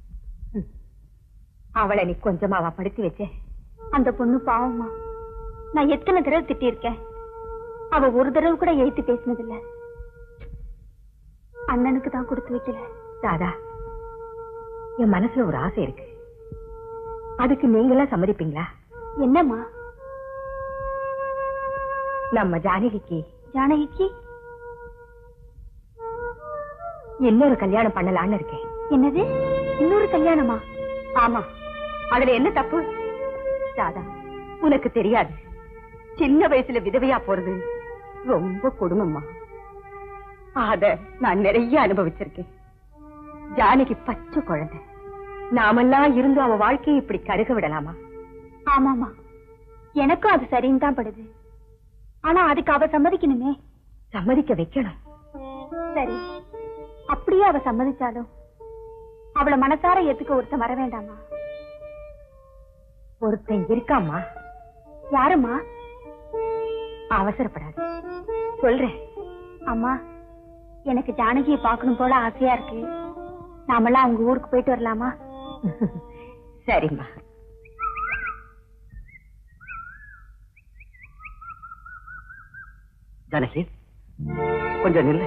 அவளை நீ கொஞ்சமாவா படுத்தி வச்சே அந்த பொண்ணு பாவமா நான் எத்தனை தடவை திட்டியிருக்கேன் அவ ஒரு தடவை கூட எழுத்து பேசினதில்ல அண்ணனுக்கு தான் கொடுத்து வைக்கல ராதா என் மனசுல ஒரு ஆசை இருக்கு அதுக்கு நீங்களா சம்மதிப்பீங்களா என்னம்மா நம்ம ஜானகிக்கு ஜானகிக்கு இன்னொரு கல்யாணம் பண்ணலாம்னு இருக்கேன் என்னது இன்னொரு கல்யாணமா ஆமா அதுல என்ன தப்பு ராதா உனக்கு தெரியாது சின்ன வயசுல விதவையா போறது ரொம்ப கொடுமைம்மா அத நான் நிறைய அனுபவிச்சிருக்கேன் ஜானகி பச்சை குழந்தை நாமெல்லாம் இருந்து அவ வாழ்க்கையை இப்படி கருக விடலாமா ஆமாமா எனக்கும் அது சரின்னு தான் படுது ஆனா அதுக்கு அவ சம்மதிக்கணுமே சம்மதிக்க வைக்கணும் சரி அப்படியே அவ சம்மதிச்சாலும் அவள மனசார ஏத்துக்க ஒருத்தன் வர வேண்டாமா ஒருத்தன் இருக்காம்மா யாருமா அவசரப்படாது சொல்றேன் அம்மா எனக்கு ஜானகியை பார்க்கணும் போல ஆசையா இருக்கு நாமெல்லாம் அவங்க ஊருக்கு போயிட்டு வரலாமா சரிம்மா ஜானகி கொஞ்சம் நில்லு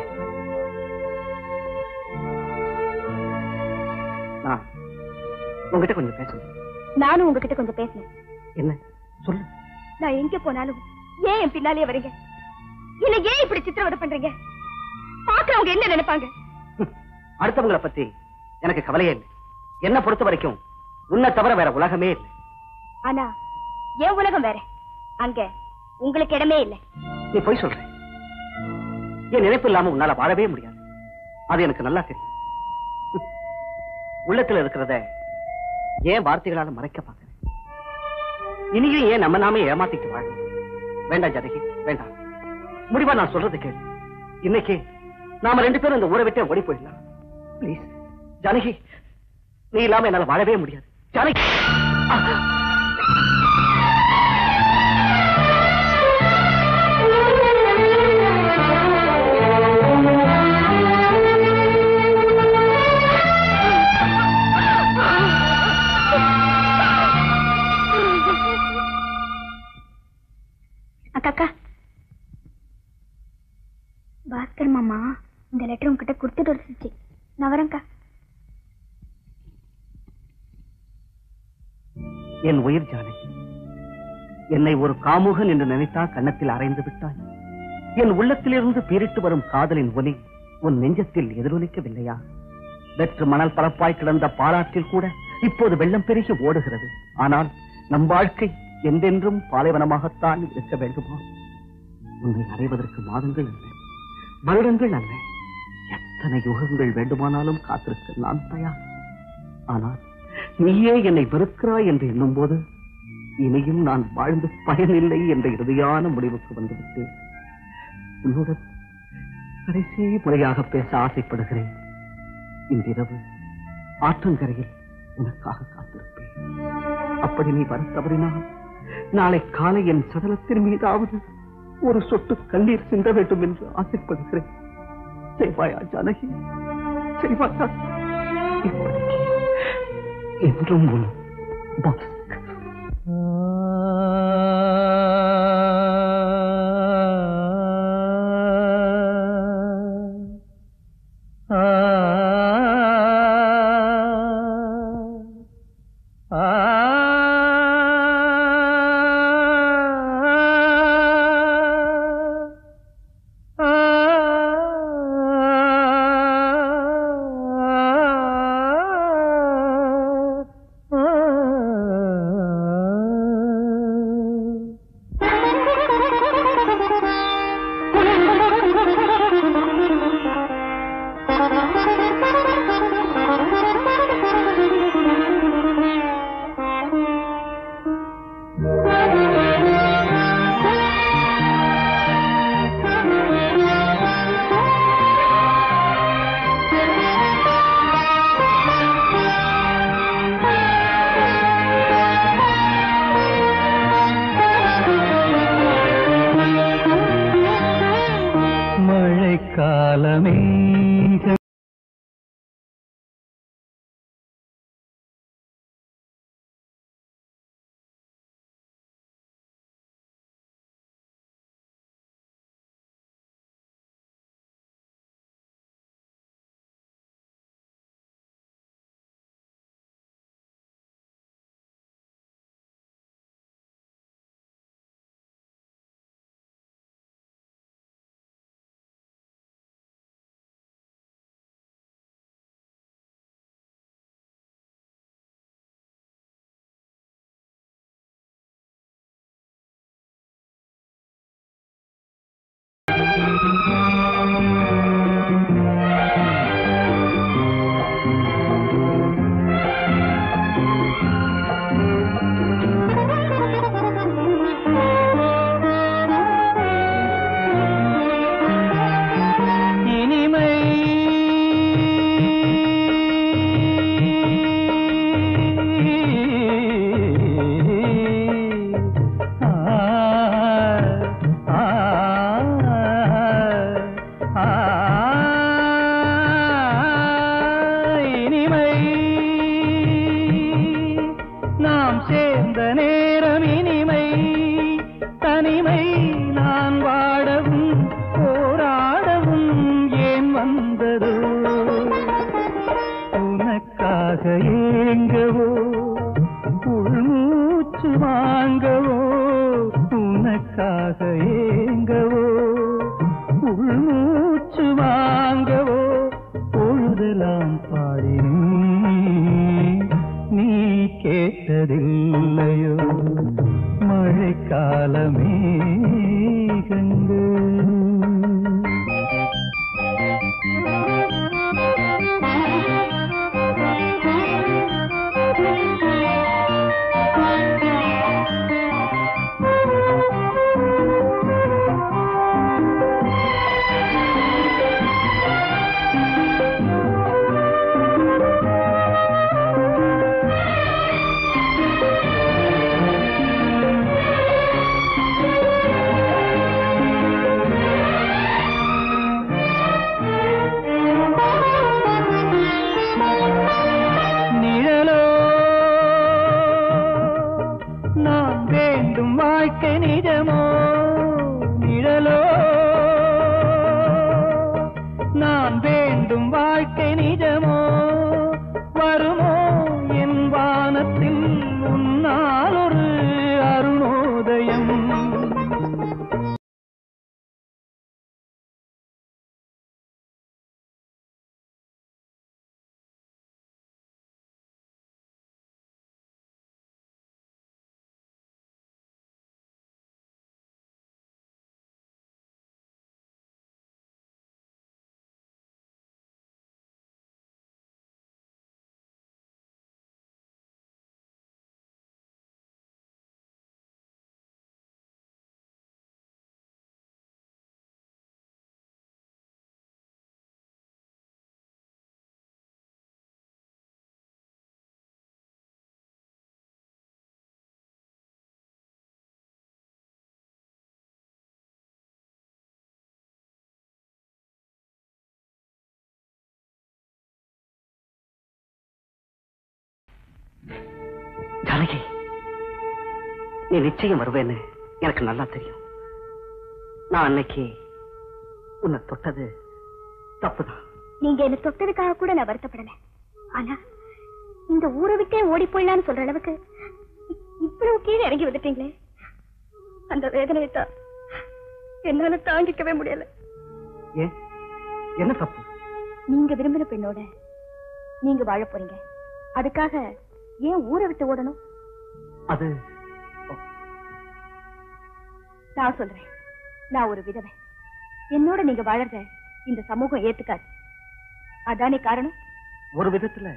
நான் உங்ககிட்ட கொஞ்சம் பேசணும் நானும் உங்ககிட்ட கொஞ்சம் பேசுனேன் என்ன சொல்லு நான் எங்க போனாலும் ஏன் என் பின்னாலே வரீங்க என்ன ஏன் இப்படி சித்திரவதை பண்றீங்க பாக்குறவங்க என்ன நினைப்பாங்க ஹம், அடுத்தவங்கள பத்தி எனக்கு கவலையே இல்லை என்ன பொறுத்த வரைக்கும் உன்னை தவிர வேற உலகமே இல்லை ஆனா என் உலகம் வேற அங்க உங்களுக்கு இடமே இல்லை நீ போய் சொல்ற என் நினைப்பு இல்லாம உன்னால வாழவே முடியாது அது எனக்கு நல்லா தெரியும் ஹம், உள்ளத்துல இருக்கிறத ஏன் வார்த்தைகளால மறைக்க பார்க்கிறேன் இனியும் ஏன் நம்ம நாமே ஏமாத்திட்டு வாழ வேண்டாம் ஜானகி வேண்டாம் முடிவா நான் சொல்றது கேளு இன்னைக்கு நாம ரெண்டு பேரும் இந்த ஊரை விட்டே ஓடி போயிடலாம் ப்ளீஸ் ஜானகி நீ இல்லாம என்னால வாழவே முடியாது ஜானகி அக்கா அக்கா பாஸ்கர் மாமா இந்த லெட்டர் உங்ககிட்ட கொடுத்துட்டு வந்துச்சு நான் வரேன்க்கா என் உயிர் ஜானகி என்னை ஒரு காமுகன் என்று நினைத்தா கன்னத்தில் அரைந்து விட்டாய் என் உள்ளத்திலிருந்து பீரிட்டு வரும் காதலின் ஒலி உன் நெஞ்சத்தில் எதிரொலிக்கவில்லையா வெற்று மணல் பரப்பாய் கிடந்த பாராட்டில் கூட இப்போது வெள்ளம் பெருகி ஓடுகிறது ஆனால் நம் வாழ்க்கை என்றென்றும் பாலைவனமாகத்தான் இருக்க வேண்டுமா உன்னை அடைவதற்கு மாதங்கள் அல்ல வருடங்கள் அல்ல எத்தனை யுகங்கள் வேண்டுமானாலும் காத்திருக்க நான் தயார் ஆனால் நீயே என்னை வெறுக்கிறாய் என்று எண்ணும்போது இனியும் நான் வாழ்ந்து பயனில்லை என்ற இறுதியான முடிவுக்கு வந்துவிட்டேன் உன்னுடன் கடைசி முறையாக பேச ஆசைப்படுகிறேன் இன்றிரவு ஆற்றங்கரையில் உனக்காக காத்திருப்பேன் அப்படி நீ வர தவறினால் நாளை காலை என் சடலத்தின் மீதாவது ஒரு சொட்டு கண்ணீர் சிந்த வேண்டும் என்று ஆசைப்படுகிறேன் செய்வாயா ஜானகி செய்வாயா இப்படிக்கு என்றும் உன் பாஸ்கர் மழைக்காலமே ஏங்கவோ உள்மூச்சு வாங்கவோ உனக்காக ஏங்கவோ உள்மூச்சு வாங்கவோ பொழுதெல்லாம் பாடினேன் நீ கேட்டதில்லையோ மழைக்காலமே நிழலோ நான் வேண்டும் வாழ்க்கை நிஜமோ நிழலோ நான் வேண்டும் வாழ்க்கை நிஜமோ வருமோ என் வானத்தில் உன்னால் ஒரு அருணோதயம் ஜானகி நீ நிச்சயம் வருவேன்னு எனக்கு நல்லா தெரியும் நான் அன்னைக்கு உன்னை தொட்டது தப்புதான் நீங்க என்ன தொட்டதுக்காக கூட நான் வருத்தப்படல ஆனா இந்த ஊரை விட்டே ஓடி போயிடலாம்னு சொல்ற அளவுக்கு இ- இவ்வளவு கீழே இறங்கி வந்துட்டீங்களே அந்த வேதனையை தான் என்னால தாங்கிக்கவே முடியல ஏன் என்ன தப்பு நீங்க விரும்பின பெண்ணோட நீங்க வாழ போறீங்க அதுக்காக ஏன் ஊரை விட்டு ஓடணும் அது நான் சொல்றேன் நான் ஒரு விதவை என்னோட நீங்க வாழறத இந்த சமூகம் ஏத்துக்காது அதானே காரணம் ஒரு விதத்துல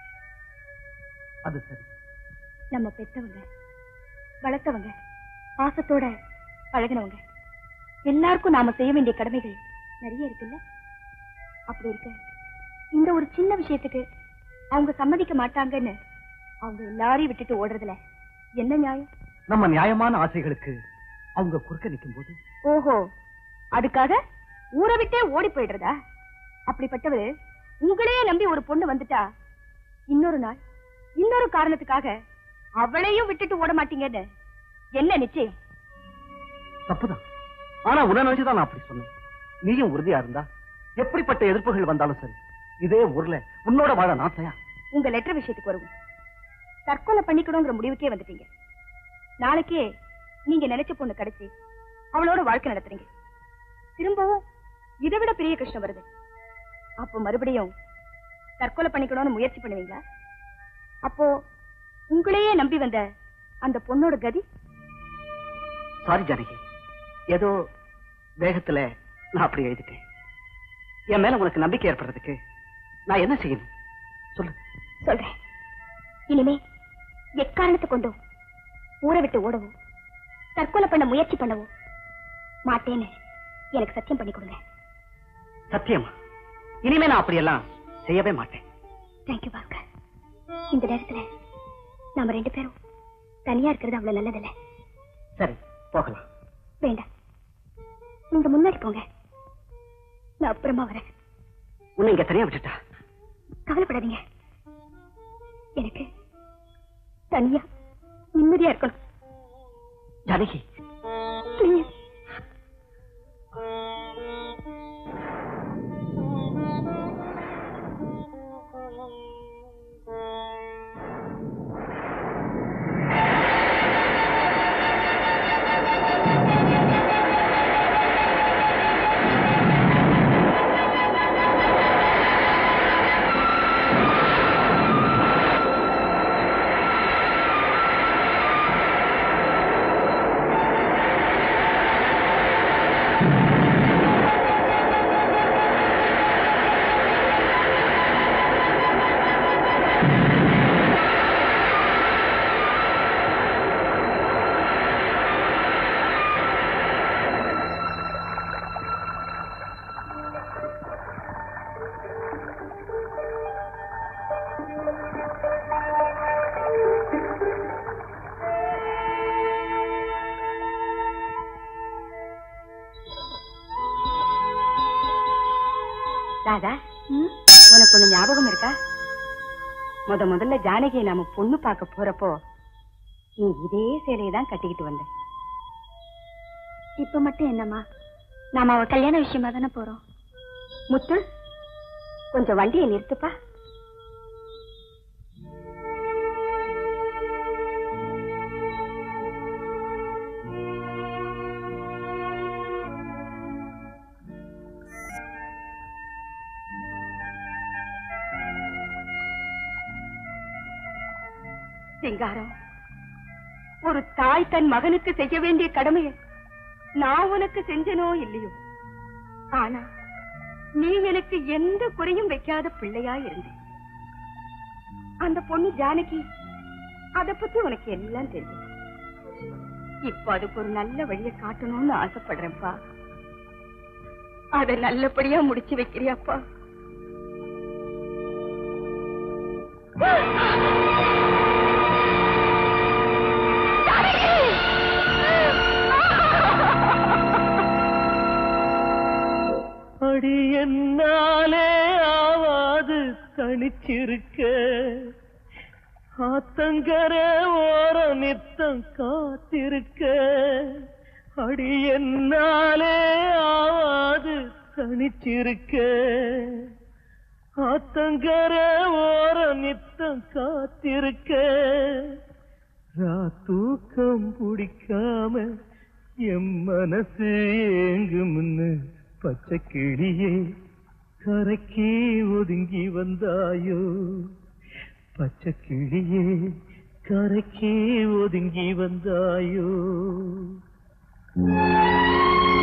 அது சரி நம்ம பெத்தவங்க வளர்த்தவங்க பாசத்தோட பழகினவங்க எல்லாருக்கும் நாம செய்ய வேண்டிய கடமைகள் நிறைய இருக்குல்ல அப்படி இருக்க இந்த ஒரு சின்ன விஷயத்துக்கு அவங்க சம்மதிக்க மாட்டாங்கன்னு அவங்க எல்லாரையும் விட்டுட்டு ஓடுறதுல என்ன நியாயம் நம்ம நியாயமான ஆசைகளுக்கு அவங்க குறுக்க நிற்கும் போது ஓஹோ அதுக்காக ஊரை விட்டே ஓடி போயிடுறதா அப்படிப்பட்டவர் உங்களையே நம்பி ஒரு பொண்ணு வந்துட்டா இன்னொரு நாள் இன்னொரு காரணத்துக்காக அவளையும் விட்டுட்டு ஓட மாட்டீங்கன்னு என்ன நிச்சயம் தப்புதான் ஆனா உன்னை நினைச்சுதான் நான் அப்படி சொன்னேன் நீயும் உறுதியா இருந்தா எப்படிப்பட்ட எதிர்ப்புகள் வந்தாலும் சரி இதே ஊர்ல உன்னோட வாழ நான் தயார் உங்க லெட்டர் விஷயத்துக்கு வருவோம் தற்கொலை பண்ணிக்கணுங்கிற முடிவுக்கே வந்துட்டீங்க நாளைக்கே நீங்க நினைச்ச பொண்ணு கிடைச்சி அவளோட வாழ்க்கை நடத்துறீங்க திரும்பவும் இதை விட பெரிய கஷ்டம் வருது அப்போ மறுபடியும் தற்கொலை பண்ணிக்கணும்னு முயற்சி பண்ணுவீங்களா அப்போ உங்களையே நம்பி வந்த அந்த பொண்ணோட கதி சாரி ஜானகி ஏதோ வேகத்துல நான் அப்படி எழுதிட்டேன் என் மேல உனக்கு நம்பிக்கை ஏற்படுறதுக்கு நான் என்ன செய்யணும் சொல்லு சொல்றேன் இனிமே எக்காரணத்தை கொண்டும் ஊரை விட்டு ஓடவோ தற்கொலை பண்ண முயற்சி பண்ணவோ மாட்டேன்னு எனக்கு சத்தியம் பண்ணி கொடுங்க சத்தியமா இனிமே நான் அப்படியெல்லாம் செய்யவே மாட்டேன் தேங்க்யூ பாஸ்கர் இந்த நேரத்துல நாம ரெண்டு பேரும் தனியா இருக்கிறது அவ்வளவு நல்லதில்ல சரி போகலாம் வேண்டாம் நீங்க முன்னாடி போங்க நான் அப்புறமா வரேன் உன்னை இங்க தனியா விட்டுட்டா கவலைப்படாதீங்க எனக்கு தனியா நிம்மதியா இருக்கணும் ஜானகி ப்ளீஸ் ராதா உனக்கு ஒண்ணு ஞாபகம் இருக்கா முத முதல்ல ஜானகியை நாம பொண்ணு பார்க்க போறப்போ நீ இதே சேலையை தான் கட்டிக்கிட்டு வந்த இப்ப மட்டும் என்னம்மா நாம அவ கல்யாண விஷயமா தானே போறோம் முத்து கொஞ்சம் வண்டியை நிறுத்துப்பா சிங்காரம் ஒரு தாய் தன் மகனுக்கு செய்ய வேண்டிய கடமையை நான் உனக்கு செஞ்சனோ இல்லையோ ஆனா நீ எனக்கு எந்த குறையும் வைக்காத பிள்ளையா இருந்த அந்த பொண்ணு ஜானகி அத பத்தி உனக்கு எல்லாம் தெரியும் இப்ப அதுக்கு ஒரு நல்ல வழியை காட்டணும்னு ஆசைப்படுறேன்ப்பா அத நல்லபடியா முடிச்சு வைக்கிறியாப்பா அடி என்னாலே ஆவாது தனிச்சிருக்க ஆத்தங்கர ஓர நித்தம் காத்திருக்க அடி என்னாலே ஆவாது தனிச்சிருக்க ஆத்தங்கர ஓர நித்தம் காத்திருக்க தூக்கம் பிடிக்காம என் மனசு ஏங்கும்னு பச்சை கிளியே கரைக்கே ஒதுங்கி வந்தாயோ பச்சை கிளியே கரைக்கே ஒதுங்கி வந்தாயோ